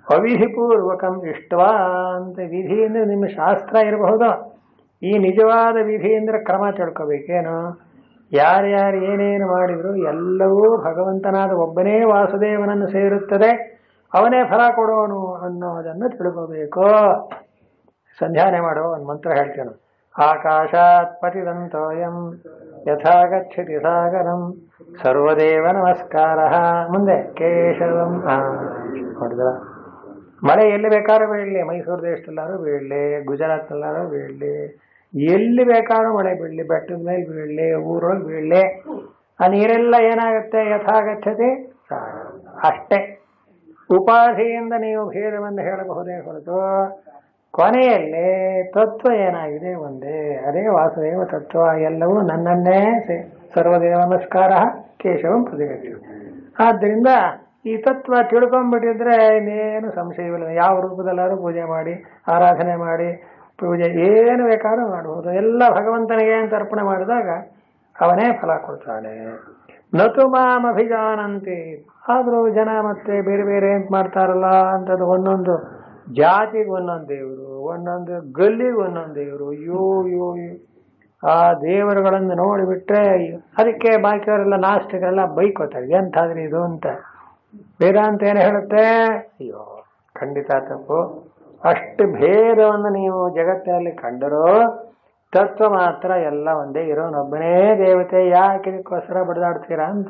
ಅವಿಧಿಪೂರ್ವಕಂ ಇಷ್ಟವಾ ಅಂತ ವಿಧಿ ಅಂದ್ರೆ ನಿಮ್ಮ ಶಾಸ್ತ್ರ ಇರಬಹುದು ಈ ನಿಜವಾದ ವಿಧಿ ಅಂದ್ರೆ ಕ್ರಮ ತಿಳ್ಕೋಬೇಕೇನು ಯಾರ್ಯಾರು ಏನೇನು ಮಾಡಿದ್ರು ಎಲ್ಲವೂ ಭಗವಂತನಾದ ಒಬ್ಬನೇ ವಾಸುದೇವನನ್ನು ಸೇರುತ್ತದೆ ಅವನೇ ಫಲ ಕೊಡೋನು ಅನ್ನೋದನ್ನು ತಿಳ್ಕೋಬೇಕು ಸಂಧ್ಯಾನೆ ಮಾಡೋ ಒಂದು ಮಂತ್ರ ಹೇಳ್ತೇನೆ ಆಕಾಶಾತ್ ಪತಿದಂತೋಯಂ ಯಥಾ ಗಚ್ಚತಿ ಸಾಗರಂ ಸರ್ವದೇವ ನಮಸ್ಕಾರ ಮುಂದೆ ಕೇಶವಂ ಆ, ನೋಡಿದ್ರ ಮಳೆ ಎಲ್ಲಿ ಬೇಕಾದ್ರೂ ಬೀಳಲಿ ಮೈಸೂರು ದೇಶದಲ್ಲಾದ್ರೂ ಬೀಳಲಿ ಗುಜರಾತ್ನಲ್ಲಾದ್ರೂ ಬೀಳಲಿ ಎಲ್ಲಿ ಬೇಕಾದ್ರೂ ಮಳೆ ಬೀಳಲಿ ಬೆಟ್ಟದ ಮೇಲೆ ಬೀಳಲಿ ಊರೊಳಗೆ ಬೀಳಲಿ ಆ ನೀರೆಲ್ಲ ಏನಾಗುತ್ತೆ ಯಥಾಗಚ್ಚತಿ ಸಾಗರ ಅಷ್ಟೇ ಉಪಾಧಿಯಿಂದ ನೀವು ಭೇದವನ್ನು ಹೇಳಬಹುದೇ ಹೊರತು ಕೊನೆಯಲ್ಲಿ ತತ್ವ ಏನಾಗಿದೆ ಒಂದೇ ಅದೇ ವಾಸುದೇವ ತತ್ವ ಎಲ್ಲವೂ ನನ್ನನ್ನೇ ಸೇ- ಸರ್ವದೇವ ನಮಸ್ಕಾರ ಕೇಶವಂ ಪ್ರತಿಗತಿ ಆದ್ದರಿಂದ ಈ ತತ್ವ ತಿಳ್ಕೊಂಡ್ಬಿಟ್ಟಿದ್ರೆ ಇನ್ನೇನು ಸಂಶಯವಿಲ್ಲ ಯಾವ ರೂಪದಲ್ಲಾದ್ರೂ ಪೂಜೆ ಮಾಡಿ ಆರಾಧನೆ ಮಾಡಿ ಪೂಜೆ ಏನು ಬೇಕಾದ್ರೂ ಮಾಡಬಹುದು ಎಲ್ಲ ಭಗವಂತನಿಗೆ ಅಂತ ಅರ್ಪಣೆ ಮಾಡಿದಾಗ ಅವನೇ ಫಲ ಕೊಡ್ತಾನೆ ನತು ಮಾಂ ಅಭಿಜಾನಂತಿ ಆದರೂ ಜನ ಮತ್ತೆ ಬೇರೆ ಬೇರೆ ಅಂತ ಮಾಡ್ತಾರಲ್ಲ ಅಂತದ್ದು ಒಂದೊಂದು ಜಾತಿಗೆ ಒಂದೊಂದು ದೇವರು ಒಂದೊಂದು ಗಲ್ಲಿಗೆ ಒಂದೊಂದು ದೇವರು ಅಯ್ಯೋ ಅಯ್ಯೋ ಅಯ್ಯೋ. ಆ ದೇವರುಗಳನ್ನು ನೋಡಿಬಿಟ್ರೆ ಅದಕ್ಕೆ ಬಾಕಿಯವರೆಲ್ಲ ನಾಸ್ತಿಕರೆಲ್ಲ ಬೈಕೋತಾರೆ ಎಂತಾದ್ರಿ ಇದು ಅಂತ ವೇದಾಂತ ಏನು ಹೇಳುತ್ತೆ ಅಯ್ಯೋ ಖಂಡಿತ ತಪ್ಪು ಅಷ್ಟು ಭೇದವನ್ನು ನೀವು ಜಗತ್ತಿನಲ್ಲಿ ಕಂಡರೂ ತತ್ವ ಮಾತ್ರ ಎಲ್ಲ ಒಂದೇ ಇರೋನೊಬ್ಬನೇ ದೇವತೆ ಯಾಕೆ ಇದಕ್ಕೋಸ್ಕರ ಬಡಿದಾಡ್ತೀರಾ ಅಂತ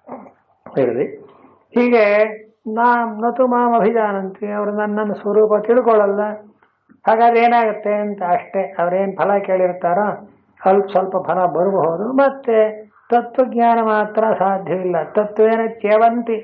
ಹೇಳಿ ಹೀಗೆ ನಾ ನತು ಮಾಂ ಅಭಿಜಾನಂತಿ ಅವರು ನನ್ನನ್ನು ಸ್ವರೂಪ ತಿಳ್ಕೊಳ್ಳಲ್ಲ ಹಾಗಾದ್ರೆ ಏನಾಗುತ್ತೆ ಅಂತ ಅಷ್ಟೇ ಅವ್ರೇನು ಫಲ ಕೇಳಿರ್ತಾರೋ ಸ್ವಲ್ಪ ಸ್ವಲ್ಪ ಫಲ ಬರಬಹುದು ಮತ್ತೆ ತತ್ವಜ್ಞಾನ ಮಾತ್ರ ಸಾಧ್ಯವಿಲ್ಲ ತತ್ವೇನ ಚ್ಯವಂತಿ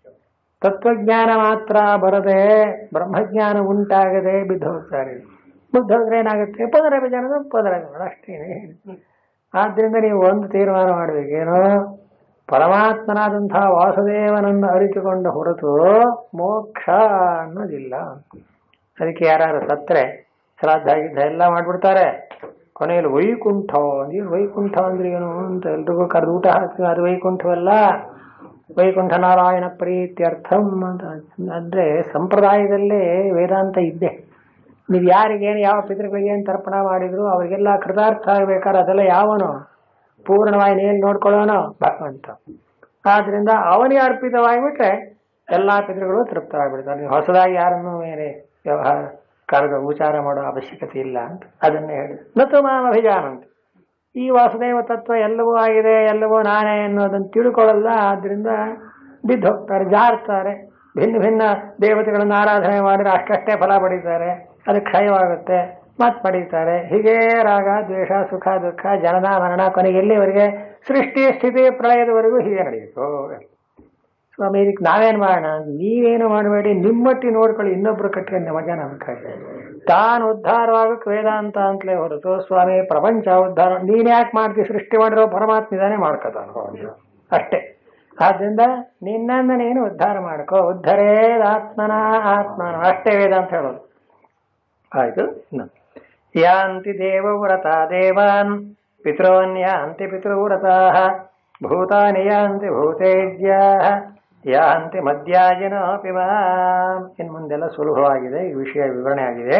ತತ್ವಜ್ಞಾನ ಮಾತ್ರ ಬರದೆ ಬ್ರಹ್ಮಜ್ಞಾನ ಉಂಟಾಗದೆ ಬಿದ್ದು ಹೋಗ್ತಾರೆ ಬಿದ್ದು ಹೋದ್ರೆ ಏನಾಗುತ್ತೆ ಪುನರಭಿಜಾನದ ಪುನರಭಿಜಾನ ಅಷ್ಟೇನೆ ಆದ್ರಿಂದ ನೀವು ಒಂದು ತೀರ್ಮಾನ ಮಾಡಬೇಕೇನೋ ಪರಮಾತ್ಮನಾದಂತಹ ವಾಸುದೇವನನ್ನು ಅರಿತುಕೊಂಡ ಹೊರತು ಮೋಕ್ಷ ಅನ್ನೋದಿಲ್ಲ ಅದಕ್ಕೆ ಯಾರು ಸತ್ರೆ ಶ್ರಾದ್ದ ಗಿದ್ದ ಎಲ್ಲ ಮಾಡ್ಬಿಡ್ತಾರೆ ಕೊನೆಯಲ್ಲಿ ವೈಕುಂಠ ಏನು ವೈಕುಂಠ ಅಂದ್ರೆ ಏನು ಅಂತ ಎಲ್ರಿಗೂ ಕರೆದು ಊಟ ಹಾಕ್ತೀವಿ ಅದು ವೈಕುಂಠವಲ್ಲ ವೈಕುಂಠ ನಾರಾಯಣ ಪ್ರೀತ್ಯರ್ಥಂ ಅಂತ ಅಂದ್ರೆ ಸಂಪ್ರದಾಯದಲ್ಲೇ ವೇದಾಂತ ಇದ್ದೆ ನೀವು ಯಾರಿಗೇನು ಯಾವ ಪಿತೃಗಳಿಗೆ ಏನು ತರ್ಪಣ ಮಾಡಿದ್ರು ಅವರಿಗೆಲ್ಲ ಕೃತಾರ್ಥ ಆಗ್ಬೇಕಾದ್ರೆ ಅದೆಲ್ಲ ಯಾವನು ಪೂರ್ಣವಾಗಿ ನೇಲ್ ನೋಡ್ಕೊಳ್ಳೋನು ಭಗವಂತ ಆದ್ರಿಂದ ಅವನಿಗೆ ಅರ್ಪಿತವಾಗಿಬಿಟ್ರೆ ಎಲ್ಲಾ ಪಿತೃಗಳು ತೃಪ್ತರಾಗ್ಬಿಡ್ತಾರೆ ನೀವು ಹೊಸದಾಗಿ ಯಾರನ್ನು ಮೇಲೆ ವ್ಯವಹಾರ ಕರೆದು ಉಚಾರ ಮಾಡೋ ಅವಶ್ಯಕತೆ ಇಲ್ಲ ಅಂತ ಅದನ್ನೇ ಹೇಳಿ ನತು ಮಾಂ ಅಭಿಜಾನಂತ ಈ ವಾಸುದೇವ ತತ್ವ ಎಲ್ಲವೂ ಆಗಿದೆ ಎಲ್ಲವೂ ನಾನೇ ಅನ್ನೋದನ್ನು ತಿಳ್ಕೊಳ್ಳಲ್ಲ ಆದ್ರಿಂದ ಬಿದ್ದು ಹೋಗ್ತಾರೆ ಜಾರ್ತಾರೆ ಭಿನ್ನ ಭಿನ್ನ ದೇವತೆಗಳನ್ನು ಆರಾಧನೆ ಮಾಡಿದ್ರೆ ಅಷ್ಟಷ್ಟೇ ಫಲ ಪಡೀತಾರೆ ಅದು ಕ್ಷಯವಾಗುತ್ತೆ ಮತ್ ಪಡೀತಾರೆ ಹೀಗೆ ರಾಗ ದ್ವೇಷ ಸುಖ ದುಃಖ ಜನನ ಮರಣ ಕೊನೆಗೆ ಎಲ್ಲಿವರೆಗೆ ಸೃಷ್ಟಿ ಸ್ಥಿತಿ ಪ್ರಳಯದವರೆಗೂ ಹೀಗೆ ನಡೆಯಿತು ಸ್ವಾಮಿ ಇದಕ್ಕೆ ನಾವೇನು ಮಾಡೋಣ ನೀವೇನು ಮಾಡಬೇಡಿ ನಿಮ್ಮಟ್ಟಿ ನೋಡ್ಕೊಳ್ಳಿ ಇನ್ನೊಬ್ರು ಕಟ್ಕೊಂಡು ಮಜಾ ನಮ್ಗೆ ತಾನು ಉದ್ಧಾರವಾಗಕ್ಕೆ ವೇದಾಂತ ಅಂತಲೇ ಹೊರತು ಸ್ವಾಮಿ ಪ್ರಪಂಚ ಉದ್ಧಾರ ನೀನ್ ಯಾಕೆ ಮಾಡ್ತಿ ಸೃಷ್ಟಿ ಮಾಡಿರೋ ಪರಮಾತ್ಮ ಇದಾನೆ ಮಾಡ್ಕೋತಾನ ಅವನು. ಅಷ್ಟೇ ಆದ್ರಿಂದ ನಿನ್ನನ್ನು ನೀನು ಉದ್ಧಾರ ಮಾಡ್ಕೋ ಉದ್ಧರೇದ ಆತ್ಮನ ಆತ್ಮನ ಅಷ್ಟೇ ವೇದಾಂತ ಹೇಳೋದು ಆಯ್ತು ಇನ್ನೊಂದು. ಯಾಂತಿ ದೇವವ್ರತ ದೇವಾನ್ ಪಿತॄನ್ ಯಾಂತಿ ಪಿತೃವ್ರತಾಃ ಭೂತಾನಿ ಯಾಂತಿ ಭೂತೇಜ್ಯಾ ಯಾಂತಿ ಮಧ್ಯಾಜಿನೋಪಿ ಮಾಂ ಇನ್ನು ಮುಂದೆಲ್ಲ ಸುಲಭವಾಗಿದೆ ಈ ವಿಷಯ ವಿವರಣೆ ಆಗಿದೆ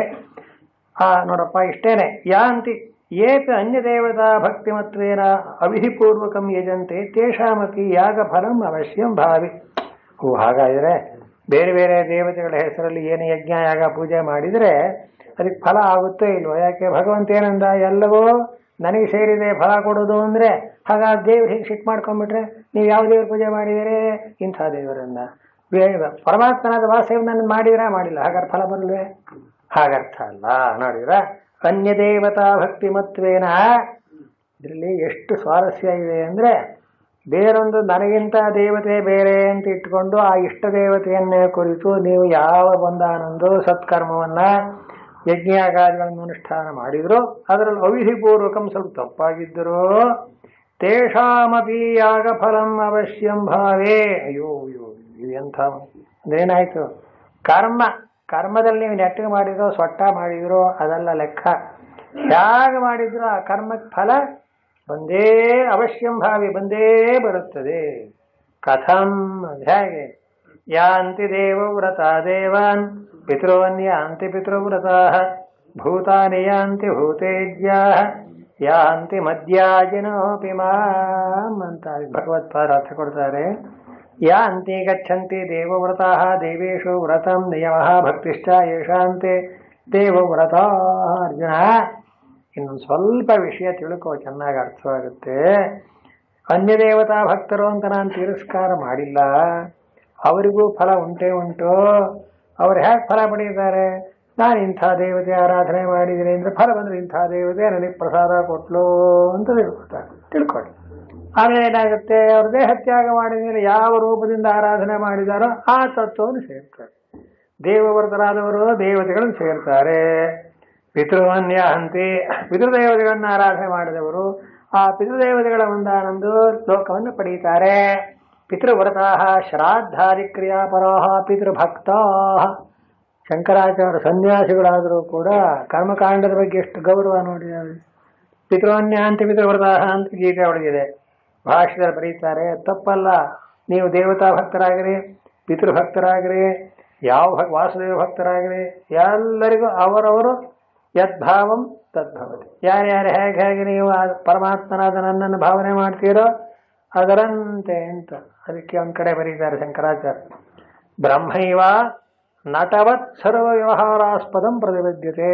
ಆ ನೋಡಪ್ಪ ಇಷ್ಟೇನೆ ಯಾಂತಿ ಏಪಿ ಅನ್ಯ ದೇವತಾ ಭಕ್ತಿಮತ್ವೇನ ಅವಿಧಿಪೂರ್ವಕಂ ಯಜಂತೆ ತೇಷಾಮಪಿ ಯಾಗ ಫಲಂ ಅವಶ್ಯಂ ಭಾವಿ ಓ ಹಾಗಾದರೆ ಬೇರೆ ಬೇರೆ ದೇವತೆಗಳ ಹೆಸರಲ್ಲಿ ಏನು ಯಜ್ಞ ಯಾಗ ಪೂಜೆ ಮಾಡಿದರೆ ಅದಕ್ಕೆ ಫಲ ಆಗುತ್ತೋ ಇಲ್ವೋ ಯಾಕೆ ಭಗವಂತ ಏನಂದ ಎಲ್ಲವೂ ನನಗೆ ಸೇರಿದೆ ಫಲ ಕೊಡೋದು ಅಂದ್ರೆ ಹಾಗಾಗಿ ದೇವ್ರು ಹೀಗೆ ಸಿಟ್ಟು ಮಾಡ್ಕೊಂಡ್ಬಿಟ್ರೆ ನೀವು ಯಾವ ದೇವ್ರ ಪೂಜೆ ಮಾಡಿದಿರಿ ಇಂಥ ದೇವರನ್ನ ಬೇಗ ಪರಮಾತ್ಮನಾದ ವಾಸವನ್ನ ಮಾಡಿದ್ರಾ ಮಾಡಿಲ್ಲ ಹಾಗಾದ್ರೆ ಫಲ ಬರಲ್ವೇ ಹಾಗರ್ಥ ಅಲ್ಲ ನೋಡಿದ್ರ ಅನ್ಯ ದೇವತಾ ಭಕ್ತಿ ಮತ್ವೇನ ಇದರಲ್ಲಿ ಎಷ್ಟು ಸ್ವಾರಸ್ಯ ಇದೆ ಅಂದ್ರೆ ಬೇರೊಂದು ನನಗಿಂತ ದೇವತೆ ಬೇರೆ ಅಂತ ಇಟ್ಕೊಂಡು ಆ ಇಷ್ಟ ದೇವತೆಯನ್ನೇ ಕುರಿತು ನೀವು ಯಾವ ಬಂದಾನೊಂದು ಸತ್ಕರ್ಮವನ್ನ ಯಜ್ಞಾಗಾದಿಗಳನ್ನು ಅನುಷ್ಠಾನ ಮಾಡಿದ್ರು ಅದರಲ್ಲಿ ಅವಿಧಿಪೂರ್ವಕಂ ಸ್ವಲ್ಪ ತಪ್ಪಾಗಿದ್ದರು ತೇಷಾಮಪಿ ಯಾಗ ಫಲಂ ಅವಶ್ಯಂ ಭಾವೇ ಅಯ್ಯೋ ಅಯ್ಯೋ ಇದು ಎಂಥ ಅದೇನಾಯ್ತು ಕರ್ಮ ಕರ್ಮದಲ್ಲಿ ನೀವು ನೆಟ್ಟಿಗೆ ಮಾಡಿದ್ರೋ ಸೊಟ್ಟ ಮಾಡಿದ್ರೋ ಅದೆಲ್ಲ ಲೆಕ್ಕ ಹೇಗೆ ಮಾಡಿದ್ರು ಆ ಕರ್ಮಕ್ಕೆ ಫಲ ಬಂದೇ ಅವಶ್ಯಂ ಭಾವಿ ಬಂದೇ ಬರುತ್ತದೆ ಕಥಂ ಅದು ಹೇಗೆ ಯಾಂತಿ ದೇವವ್ರತಾ ದೇವಾನ್ ಪಿತॄನ್ ಯಾಂತಿ ಪಿತೃವ್ರತಾಃ ಭೂತಾನಿ ಯಾಂತಿ ಭೂತೇಜ್ಯಾಃ ಯಾಂತಿ ಮದ್ಯಾಜಿನೋಪಿ ಮಾಂ ಅಂತ ಭಗವತ್ಪಾದ ಅರ್ಥ ಕೊಡ್ತಾರೆ ಯಾಂತಿ ಗಚ್ಚಂತಿ ದೇವವ್ರತಾಃ ದೇವೇಶು ವ್ರತಂ ನಿಯಮಃ ಭಕ್ತಿಶ್ಚ ಯೇಷಾಂತೆ ದೇವವ್ರತ ಅರ್ಜುನ ಇನ್ನೊಂದು ಸ್ವಲ್ಪ ವಿಷಯ ತಿಳ್ಕೋ ಚೆನ್ನಾಗಿ ಅರ್ಥವಾಗುತ್ತೆ ಅನ್ಯ ದೇವತಾ ಭಕ್ತರು ಅಂತ ನಾನು ತಿರಸ್ಕಾರ ಮಾಡಿಲ್ಲ ಅವರಿಗೂ ಫಲ ಉಂಟೇ ಉಂಟು ಅವ್ರು ಹೇಗೆ ಫಲ ಪಡೀತಾರೆ ನಾನು ಇಂಥ ದೇವತೆ ಆರಾಧನೆ ಮಾಡಿದ್ದೀನಿ ಅಂದ್ರೆ ಫಲ ಬಂದ್ರೆ ಇಂಥ ದೇವತೆ ನನಗೆ ಪ್ರಸಾದ ಕೊಟ್ಲು ಅಂತ ತಿಳ್ಕೊತಾರೆ ತಿಳ್ಕೊಳ್ಳಿ ಆಮೇಲೆ ಏನಾಗುತ್ತೆ ಅವ್ರ ದೇಹ ತ್ಯಾಗ ಮಾಡಿದ ಮೇಲೆ ಯಾವ ರೂಪದಿಂದ ಆರಾಧನೆ ಮಾಡಿದಾರೋ ಆ ತತ್ವವನ್ನು ಸೇರ್ತಾರೆ ದೇವವ್ರತರಾದವರು ದೇವತೆಗಳನ್ನು ಸೇರ್ತಾರೆ ಪಿತೃವನ್ಯ ಹಂತಿ ಪಿತೃದೇವತೆಗಳನ್ನ ಆರಾಧನೆ ಮಾಡಿದವರು ಆ ಪಿತೃದೇವತೆಗಳ ಒಂದಾನೊಂದು ಲೋಕವನ್ನು ಪಡೆಯುತ್ತಾರೆ ಪಿತೃವ್ರತಾ ಶ್ರಾದ್ದಾದಿ ಕ್ರಿಯಾಪರಾ ಪಿತೃಭಕ್ತಾ ಶಂಕರಾಚಾರ್ಯ ಸನ್ಯಾಸಿಗಳಾದರೂ ಕೂಡ ಕರ್ಮಕಾಂಡದ ಬಗ್ಗೆ ಎಷ್ಟು ಗೌರವ ನೋಡಿದ್ದಾರೆ ಪಿತೃವನ್ಯ ಅಂತ ಪಿತೃವ್ರತಾ ಅಂತ ಗೀತೆ ಒಳಗಿದೆ ಭಾಷೆದಲ್ಲಿ ಬರೀತಾರೆ ತಪ್ಪಲ್ಲ ನೀವು ದೇವತಾ ಭಕ್ತರಾಗಿರಿ ಪಿತೃಭಕ್ತರಾಗಿರಿ ಯಾವ ಭಕ್ ವಾಸುದೇವ ಭಕ್ತರಾಗಿರಿ ಎಲ್ಲರಿಗೂ ಅವರವರು ಯದ್ಭಾವಂ ತದ್ಭವತಿ ಯಾರ್ಯಾರು ಹೇಗೆ ಹೇಗೆ ನೀವು ಆ ಪರಮಾತ್ಮನಾದ ನನ್ನನ್ನು ಭಾವನೆ ಮಾಡ್ತೀರೋ ಅದರಂತೆ ಅಂತ ಅದಕ್ಕೆ ಒಂದ್ ಕಡೆ ಬರೀತಾರೆ ಶಂಕರಾಚಾರ್ಯ ಬ್ರಹ್ಮೈವ ನಟವತ್ ಸರ್ವ ವ್ಯವಹಾರಾಸ್ಪದಂ ಪ್ರತಿಬದ್ಧತೆ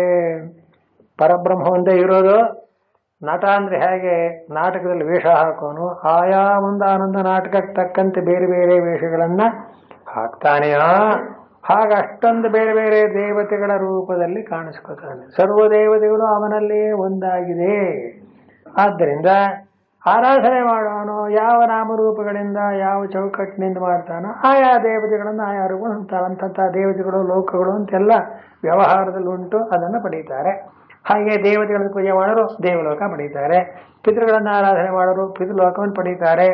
ಪರಬ್ರಹ್ಮ ಒಂದೇ ಇರೋದು ನಟ ಅಂದ್ರೆ ಹೇಗೆ ನಾಟಕದಲ್ಲಿ ವೇಷ ಹಾಕೋನು ಆಯಾ ಮುಂದಾನಂದ ನಾಟಕಕ್ಕೆ ತಕ್ಕಂತೆ ಬೇರೆ ಬೇರೆ ವೇಷಗಳನ್ನ ಹಾಕ್ತಾನೆಯಾ ಹಾಗ ಅಷ್ಟೊಂದು ಬೇರೆ ಬೇರೆ ದೇವತೆಗಳ ರೂಪದಲ್ಲಿ ಕಾಣಿಸ್ಕೊತಾನೆ ಸರ್ವ ದೇವತೆಗಳು ಅವನಲ್ಲಿಯೇ ಒಂದಾಗಿದೆ ಆದ್ದರಿಂದ ಆರಾಧನೆ ಮಾಡೋನು ಯಾವ ನಾಮರೂಪಗಳಿಂದ ಯಾವ ಚೌಕಟ್ಟಿನಿಂದ ಮಾಡ್ತಾನೋ ಆಯಾ ದೇವತೆಗಳನ್ನು ಆಯಾ ರೂಪ ಅಂಥ ದೇವತೆಗಳು ಲೋಕಗಳು ಅಂತೆಲ್ಲ ವ್ಯವಹಾರದಲ್ಲಿ ಉಂಟು ಅದನ್ನು ಪಡೀತಾರೆ ಹಾಗೆ ದೇವತೆಗಳನ್ನು ಪೂಜೆ ಮಾಡೋರು ದೇವಲೋಕ ಪಡೀತಾರೆ ಪಿತೃಗಳನ್ನು ಆರಾಧನೆ ಮಾಡೋರು ಪಿತೃಲೋಕವನ್ನು ಪಡೀತಾರೆ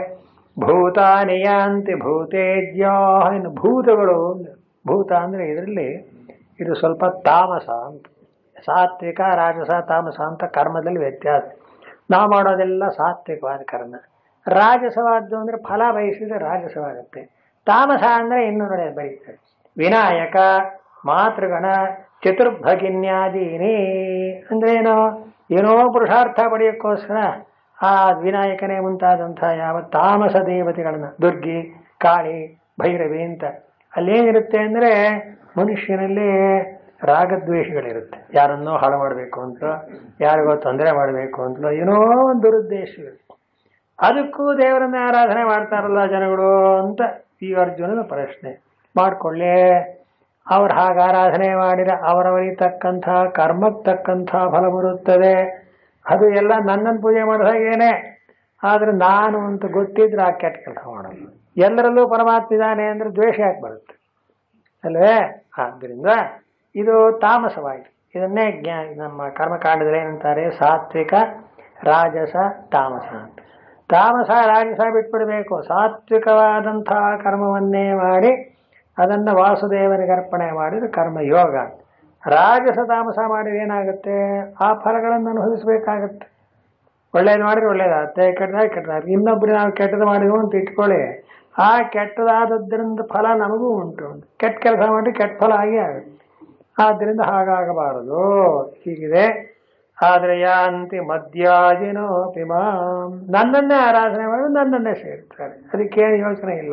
ಭೂತಾನಿಯಾಂತಿ ಭೂತೇಜ್ಯಾ ಇನ್ನು ಭೂತಗಳು ಭೂತ ಅಂದ್ರೆ ಇದರಲ್ಲಿ ಇದು ಸ್ವಲ್ಪ ತಾಮಸ ಅಂತ ಸಾತ್ವಿಕ ರಾಜಸ ತಾಮಸ ಅಂತ ಕರ್ಮದಲ್ಲಿ ವ್ಯತ್ಯಾಸ ನಾವು ಮಾಡೋದೆಲ್ಲ ಸಾತ್ವಿಕವಾದ ಕರ್ಮ ರಾಜಸವಾದ್ದು ಅಂದ್ರೆ ಫಲ ಬಯಸಿದ್ರೆ ರಾಜಸವಾಗುತ್ತೆ ತಾಮಸ ಅಂದ್ರೆ ಇನ್ನು ನೋಡಿ ಬರೀತಾರೆ ವಿನಾಯಕ ಮಾತೃಗಣ ಚತುರ್ಭಗಿನ್ಯಾದೀನಿ ಅಂದ್ರೆ ಏನೋ ಏನೋ ಪುರುಷಾರ್ಥ ಪಡೆಯೋಕ್ಕೋಸ್ಕರ ಆ ವಿನಾಯಕನೇ ಮುಂತಾದಂಥ ಯಾವ ತಾಮಸ ದೇವತೆಗಳನ್ನ ದುರ್ಗಿ ಕಾಳಿ ಭೈರವಿ ಅಂತ ಅಲ್ಲೇನಿರುತ್ತೆ ಅಂದ್ರೆ ಮನುಷ್ಯನಲ್ಲಿ ರಾಗದ್ವೇಷಗಳಿರುತ್ತೆ ಯಾರನ್ನೋ ಹಾಳು ಮಾಡಬೇಕು ಅಂತ ಯಾರಿಗೋ ತೊಂದರೆ ಮಾಡಬೇಕು ಅಂತಲೋ ಏನೋ ಒಂದು ದುರುದ್ದೇಶಗಳು ಅದಕ್ಕೂ ದೇವರನ್ನ ಆರಾಧನೆ ಮಾಡ್ತಾರಲ್ಲ ಜನಗಳು ಅಂತ ಈ ಅರ್ಜುನನ ಪ್ರಶ್ನೆ ಮಾಡ್ಕೊಳ್ಳಿ ಅವ್ರು ಹಾಗೆ ಆರಾಧನೆ ಮಾಡಿದ ಅವರವರಿಗೆ ತಕ್ಕಂಥ ಕರ್ಮಕ್ಕೆ ತಕ್ಕಂಥ ಫಲ ಬರುತ್ತದೆ ಅದು ಎಲ್ಲ ನನ್ನನ್ನು ಪೂಜೆ ಮಾಡಿದಾಗೇನೆ ಆದ್ರೆ ನಾನು ಅಂತ ಗೊತ್ತಿದ್ರೆ ಆ ಕೆಟ್ಟ ಕೆಲಸ ಮಾಡಲ್ಲ ಎಲ್ಲರಲ್ಲೂ ಪರಮಾತ್ಮ ಇದ್ದಾನೆ ಅಂದ್ರೆ ದ್ವೇಷ ಯಾಕೆ ಬರುತ್ತೆ ಅಲ್ವೇ ಆದ್ದರಿಂದ ಇದು ತಾಮಸವಾಯಿತು ಇದನ್ನೇ ಜ್ಞಾ ನಮ್ಮ ಕರ್ಮಕಾಂಡದಲ್ಲಿ ಏನಂತಾರೆ ಸಾತ್ವಿಕ ರಾಜಸ ತಾಮಸ ಅಂತ ತಾಮಸ ರಾಜಸ ಬಿಟ್ಬಿಡಬೇಕು ಸಾತ್ವಿಕವಾದಂತಹ ಕರ್ಮವನ್ನೇ ಮಾಡಿ ಅದನ್ನು ವಾಸುದೇವನಿಗೆ ಅರ್ಪಣೆ ಮಾಡಿದ್ರೆ ಕರ್ಮ ಯೋಗ ರಾಜಸ ತಾಮಸ ಮಾಡಿದ್ರೆ ಏನಾಗುತ್ತೆ ಆ ಫಲಗಳನ್ನು ಅನುಭವಿಸಬೇಕಾಗತ್ತೆ ಒಳ್ಳೇದು ಮಾಡಿದ್ರೆ ಒಳ್ಳೇದಾಗುತ್ತೆ ಕೆಟ್ಟದಾಗ ಕೆಟ್ಟದಾಗುತ್ತೆ ಇನ್ನೊಬ್ರು ನಾವು ಕೆಟ್ಟದ್ದು ಮಾಡಿದ್ವು ಅಂತ ಇಟ್ಕೊಳ್ಳಿ ಆ ಕೆಟ್ಟದಾದದ್ರಿಂದ ಫಲ ನಮಗೂ ಉಂಟು ಕೆಟ್ಟ ಕೆಲಸ ಮಾಡಿ ಕೆಟ್ಟ ಫಲ ಆಗೇ ಆಗುತ್ತೆ ಆದ್ದರಿಂದ ಹಾಗಾಗಬಾರದು ಹೀಗಿದೆ ಆದರೆ ಯಾಂತಿ ಮದ್ಯಾಜಿನೋ ಪಿಮಾಂ ನನ್ನನ್ನೇ ಆರಾಧನೆ ಮಾಡಿ ನನ್ನನ್ನೇ ಸೇರ್ತಾರೆ ಅದಕ್ಕೇನು ಯೋಚನೆ ಇಲ್ಲ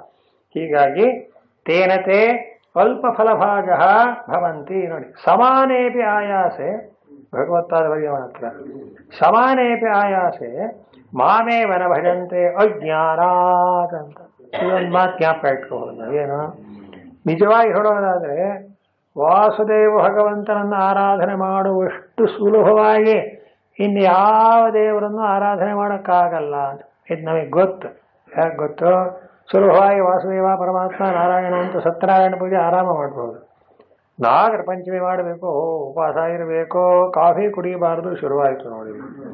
ಹೀಗಾಗಿ ತೇನತೆ ಸ್ವಲ್ಪ ಫಲಭಾಗ ಭವಂತಿ ನೋಡಿ ಸಮಾನೇಪಿ ಆಯಾಸೆ ಭಗವತ್ತಾದ ಬಗ್ಗೆ ಮಾತ್ರ ಸಮಾನೇಪಿ ಆಯಾಸೆ ಮಾಮೇವನ ಭಜಂತೆ ಅಜ್ಞಾನಾತ್ ಅಂತ ಇದೊಂದು ಮಾತು ಜ್ಞಾಪಕ ಇಟ್ಕೋಬಹುದು ಏನು ನಿಜವಾಗಿ ಹೇಳೋದಾದ್ರೆ ವಾಸುದೇವ ಭಗವಂತನನ್ನು ಆರಾಧನೆ ಮಾಡುವಷ್ಟು ಸುಲಭವಾಗಿ ಇನ್ನು ಯಾವ ದೇವರನ್ನು ಆರಾಧನೆ ಮಾಡೋಕ್ಕಾಗಲ್ಲ ಅಂತ ಇದು ನಮಗೆ ಗೊತ್ತು ಯಾಕೆ ಗೊತ್ತು ಸುಲಭವಾಗಿ ವಾಸುದೇವ ಪರಮಾತ್ಮ ನಾರಾಯಣ ಅಂತ ಸತ್ಯನಾರಾಯಣ ಪೂಜೆ ಆರಾಮ ಮಾಡ್ಬೋದು ನಾಗರ ಪಂಚಮಿ ಮಾಡಬೇಕು ಉಪವಾಸ ಇರಬೇಕು ಕಾಫಿ ಕುಡಿಯಬಾರದು ಶುರುವಾಯಿತು ನೋಡಿ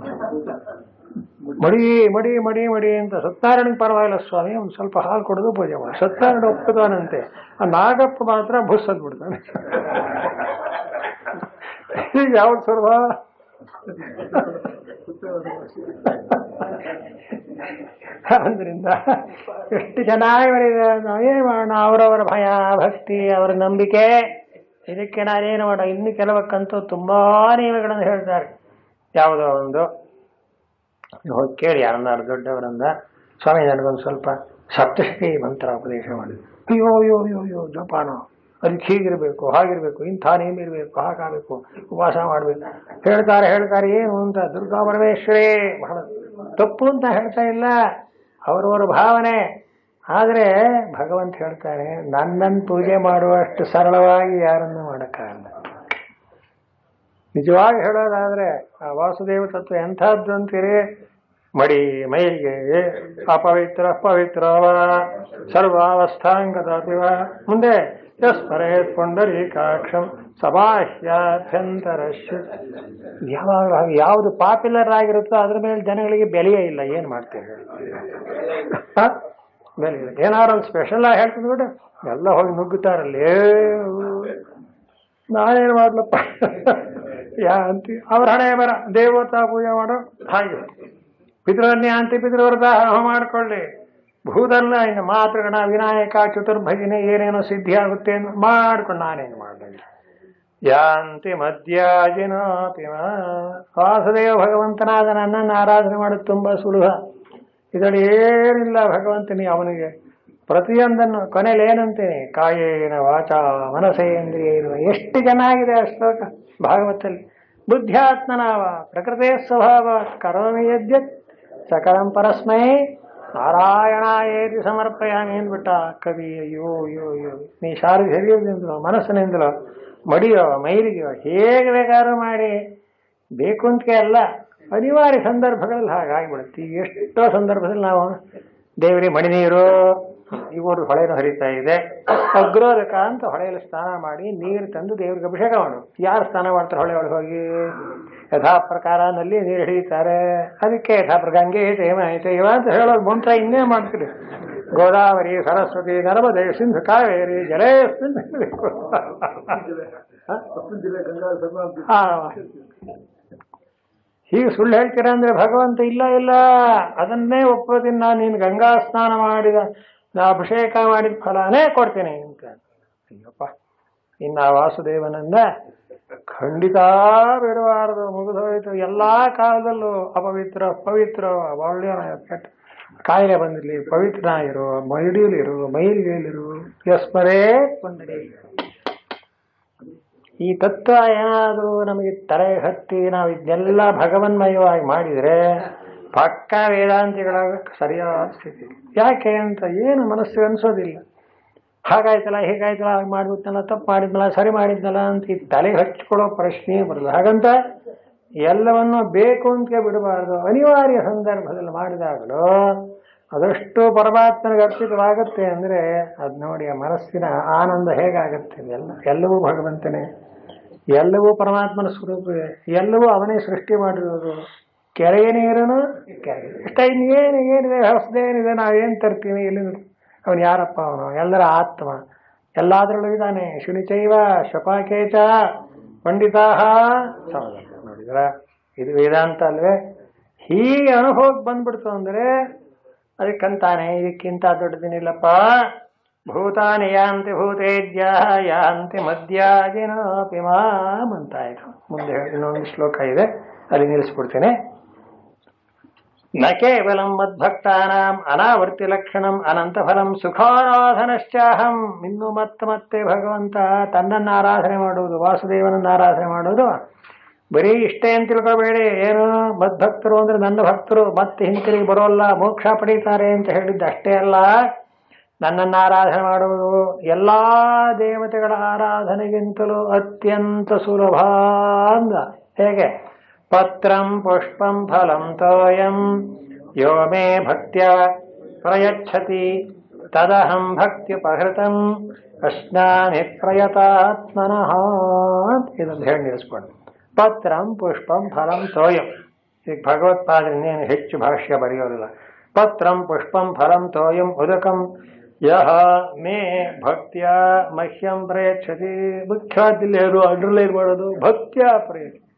ಮಡಿ ಮಡಿ ಮಡಿ ಮಡಿ ಅಂತ ಸತ್ಯನಾರಾಯಣ ಪರವಾಗಿಲ್ಲ ಸ್ವಾಮಿ ಒಂದು ಸ್ವಲ್ಪ ಹಾಲು ಕೊಡೋದು ಪೂಜೆ ಮಾಡಿ ಸತ್ಯನಾರಾಯಣ ಒಪ್ಪುತ್ತಾನಂತೆ ಆ ನಾಗಪ್ಪ ಮಾತ್ರ ಬುಸ್ಸದ್ ಬಿಡ್ತಾನೆ ಈಗ ಯಾವ್ದು ಸ್ವರ್ಭ ಅಂದ್ರಿಂದ ಎಷ್ಟು ಚೆನ್ನಾಗಿ ಬರೀದೆ ನಾವೇನು ಮಾಡೋಣ ಅವರವರ ಭಯ ಭಕ್ತಿ ಅವರ ನಂಬಿಕೆ ಇದಕ್ಕೆ ನಾನೇನು ಮಾಡೋ ಇನ್ನು ಕೆಲವಕ್ಕಂತೂ ತುಂಬಾ ನಿಯಮಗಳನ್ನು ಹೇಳ್ತಾರೆ ಯಾವುದೋ ಒಂದು ನೀವು ಹೋಗಿ ಕೇಳಿ ಯಾರನ್ನಾರು ದೊಡ್ಡವರಿಂದ ಸ್ವಾಮಿ ನನಗೊಂದು ಸ್ವಲ್ಪ ಸಪ್ತಶತಿ ಮಂತ್ರ ಉಪದೇಶ ಮಾಡಿ ಅಯ್ಯೋ ಅಯ್ಯೋ ಅಯ್ಯೋ ಅಯ್ಯೋ ಜಪಾನ ಅದಕ್ಕೆ ಹೀಗಿರ್ಬೇಕು ಹಾಗಿರ್ಬೇಕು ಇಂಥ ನೇಮಿರ್ಬೇಕು ಹಾಗಾಗಬೇಕು ಉಪವಾಸ ಮಾಡಬೇಕು ಹೇಳ್ತಾರೆ ಹೇಳ್ತಾರೆ ಏನು ಅಂತ ದುರ್ಗಾ ಪರಮೇಶ್ವರೇ ಬಹಳ ತಪ್ಪು ಅಂತ ಹೇಳ್ತಾ ಇಲ್ಲ ಅವರವರ ಭಾವನೆ ಆದರೆ ಭಗವಂತ ಹೇಳ್ತಾನೆ ನನ್ನನ್ನು ಪೂಜೆ ಮಾಡುವಷ್ಟು ಸರಳವಾಗಿ ಯಾರನ್ನು ಮಾಡೋಕ್ಕಾಗಲ್ಲ ನಿಜವಾಗಿ ಹೇಳೋದಾದ್ರೆ ಆ ವಾಸುದೇವ ತತ್ವ ಎಂಥದ್ದು ಅಂತೀರಿ ಮಡಿ ಮೈಲಿಗೆ ಅಪವಿತ್ರ ಪವಿತ್ರವ ಸರ್ವಾವಸ್ಥಾಂಗದಾತಿವ ಮುಂದೆ ಯಸ್ಮರೇ ಪುಂಡರೀಕಾಕ್ಷಂ ಸಬಾಹ್ಯಾಭ್ಯಂತರ ಯಾವಾಗ ಯಾವುದು ಪಾಪ್ಯುಲರ್ ಆಗಿರುತ್ತೋ ಅದ್ರ ಮೇಲೆ ಜನಗಳಿಗೆ ಬೆಲೆಯೇ ಇಲ್ಲ ಏನು ಮಾಡ್ತೇವೆ ಹೇಳಿ? ಹ? ಬೆಲೆ ಇಲ್ಲ ಏನಾರು ಒಂದು ಸ್ಪೆಷಲ್ ಆಗಿ ಹೇಳ್ತೀನಿ ಬಿಡು ಎಲ್ಲ ಹೋಗಿ ನುಗ್ಗುತ್ತಾರಲ್ಲಿ ನಾನೇನು ಮಾಡ್ಲಪ್ಪ ಯಾ ಅಂತಿ ಅವ್ರ ಹಣೆ ಬರ ದೇವತಾ ಪೂಜೆ ಮಾಡೋ ಹಾಗೆ ಪಿತೃನ್ಯ ಅಂತಿ ಪಿತೃವ್ರತ ಹೋಮ ಮಾಡ್ಕೊಳ್ಳಿ ಭೂದಲ್ಲ ಇನ್ನು ಮಾತೃಗಣ ವಿನಾಯಕ ಚತುರ್ಭಜಿನೆ ಏನೇನೋ ಸಿದ್ಧಿ ಆಗುತ್ತೆ ಅಂತ ಮಾಡ್ಕೊಂಡು ನಾನೇನು ಮಾಡಿದೆ ಯಾಂತಿ ಮಧ್ಯಾಜಿನಾಪಿ ವಾಸುದೇವ ಭಗವಂತನಾದ ನನ್ನನ್ನು ಆರಾಧನೆ ಮಾಡೋದು ತುಂಬಾ ಸುಲಭ ಇದರಲ್ಲಿ ಏನಿಲ್ಲ ಭಗವಂತನಿ ಅವನಿಗೆ ಪ್ರತಿಯೊಂದನ್ನು ಕೊನೆಯಲ್ಲಿ ಏನಂತೇನೆ ಕಾಯೇನ ವಾಚ ಮನಸೇಂದ್ರಿಯ ಇರುವ ಎಷ್ಟು ಚೆನ್ನಾಗಿದೆ ಆ ಶ್ಲೋಕ ಭಾಗವತಲ್ಲಿ ಬುದ್ಧ್ಯಾತ್ಮನಾವ ಪ್ರಕೃತಿ ಸ್ವಭಾವ ಕರೋಮಿ ಯದ್ಯತ್ ಸಕಲಂ ಪರಸ್ಮೈ ನಾರಾಯಣ ಏತಿ ಸಮರ್ಪಯಾಮಿ ಅಂದ್ಬಿಟ್ಟ ಕವಿ ಅಯ್ಯೋ ಅಯ್ಯೋ ಅಯ್ಯೋ ನೀ ಶಾರದಿ ಹಿರಿಯೋದಿಂದಲೋ ಮನಸ್ಸಿನಿಂದಲೋ ಮಡಿಯೋ ಮೈಲಿಗೆಯೋ ಹೇಗೆ ಬೇಕಾದ್ರೂ ಮಾಡಿ ಬೇಕು ಅಂತ ಅಲ್ಲ ಅನಿವಾರ್ಯ ಸಂದರ್ಭಗಳಲ್ಲಿ ಹಾಗಾಗಿಬಿಡುತ್ತೆ ಈಗ ಎಷ್ಟೋ ಸಂದರ್ಭದಲ್ಲಿ ನಾವು ದೇವರಿಗೆ ಮಡಿ ನೀರು ಇವರು ಹೊಳೆನೂ ಹರಿತಾ ಇದೆ ಅಗ್ರೋದಕ ಅಂತ ಹೊಳೆಯಲ್ಲಿ ಸ್ನಾನ ಮಾಡಿ ನೀರು ತಂದು ದೇವ್ರಿಗೆ ಅಭಿಷೇಕ ಮಾಡು ಯಾರು ಸ್ನಾನ ಮಾಡ್ತಾರೆ ಹೊಳೆ ಒಳಗೆ ಹೋಗಿ ಯಥಾ ಪ್ರಕಾರ ನಲ್ಲಿ ನೀರು ಹಿಡಿತಾರೆ ಅದಕ್ಕೆ ಯಥಾ ಪ್ರಕಾರ ಗಂಗೆ ಜಯಮ ಜಯವ ಅಂತ ಹೇಳೋದು ಮುಂಚೆ ಇನ್ನೇ ಮಾಡ್ತೀರಿ ಗೋದಾವರಿ ಸರಸ್ವತಿ ನರ್ಮದೆ ಸಿಂಧು ಕಾವೇರಿ ಜಲೇಸ್ಮಿನ್ ಹೇಳಬೇಕು. ಹ? ಆ, ಹೀಗೆ ಸುಳ್ಳು ಹೇಳ್ತೀರಾ ಅಂದ್ರೆ ಭಗವಂತ ಇಲ್ಲ ಇಲ್ಲ ಅದನ್ನೇ ಒಪ್ಪೋದಿನ ನಾನು ನೀನು ಗಂಗಾ ಸ್ನಾನ ಮಾಡಿದ ನಾ ಅಭಿಷೇಕ ಮಾಡಿದ ಫಲನೇ ಕೊಡ್ತೇನೆ ಅಂತ ಅಯ್ಯಪ್ಪ ಇನ್ನು ಆ ವಾಸುದೇವನನ್ನ ಖಂಡಿತ ಬಿಡಬಾರದು ಮುಗಿದೋಯ್ತು ಎಲ್ಲಾ ಕಾಲದಲ್ಲೂ ಅಪವಿತ್ರ ಪವಿತ್ರ ಒಳ್ಳೆಯ ಕೆಟ್ಟ ಕಾಯಿಲೆ ಬಂದಿರಲಿ ಪವಿತ್ರನಾಗಿರು ಮೈಡಿಯಲಿರು ಮೈಲಿಗೆಯಲ್ಲಿರು ಯಸ್ಮರೇ ಪುಂಡರಿ ಈ ತತ್ವ ಏನಾದರೂ ನಮಗೆ ತಲೆ ಹತ್ತಿ ನಾವು ಇದನ್ನೆಲ್ಲ ಭಗವನ್ಮಯವಾಗಿ ಮಾಡಿದರೆ ಪಕ್ಕ ವೇದಾಂತಿಗಳಾಗಕ್ಕೆ ಸರಿಯಾದ ಸ್ಥಿತಿ ಯಾಕೆ ಅಂತ ಏನು ಮನಸ್ಸಿಗೆ ಅನ್ಸೋದಿಲ್ಲ ಹಾಗಾಯ್ತಲ್ಲ ಹೀಗಾಯ್ತಲ್ಲ ಹಾಗೆ ಮಾಡ್ಬಿಟ್ನಲ್ಲ ತಪ್ಪು ಮಾಡಿದ್ನಲ್ಲ ಸರಿ ಮಾಡಿದ್ನಲ್ಲ ಅಂತ ಈ ತಲೆ ಹಚ್ಕೊಳ್ಳೋ ಪ್ರಶ್ನೆ ಬರಲ್ಲ ಹಾಗಂತ ಎಲ್ಲವನ್ನು ಬೇಕು ಅಂತ ಬಿಡಬಾರ್ದು ಅನಿವಾರ್ಯ ಸಂದರ್ಭದಲ್ಲಿ ಮಾಡಿದಾಗಲೂ ಅದಷ್ಟು ಪರಮಾತ್ಮನಿಗೆ ಅರ್ಪಿತವಾಗುತ್ತೆ ಅಂದರೆ ಅದು ನೋಡಿ ಆ ಮನಸ್ಸಿನ ಆನಂದ ಹೇಗಾಗುತ್ತೆ ಎಲ್ಲ ಎಲ್ಲವೂ ಭಗವಂತನೇ ಎಲ್ಲವೂ ಪರಮಾತ್ಮನ ಸ್ವರೂಪವೇ ಎಲ್ಲವೂ ಅವನೇ ಸೃಷ್ಟಿ ಮಾಡಿರೋದು ಕೆರೆಯ ನೀರನು ಕೆರೆ ಇಷ್ಟ ಇನ್ನೇನು ಏನಿದೆ ಹೊಸದೇನಿದೆ ನಾವೇನು ತರ್ತೀವಿ ಎಲ್ಲಿಂದ ಅವನು ಯಾರಪ್ಪ ಅವನು ಎಲ್ಲರ ಆತ್ಮ ಎಲ್ಲಾದ್ರಲ್ಲೂ ಇದ್ದಾನೆ ಶುನಿಚೈವ ಶಪಾಕೇಚ ಪಂಡಿತಾಹ ನೋಡಿದ್ರ ಇದು ವೇದಾಂತ ಅಲ್ವೇ ಹೀಗೆ ಅನುಭವಕ್ಕೆ ಬಂದ್ಬಿಡ್ತು ಅಂದ್ರೆ ಅದಕ್ಕಂತಾನೆ ಇದಕ್ಕಿಂತ ದೊಡ್ಡದಿನಿಲ್ಲಪ್ಪ ಭೂತಾನಿ ಯಾಂತಿ ಭೂತೇಜ್ಯ ಯಾಂತಿ ಮಧ್ಯಾಜಿನಾಪಿ ಮಾಂ ಅಂತ ಆಯ್ತು ಮುಂದೆ ಹೇಳಿ ಇನ್ನೊಂದು ಶ್ಲೋಕ ಇದೆ ಅಲ್ಲಿ ನಿಲ್ಲಿಸ್ಬಿಡ್ತೇನೆ ನ ಕೇವಲಂ ಮದ್ಭಕ್ತಾನಾಂ ಅನಾವರ್ತಿ ಲಕ್ಷಣಂ ಅನಂತ ಫಲಂ ಸುಖಾರಾಧನಶ್ಚಾಹಂ ಇನ್ನು ಮತ್ತೆ ಮತ್ತೆ ಭಗವಂತ ತನ್ನನ್ನು ಆರಾಧನೆ ಮಾಡುವುದು ವಾಸುದೇವನನ್ನು ಆರಾಧನೆ ಮಾಡುವುದು ಬರೀ ಇಷ್ಟೇ ಅಂತ ತಿಳ್ಕೊಬೇಡಿ ಏನು ಮದ್ಭಕ್ತರು ಅಂದ್ರೆ ನನ್ನ ಭಕ್ತರು ಮತ್ತೆ ಹಿಂತಿರುಗಿ ಬರೋಲ್ಲ ಮೋಕ್ಷ ಪಡೀತಾರೆ ಅಂತ ಹೇಳಿದ್ದು ಅಷ್ಟೇ ಅಲ್ಲ ನನ್ನನ್ನು ಆರಾಧನೆ ಮಾಡುವುದು ಎಲ್ಲಾ ದೇವತೆಗಳ ಆರಾಧನೆಗಿಂತಲೂ ಅತ್ಯಂತ ಸುಲಭ ಅಂದ ಹೇಗೆ ಪತ್ರಂ ಪುಷ್ಪಂ ಫಲಂ ತೋಯಂ ಯೋ ಮೇ ಭಕ್ತ್ಯ ಪ್ರಯಚ್ಛತಿ ತದಹಂ ಭಕ್ತ್ಯುಪಹೃತಂ ಅಶ್ನಾಮಿ ಪ್ರಯತಾತ್ಮನಃ ಇದೊಂದು ಹೇಳಿ ನಿಲ್ಲಿಸ್ಕೊಂಡು ಪತ್ರಂ ಪುಷ್ಪಂ ಫಲಂ ತೋಯಂ ಈಗ ಭಗವತ್ಪಾದನೇನು ಹೆಚ್ಚು ಭಾಷ್ಯ ಬರೆಯೋದಿಲ್ಲ ಪತ್ರಂ ಪುಷ್ಪಂ ಫಲಂ ತೋಯಂ ಉದಕಂ ಯಹ ಮೇ ಭಕ್ತ್ಯ ಮಹ್ಯಂ ಪ್ರಯಚ್ಛತಿ ಮುಖ್ಯವಾದಿಲ್ಲ ಅದು ಅಡ್ರಲ್ಲೇ ಮಾಡೋದು ಭಕ್ತ್ಯ ಪ್ರಯಚ್ಛ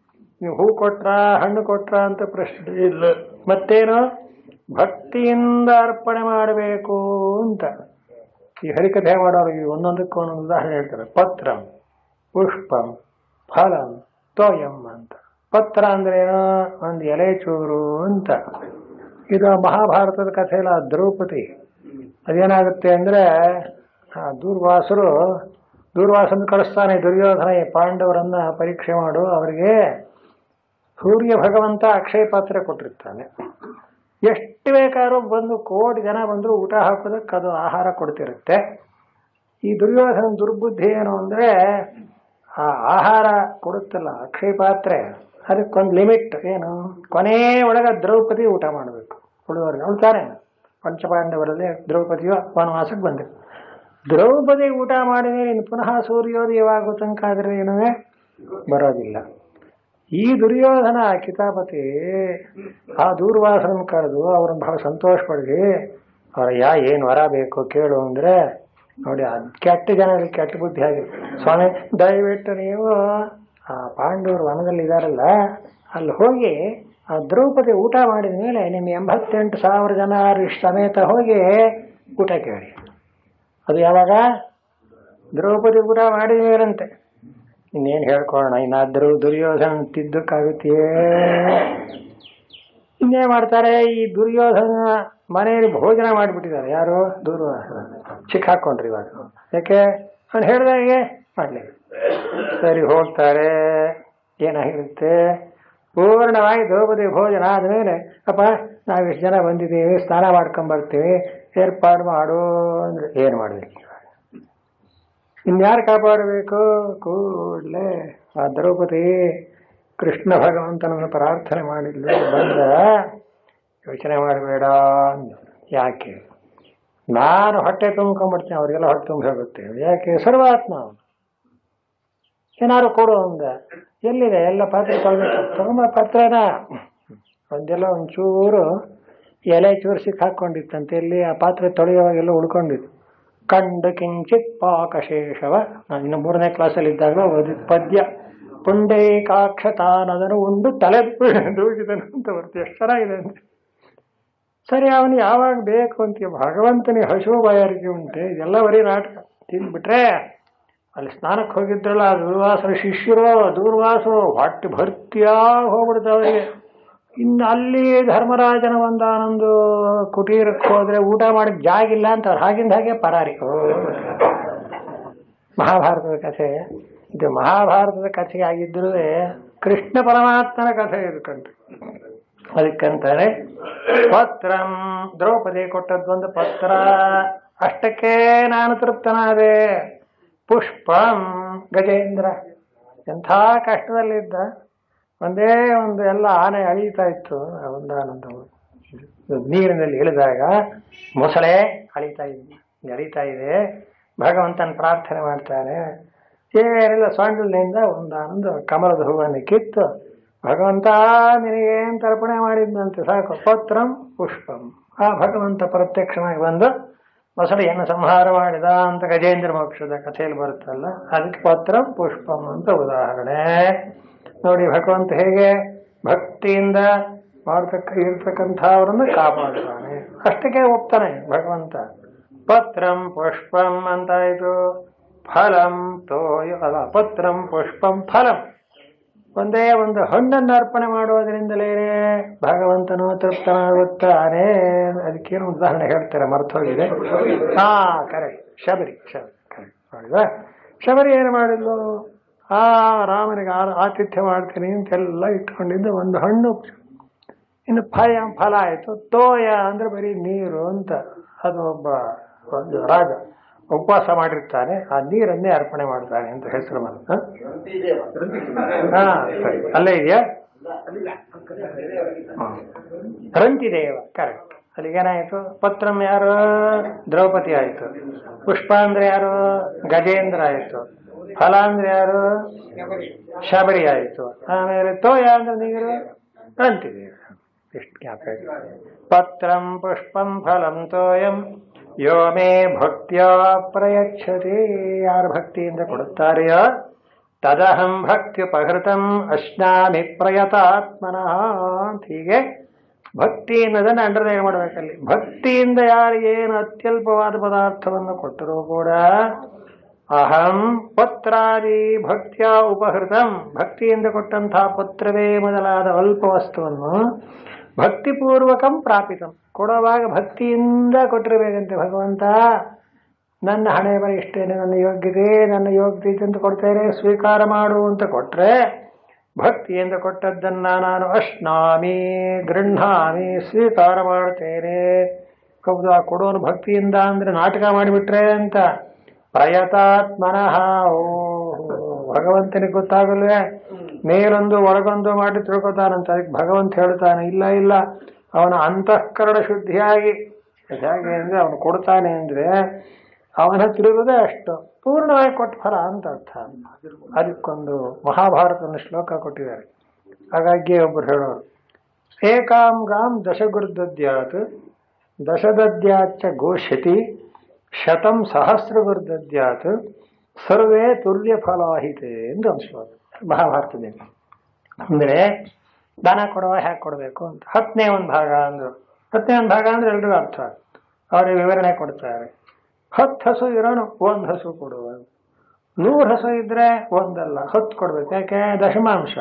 ನೀವು ಹೂ ಕೊಟ್ರ ಹಣ್ಣು ಕೊಟ್ರ ಅಂತ ಪ್ರಶ್ನೆ ಇಲ್ಲ ಮತ್ತೇನು ಭಕ್ತಿಯಿಂದ ಅರ್ಪಣೆ ಮಾಡಬೇಕು ಅಂತ ಈ ಹರಿಕಥೆ ಮಾಡೋರು ಈ ಒಂದೊಂದಕ್ಕೂ ಒಂದೊಂದು ಉದಾಹರಣೆ ಹೇಳ್ತಾರೆ ಪತ್ರಂ ಪುಷ್ಪಂ ಫಲಂ ತೋಯಂ ಅಂತ ಪತ್ರ ಅಂದ್ರೆ ಏನು ಒಂದು ಎಲೆ ಚೂರು ಅಂತ ಇದು ಮಹಾಭಾರತದ ಕಥೆ ಇಲ್ಲ ದ್ರೌಪದಿ ಅದೇನಾಗುತ್ತೆ ಅಂದ್ರೆ ಆ ದೂರ್ವಾಸರು ದೂರ್ವಾಸನ ಕಳಿಸ್ತಾನೆ ದುರ್ಯೋಧನ ಈ ಪಾಂಡವರನ್ನ ಪರೀಕ್ಷೆ ಮಾಡು ಅವರಿಗೆ ಸೂರ್ಯ ಭಗವಂತ ಅಕ್ಷಯ ಪಾತ್ರೆ ಕೊಟ್ಟಿರ್ತಾನೆ ಎಷ್ಟು ಬೇಕಾದ್ರೂ ಬಂದು ಕೋಟಿ ಜನ ಬಂದರೂ ಊಟ ಹಾಕೋದಕ್ಕೆ ಅದು ಆಹಾರ ಕೊಡ್ತಿರುತ್ತೆ ಈ ದುರ್ಯೋಧನ ದುರ್ಬುದ್ಧಿ ಏನು ಅಂದ್ರೆ ಆ ಆಹಾರ ಕೊಡುತ್ತಲ್ಲ ಅಕ್ಷಯ ಪಾತ್ರೆ ಅದಕ್ಕೊಂದು ಲಿಮಿಟ್ ಏನು ಕೊನೆ ಒಳಗೆ ದ್ರೌಪದಿ ಊಟ ಮಾಡಬೇಕು ಉಳಿದವ್ರಿಗೆ ಅವಳು ತಾನೆ ಪಂಚಪಾಂಡವರಲ್ಲಿ ದ್ರೌಪದಿಯು ವನವಾಸಕ್ಕೆ ಬಂದೆ ದ್ರೌಪದಿ ಊಟ ಮಾಡಿದ್ರೆ ಇನ್ನು ಪುನಃ ಸೂರ್ಯೋದಯವಾಗೋ ತನಕ ಆದ್ರೆ ಏನವೇ ಬರೋದಿಲ್ಲ ಈ ದುರ್ಯೋಧನ ಕಿತಾಪತಿ ಆ ದೂರ್ವಾಸನ ಕರೆದು ಅವ್ರನ್ನ ಬಹಳ ಸಂತೋಷ ಪಡಿಸಿ ಅವ್ರ ಯಾ ಏನು ವರ ಬೇಕು ಕೇಳು ಅಂದ್ರೆ ನೋಡಿ ಅದ್ ಕೆಟ್ಟ ಜನರಿಗೆ ಕೆಟ್ಟ ಬುದ್ಧಿ ಆಗಿದೆ ಸ್ವಾಮಿ ದಯವಿಟ್ಟು ನೀವು ಆ ಪಾಂಡವರು ವನದಲ್ಲಿ ಇದಾರಲ್ಲ ಅಲ್ಲಿ ಹೋಗಿ ಆ ದ್ರೌಪದಿ ಊಟ ಮಾಡಿದ ಮೇಲೆ ನಿಮ್ಮ ಎಂಬತ್ತೆಂಟು ಸಾವಿರ ಜನ ಸಮೇತ ಹೋಗಿ ಊಟ ಕೇಳಿ ಅದು ಯಾವಾಗ ದ್ರೌಪದಿ ಊಟ ಮಾಡಿದ ಮೇಲಂತೆ ಇನ್ನೇನು ಹೇಳ್ಕೊಳ್ಳೋಣ ಇನ್ನಾದ್ರೂ ದುರ್ಯೋಧನ ತಿದ್ದಕ್ಕಾಗುತ್ತೆಯೇ ಇನ್ನೇ ಮಾಡ್ತಾರೆ ಈ ದುರ್ಯೋಧನ ಮನೆಯಲ್ಲಿ ಭೋಜನ ಮಾಡಿಬಿಟ್ಟಿದ್ದಾರೆ ಯಾರು ದುರ್ಯೋಧನ ಸಿಕ್ಕಾಕೊಂಡ್ರಿ ಇವಾಗ ಯಾಕೆ ಅವ್ನು ಹೇಳಿದಾಗೆ ಮಾಡಲಿ ಸರಿ ಹೋಗ್ತಾರೆ ಏನಾಗಿರುತ್ತೆ ಪೂರ್ಣವಾಗಿ ದ್ರೌಪದಿ ಭೋಜನ ಆದಮೇಲೆ ಅಪ್ಪ ನಾವು ಇಷ್ಟು ಜನ ಬಂದಿದ್ದೀವಿ ಸ್ನಾನ ಮಾಡ್ಕೊಂಡ್ ಬರ್ತೀವಿ ಏರ್ಪಾಡು ಮಾಡು ಅಂದ್ರೆ ಏನು ಮಾಡಬೇಕು ಇನ್ಯಾರು ಕಾಪಾಡಬೇಕು ಕೂಡಲೇ ಆ ದ್ರೌಪದಿ ಕೃಷ್ಣ ಭಗವಂತನನ್ನು ಪ್ರಾರ್ಥನೆ ಮಾಡಿದ್ಲು ಬಂದ ಯೋಚನೆ ಮಾಡಬೇಡ ಅಂದ ಯಾಕೆ ನಾನು ಹೊಟ್ಟೆ ತುಂಬ್ಕೊಂಡ್ಬಿಡ್ತೀನಿ ಅವ್ರಿಗೆಲ್ಲ ಹೊಟ್ಟೆ ತುಂಬ ಹೋಗುತ್ತೆ ಯಾಕೆ ಸರ್ವಾತ್ಮ ಅವನು ಏನಾರು ಕೊಡು ಅಂದ ಎಲ್ಲಿದೆ ಎಲ್ಲ ಪಾತ್ರೆ ತೊಳ್ಬೇಕು ತಗೊಂಬ ಪಾತ್ರೆನ ಒಂದೆಲ್ಲ ಒಂಚೂರು ಎಲೆ ಚೂರು ಸಿಕ್ಕಾಕೊಂಡಿತ್ತಂತೆ ಎಲ್ಲಿ ಆ ಪಾತ್ರೆ ತೊಳೆಯುವಾಗೆಲ್ಲ ಉಳ್ಕೊಂಡಿತ್ತು ಕಂಡು ಕಿಂಚಿತ್ ಪಾಕಶೇಷವ ನಾನು ಇನ್ನು ಮೂರನೇ ಕ್ಲಾಸಲ್ಲಿ ಇದ್ದಾಗ ಓದಿದ ಪದ್ಯ ಪುಂಡೈಕಾಕ್ಷತಾನದನು ಉಂಡು ತಲೆ ದೂಗಿದನು ಅಂತ ಬರ್ತೀವಿ ಎಷ್ಟು ಚೆನ್ನಾಗಿದೆ ಅಂದ್ರೆ ಸರಿ ಅವನು ಯಾವಾಗ ಬೇಕು ಅಂತೀಯ ಭಗವಂತನಿಗೆ ಹಸಿವು ಬಾಯಾರಿಕೆ ಉಂಟೆ ಇದೆಲ್ಲ ಬರೀ ನಾಟಕ ತಿಂದ್ಬಿಟ್ರೆ ಅಲ್ಲಿ ಸ್ನಾನಕ್ಕೆ ಹೋಗಿದ್ರಲ್ಲ ಆ ದೂರ್ವಾಸರ ಶಿಷ್ಯರು ದೂರ್ವಾಸರು ಹೊಟ್ಟೆ ಭರ್ತಿಯಾಗಿ ಹೋಗ್ಬಿಡ್ತು ಅವರಿಗೆ ಇನ್ನು ಅಲ್ಲಿ ಧರ್ಮರಾಜನ ಒಂದಾನೊಂದು ಕುಟೀರಕ್ಕೆ ಹೋದ್ರೆ ಊಟ ಮಾಡಕ್ ಜಾಗ ಇಲ್ಲ ಅಂತ ಅವ್ರು ಹಾಗಿಂದ ಹಾಗೆ ಪರಾರಿ ಓ. ಮಹಾಭಾರತದ ಕಥೆ ಇದು ಮಹಾಭಾರತದ ಕಥೆ ಆಗಿದ್ರೂ ಕೃಷ್ಣ ಪರಮಾತ್ಮನ ಕಥೆ ಇದು ಕಣ್ರಿ ಅದಕ್ಕಂತಾರೆ ಪತ್ರಂ ದ್ರೌಪದಿ ಕೊಟ್ಟದ್ದೊಂದು ಪತ್ರ ಅಷ್ಟಕ್ಕೆ ನಾನು ತೃಪ್ತನಾದೆ ಪುಷ್ಪಂ ಗಜೇಂದ್ರ ಎಂಥ ಕಷ್ಟದಲ್ಲಿದ್ದ ಒಂದೇ ಒಂದು ಎಲ್ಲ ಆನೆ ಅಳೀತಾ ಇತ್ತು ಒಂದಾನೊಂದು ನೀರಿನಲ್ಲಿ ಇಳಿದಾಗ ಮೊಸಳೆ ಅಳಿತಾ ಇದ್ದ ಅಳಿತಾ ಇದೆ ಭಗವಂತನ ಪ್ರಾರ್ಥನೆ ಮಾಡ್ತಾನೆ ಏನಿಲ್ಲ ಸೊಂಡಿಲಿನಿಂದ ಒಂದಾನೊಂದು ಕಮಲದ ಹೂವನ್ನು ಕಿತ್ತು ಭಗವಂತ ನಿನಗೆ ಏನ್ ತರ್ಪಣೆ ಮಾಡಿದ್ನಂತೆ ಸಾಕು ಪತ್ರಂ ಪುಷ್ಪಂ ಆ ಭಗವಂತ ಪ್ರತ್ಯಕ್ಷನಾಗಿ ಬಂದು ಮೊಸಳೆಯನ್ನು ಸಂಹಾರ ಮಾಡಿದ ಅಂತ ಗಜೇಂದ್ರ ಮೋಕ್ಷದ ಕಥೆಯಲ್ಲಿ ಬರುತ್ತಲ್ಲ ಅದಕ್ಕೆ ಪತ್ರಂ ಪುಷ್ಪಂ ಅಂತ ಉದಾಹರಣೆ ನೋಡಿ ಭಗವಂತ ಹೇಗೆ ಭಕ್ತಿಯಿಂದ ಮಾಡ್ತಕ್ಕ ಇರ್ತಕ್ಕಂಥವ್ರನ್ನ ಕಾಪಾಡ್ತಾನೆ ಅಷ್ಟಕ್ಕೆ ಒಪ್ತಾನೆ ಭಗವಂತ ಪತ್ರಂ ಪುಷ್ಪಂ ಅಂತಾಯ್ತು ಫಲಂ ತೋಯ ಅಲ್ಲ ಪತ್ರಂ ಪುಷ್ಪಂ ಫಲಂ ಒಂದೇ ಒಂದು ಹಣ್ಣನ್ನು ಅರ್ಪಣೆ ಮಾಡುವುದರಿಂದಲೇ ಭಗವಂತನು ತೃಪ್ತನಾಗುತ್ತಾನೆ ಅದಕ್ಕೇನು ಉದಾಹರಣೆ ಹೇಳ್ತಾರೆ ಮರ್ತೋಗಿದೆ ಹಾ ಕರೆಕ್ಟ್ ಶಬರಿ ಶಬರಿ ಕರೆಕ್ಟ್ ಮಾಡಿದ ಶಬರಿ ಏನು ಮಾಡಿದ್ಲು ಆ ರಾಮನಿಗೆ ಆ- ಆತಿಥ್ಯ ಮಾಡ್ತೀನಿ ಅಂತೆಲ್ಲ ಇಟ್ಕೊಂಡಿದ್ದು ಒಂದು ಹಣ್ಣು ಇನ್ನು ಫಯ ಫಲ ಆಯಿತು ತೋಯ ಅಂದ್ರೆ ಬರೀ ನೀರು ಅಂತ ಅದು ಒಬ್ಬ ಒಂದು ರಾಜ ಉಪವಾಸ ಮಾಡಿರ್ತಾನೆ ಆ ನೀರನ್ನೇ ಅರ್ಪಣೆ ಮಾಡ್ತಾನೆ ಅಂತ ಹೆಸರು ಬಂತು ಹಾ ಸರಿ ಅಲ್ಲೇ ಇದೆಯಾ ರಂತಿದೇವ ಕರೆಕ್ಟ್ ಅಲ್ಲಿಗೇನಾಯ್ತು ಪತ್ರಂ ಯಾರು ದ್ರೌಪದಿ ಆಯ್ತು ಪುಷ್ಪ ಅಂದ್ರೆ ಯಾರು ಗಜೇಂದ್ರ ಆಯ್ತು ಫಲ ಅಂದ್ರೆ ಯಾರು ಶಬರಿ ಆಯ್ತು ಆಮೇಲೆ ತೋಯ ಅಂದ್ರೆ ನೀರು ರಂತಿದೇವ ಎಷ್ಟು ಜ್ಞಾಪಕ ಇದೆ. ಪತ್ರಂ ಪುಷ್ಪಂ ಫಲಂ ತೋಯಂ ಯೋ ಮೇ ಭಕ್ತಿಯ ಪ್ರಯಚ್ಛತಿ ಯಾರು ಭಕ್ತಿಯಿಂದ ಕೊಡುತ್ತಾರೆಯೋ ತದಹಂ ಭಕ್ತ್ಯುಪಹೃತಂ ಅಶ್ನಾಮಿ ಪ್ರಯತಾತ್ಮನಃ ಅಂತ ಹೀಗೆ ಭಕ್ತಿ ಅನ್ನೋದನ್ನ ಅಂಡರ್ಲೈನ್ ಮಾಡ್ಬೇಕಲ್ಲಿ ಭಕ್ತಿಯಿಂದ ಯಾರಿಗೆ ಏನು ಅತ್ಯಲ್ಪವಾದ ಪದಾರ್ಥವನ್ನು ಕೊಟ್ಟರೂ ಕೂಡ ಅಹಂ ಪತ್ರಾದಿ ಭಕ್ತಿಯ ಉಪಹೃತಂ ಭಕ್ತಿಯಿಂದ ಕೊಟ್ಟಂತಹ ಪತ್ರವೇ ಮೊದಲಾದ ಅಲ್ಪ ವಸ್ತುವನ್ನು ಭಕ್ತಿಪೂರ್ವಕಂ ಪ್ರಾಪಿತಂ ಕೊಡುವಾಗ ಭಕ್ತಿಯಿಂದ ಕೊಟ್ಟಿರಬೇಕಂತೆ ಭಗವಂತ ನನ್ನ ಹಣೆ ಬರ ಇಷ್ಟೇನೆ ನನ್ನ ಯೋಗ್ಯತೆ ನನ್ನ ಯೋಗ್ಯತೆ ಅಂತ ಕೊಡ್ತೇನೆ ಸ್ವೀಕಾರ ಮಾಡು ಅಂತ ಕೊಟ್ರೆ ಭಕ್ತಿಯಿಂದ ಕೊಟ್ಟದ್ದನ್ನ ನಾನು ಅಶ್ನಾಮಿ ಗೃಹಾಮಿ ಸ್ವೀಕಾರ ಮಾಡ್ತೇನೆ ಹೌದು ಆ ಕೊಡೋನು ಭಕ್ತಿಯಿಂದ ಅಂದ್ರೆ ನಾಟಕ ಮಾಡಿಬಿಟ್ರೆ ಅಂತ ಪ್ರಯತಾತ್ಮನಃ ಓ ಭಗವಂತನಿಗೆ ಗೊತ್ತಾಗಲ್ವೇ ಮೇಲೊಂದು ಒಳಗೊಂದು ಮಾಡಿ ತಿಳ್ಕೊತಾನಂತ ಅದಕ್ಕೆ ಭಗವಂತ ಹೇಳ್ತಾನೆ ಇಲ್ಲ ಇಲ್ಲ ಅವನ ಅಂತಃಕರಣ ಶುದ್ಧಿಯಾಗಿ ಹೇಗೆ ಅಂದ್ರೆ ಅವನು ಕೊಡ್ತಾನೆ ಅಂದ್ರೆ ಅವನ ಹತ್ರ ಇರೋದೇ ಅಷ್ಟು ಪೂರ್ಣವಾಗಿ ಕೊಟ್ಟ ಫಲ ಅಂತ ಅರ್ಥ ಅದಕ್ಕೊಂದು ಮಹಾಭಾರತದ ಶ್ಲೋಕ ಕೊಟ್ಟಿದ್ದಾರೆ ಹಾಗಾಗಿ ಒಬ್ಬರು ಹೇಳೋರು ಏಕಾಂ ಗಾಂ ದಶಗುರ್ದದ್ಯಾತ್ ದಶದದ್ಯಾಚ್ಚ ಗೋಷ್ಯತಿ ಶತಂ ಸಹಸ್ರಗುರ್ದದ್ಯಾತ್ ಸರ್ವೇ ತುಲ್ಯ ಫಲಾಹಿತೆ ಎಂದು ಒಂದು ಶ್ಲೋಕ ಮಹಾಭಾರತದಲ್ಲಿ ಅಂದ್ರೆ ದಾನ ಕೊಡುವ ಹೇಗೆ ಕೊಡಬೇಕು ಅಂತ ಹತ್ತನೇ ಒಂದು ಭಾಗ ಅಂದ್ರು ಹತ್ತನೇ ಒಂದು ಭಾಗ ಅಂದ್ರೆ ಎಲ್ರಿಗೂ ಅರ್ಥ ಅವರಿಗೆ ವಿವರಣೆ ಕೊಡ್ತಾರೆ ಹತ್ತು ಹಸು ಇರೋನು ಒಂದು ಹಸು ಕೊಡುವ ನೂರು ಹಸು ಇದ್ರೆ ಒಂದಲ್ಲ ಹತ್ತು ಕೊಡ್ಬೇಕು ಯಾಕೆ ದಶಮಾಂಶ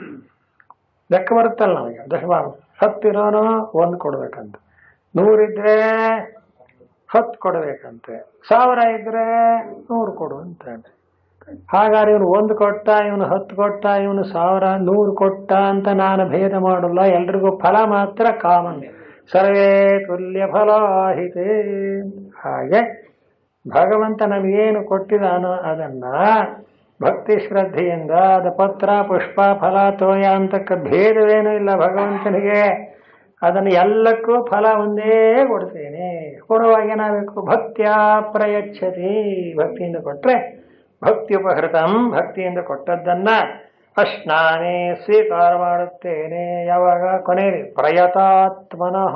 ಲೆಕ್ಕ ಬರುತ್ತಲ್ಲ ನಮಗೆ ದಶಮಾಂಶ ಹತ್ತು ಇರೋನು ಒಂದು ಕೊಡ್ಬೇಕಂತ ನೂರಿದ್ರೆ ಹತ್ತು ಕೊಡ್ಬೇಕಂತೆ ಸಾವಿರ ಇದ್ರೆ ನೂರು ಕೊಡು ಅಂತ ಹಾಗಾದ್ರೆ ಇವನು ಒಂದು ಕೊಟ್ಟ ಇವನು ಹತ್ತು ಕೊಟ್ಟ ಇವನು ಸಾವಿರ ನೂರು ಕೊಟ್ಟ ಅಂತ ನಾನು ಭೇದ ಮಾಡಲ್ಲ ಎಲ್ರಿಗೂ ಫಲ ಮಾತ್ರ ಕಾಮನ್ ಸರ್ವೇ ತುಲ್ಯ ಫಲಾಹಿತೆ ಹಾಗೆ ಭಗವಂತ ನಮಗೇನು ಕೊಟ್ಟಿದಾನೋ ಅದನ್ನ ಭಕ್ತಿ ಶ್ರದ್ಧೆಯಿಂದ ಅದ ಪತ್ರ ಪುಷ್ಪ ಫಲ ತೋಯ ಅಂತಕ್ಕ ಭೇದವೇನೂ ಇಲ್ಲ ಭಗವಂತನಿಗೆ ಅದನ್ನು ಎಲ್ಲಕ್ಕೂ ಫಲ ಒಂದೇ ಕೊಡ್ತೇನೆ ಕೊಡುವಾಗ ಏನಾಗಬೇಕು ಭಕ್ತಿಯ ಪ್ರಯಚ್ಛತಿ ಭಕ್ತಿಯಿಂದ ಕೊಟ್ರೆ ಭಕ್ತಿ ಉಪಹೃತಂ ಭಕ್ತಿಯಿಂದ ಕೊಟ್ಟದ್ದನ್ನ ಅಶ್ನಾನೇ ಸ್ವೀಕಾರ ಮಾಡುತ್ತೇನೆ ಯಾವಾಗ ಕೊನೆಯಲ್ಲಿ ಪ್ರಯತಾತ್ಮನಃ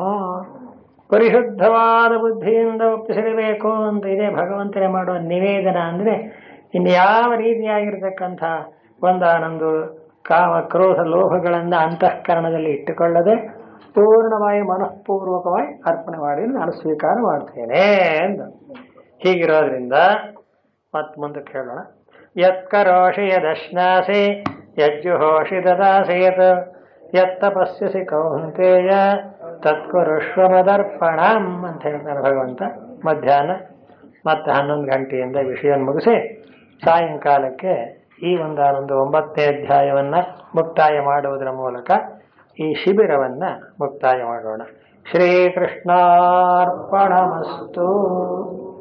ಪರಿಶುದ್ಧವಾದ ಬುದ್ಧಿಯಿಂದ ಒಪ್ಪಿಸಲೇಬೇಕು ಅಂತ ಇದೆ ಭಗವಂತನೇ ಮಾಡುವ ನಿವೇದನ ಅಂದ್ರೆ ಇನ್ಯಾವ ರೀತಿಯಾಗಿರ್ತಕ್ಕಂಥ ಒಂದಾನೊಂದು ಕಾಮ ಕ್ರೋಧ ಲೋಭಗಳನ್ನ ಅಂತಃಕರಣದಲ್ಲಿ ಇಟ್ಟುಕೊಳ್ಳದೆ ಪೂರ್ಣವಾಗಿ ಮನಃಪೂರ್ವಕವಾಗಿ ಅರ್ಪಣೆ ಮಾಡಿ ನಾನು ಸ್ವೀಕಾರ ಮಾಡ್ತೇನೆ ಅಂತ ಹೀಗಿರೋದ್ರಿಂದ ಮತ್ ಮುಂದಕ್ಕೆ ಹೇಳೋಣ ಯತ್ಕರೋಷಿ ಯದಶ್ನಾಸಿ ಯಜ್ಜುಹೋಷಿ ದದಾಸಿ ಯತ್ ಯತ್ತಪಸ್ಯಸಿ ಕೌಂತೇಯ ತತ್ಕುರುಷ್ವ ಮದರ್ಪಣಂ ಅಂತ ಹೇಳ್ತಾರೆ ಭಗವಂತ ಮಧ್ಯಾಹ್ನ ಮತ್ತೆ ಹನ್ನೊಂದು ಗಂಟೆಯಿಂದ ವಿಷಯ ಮುಗಿಸಿ ಸಾಯಂಕಾಲಕ್ಕೆ ಈ ಒಂದಾನೊಂದು ಒಂಬತ್ತನೇ ಅಧ್ಯಾಯವನ್ನ ಮುಕ್ತಾಯ ಮಾಡುವುದರ ಮೂಲಕ ಈ ಶಿಬಿರವನ್ನ ಮುಕ್ತಾಯ ಮಾಡೋಣ ಶ್ರೀಕೃಷ್ಣಾರ್ಪಣಮಸ್ತು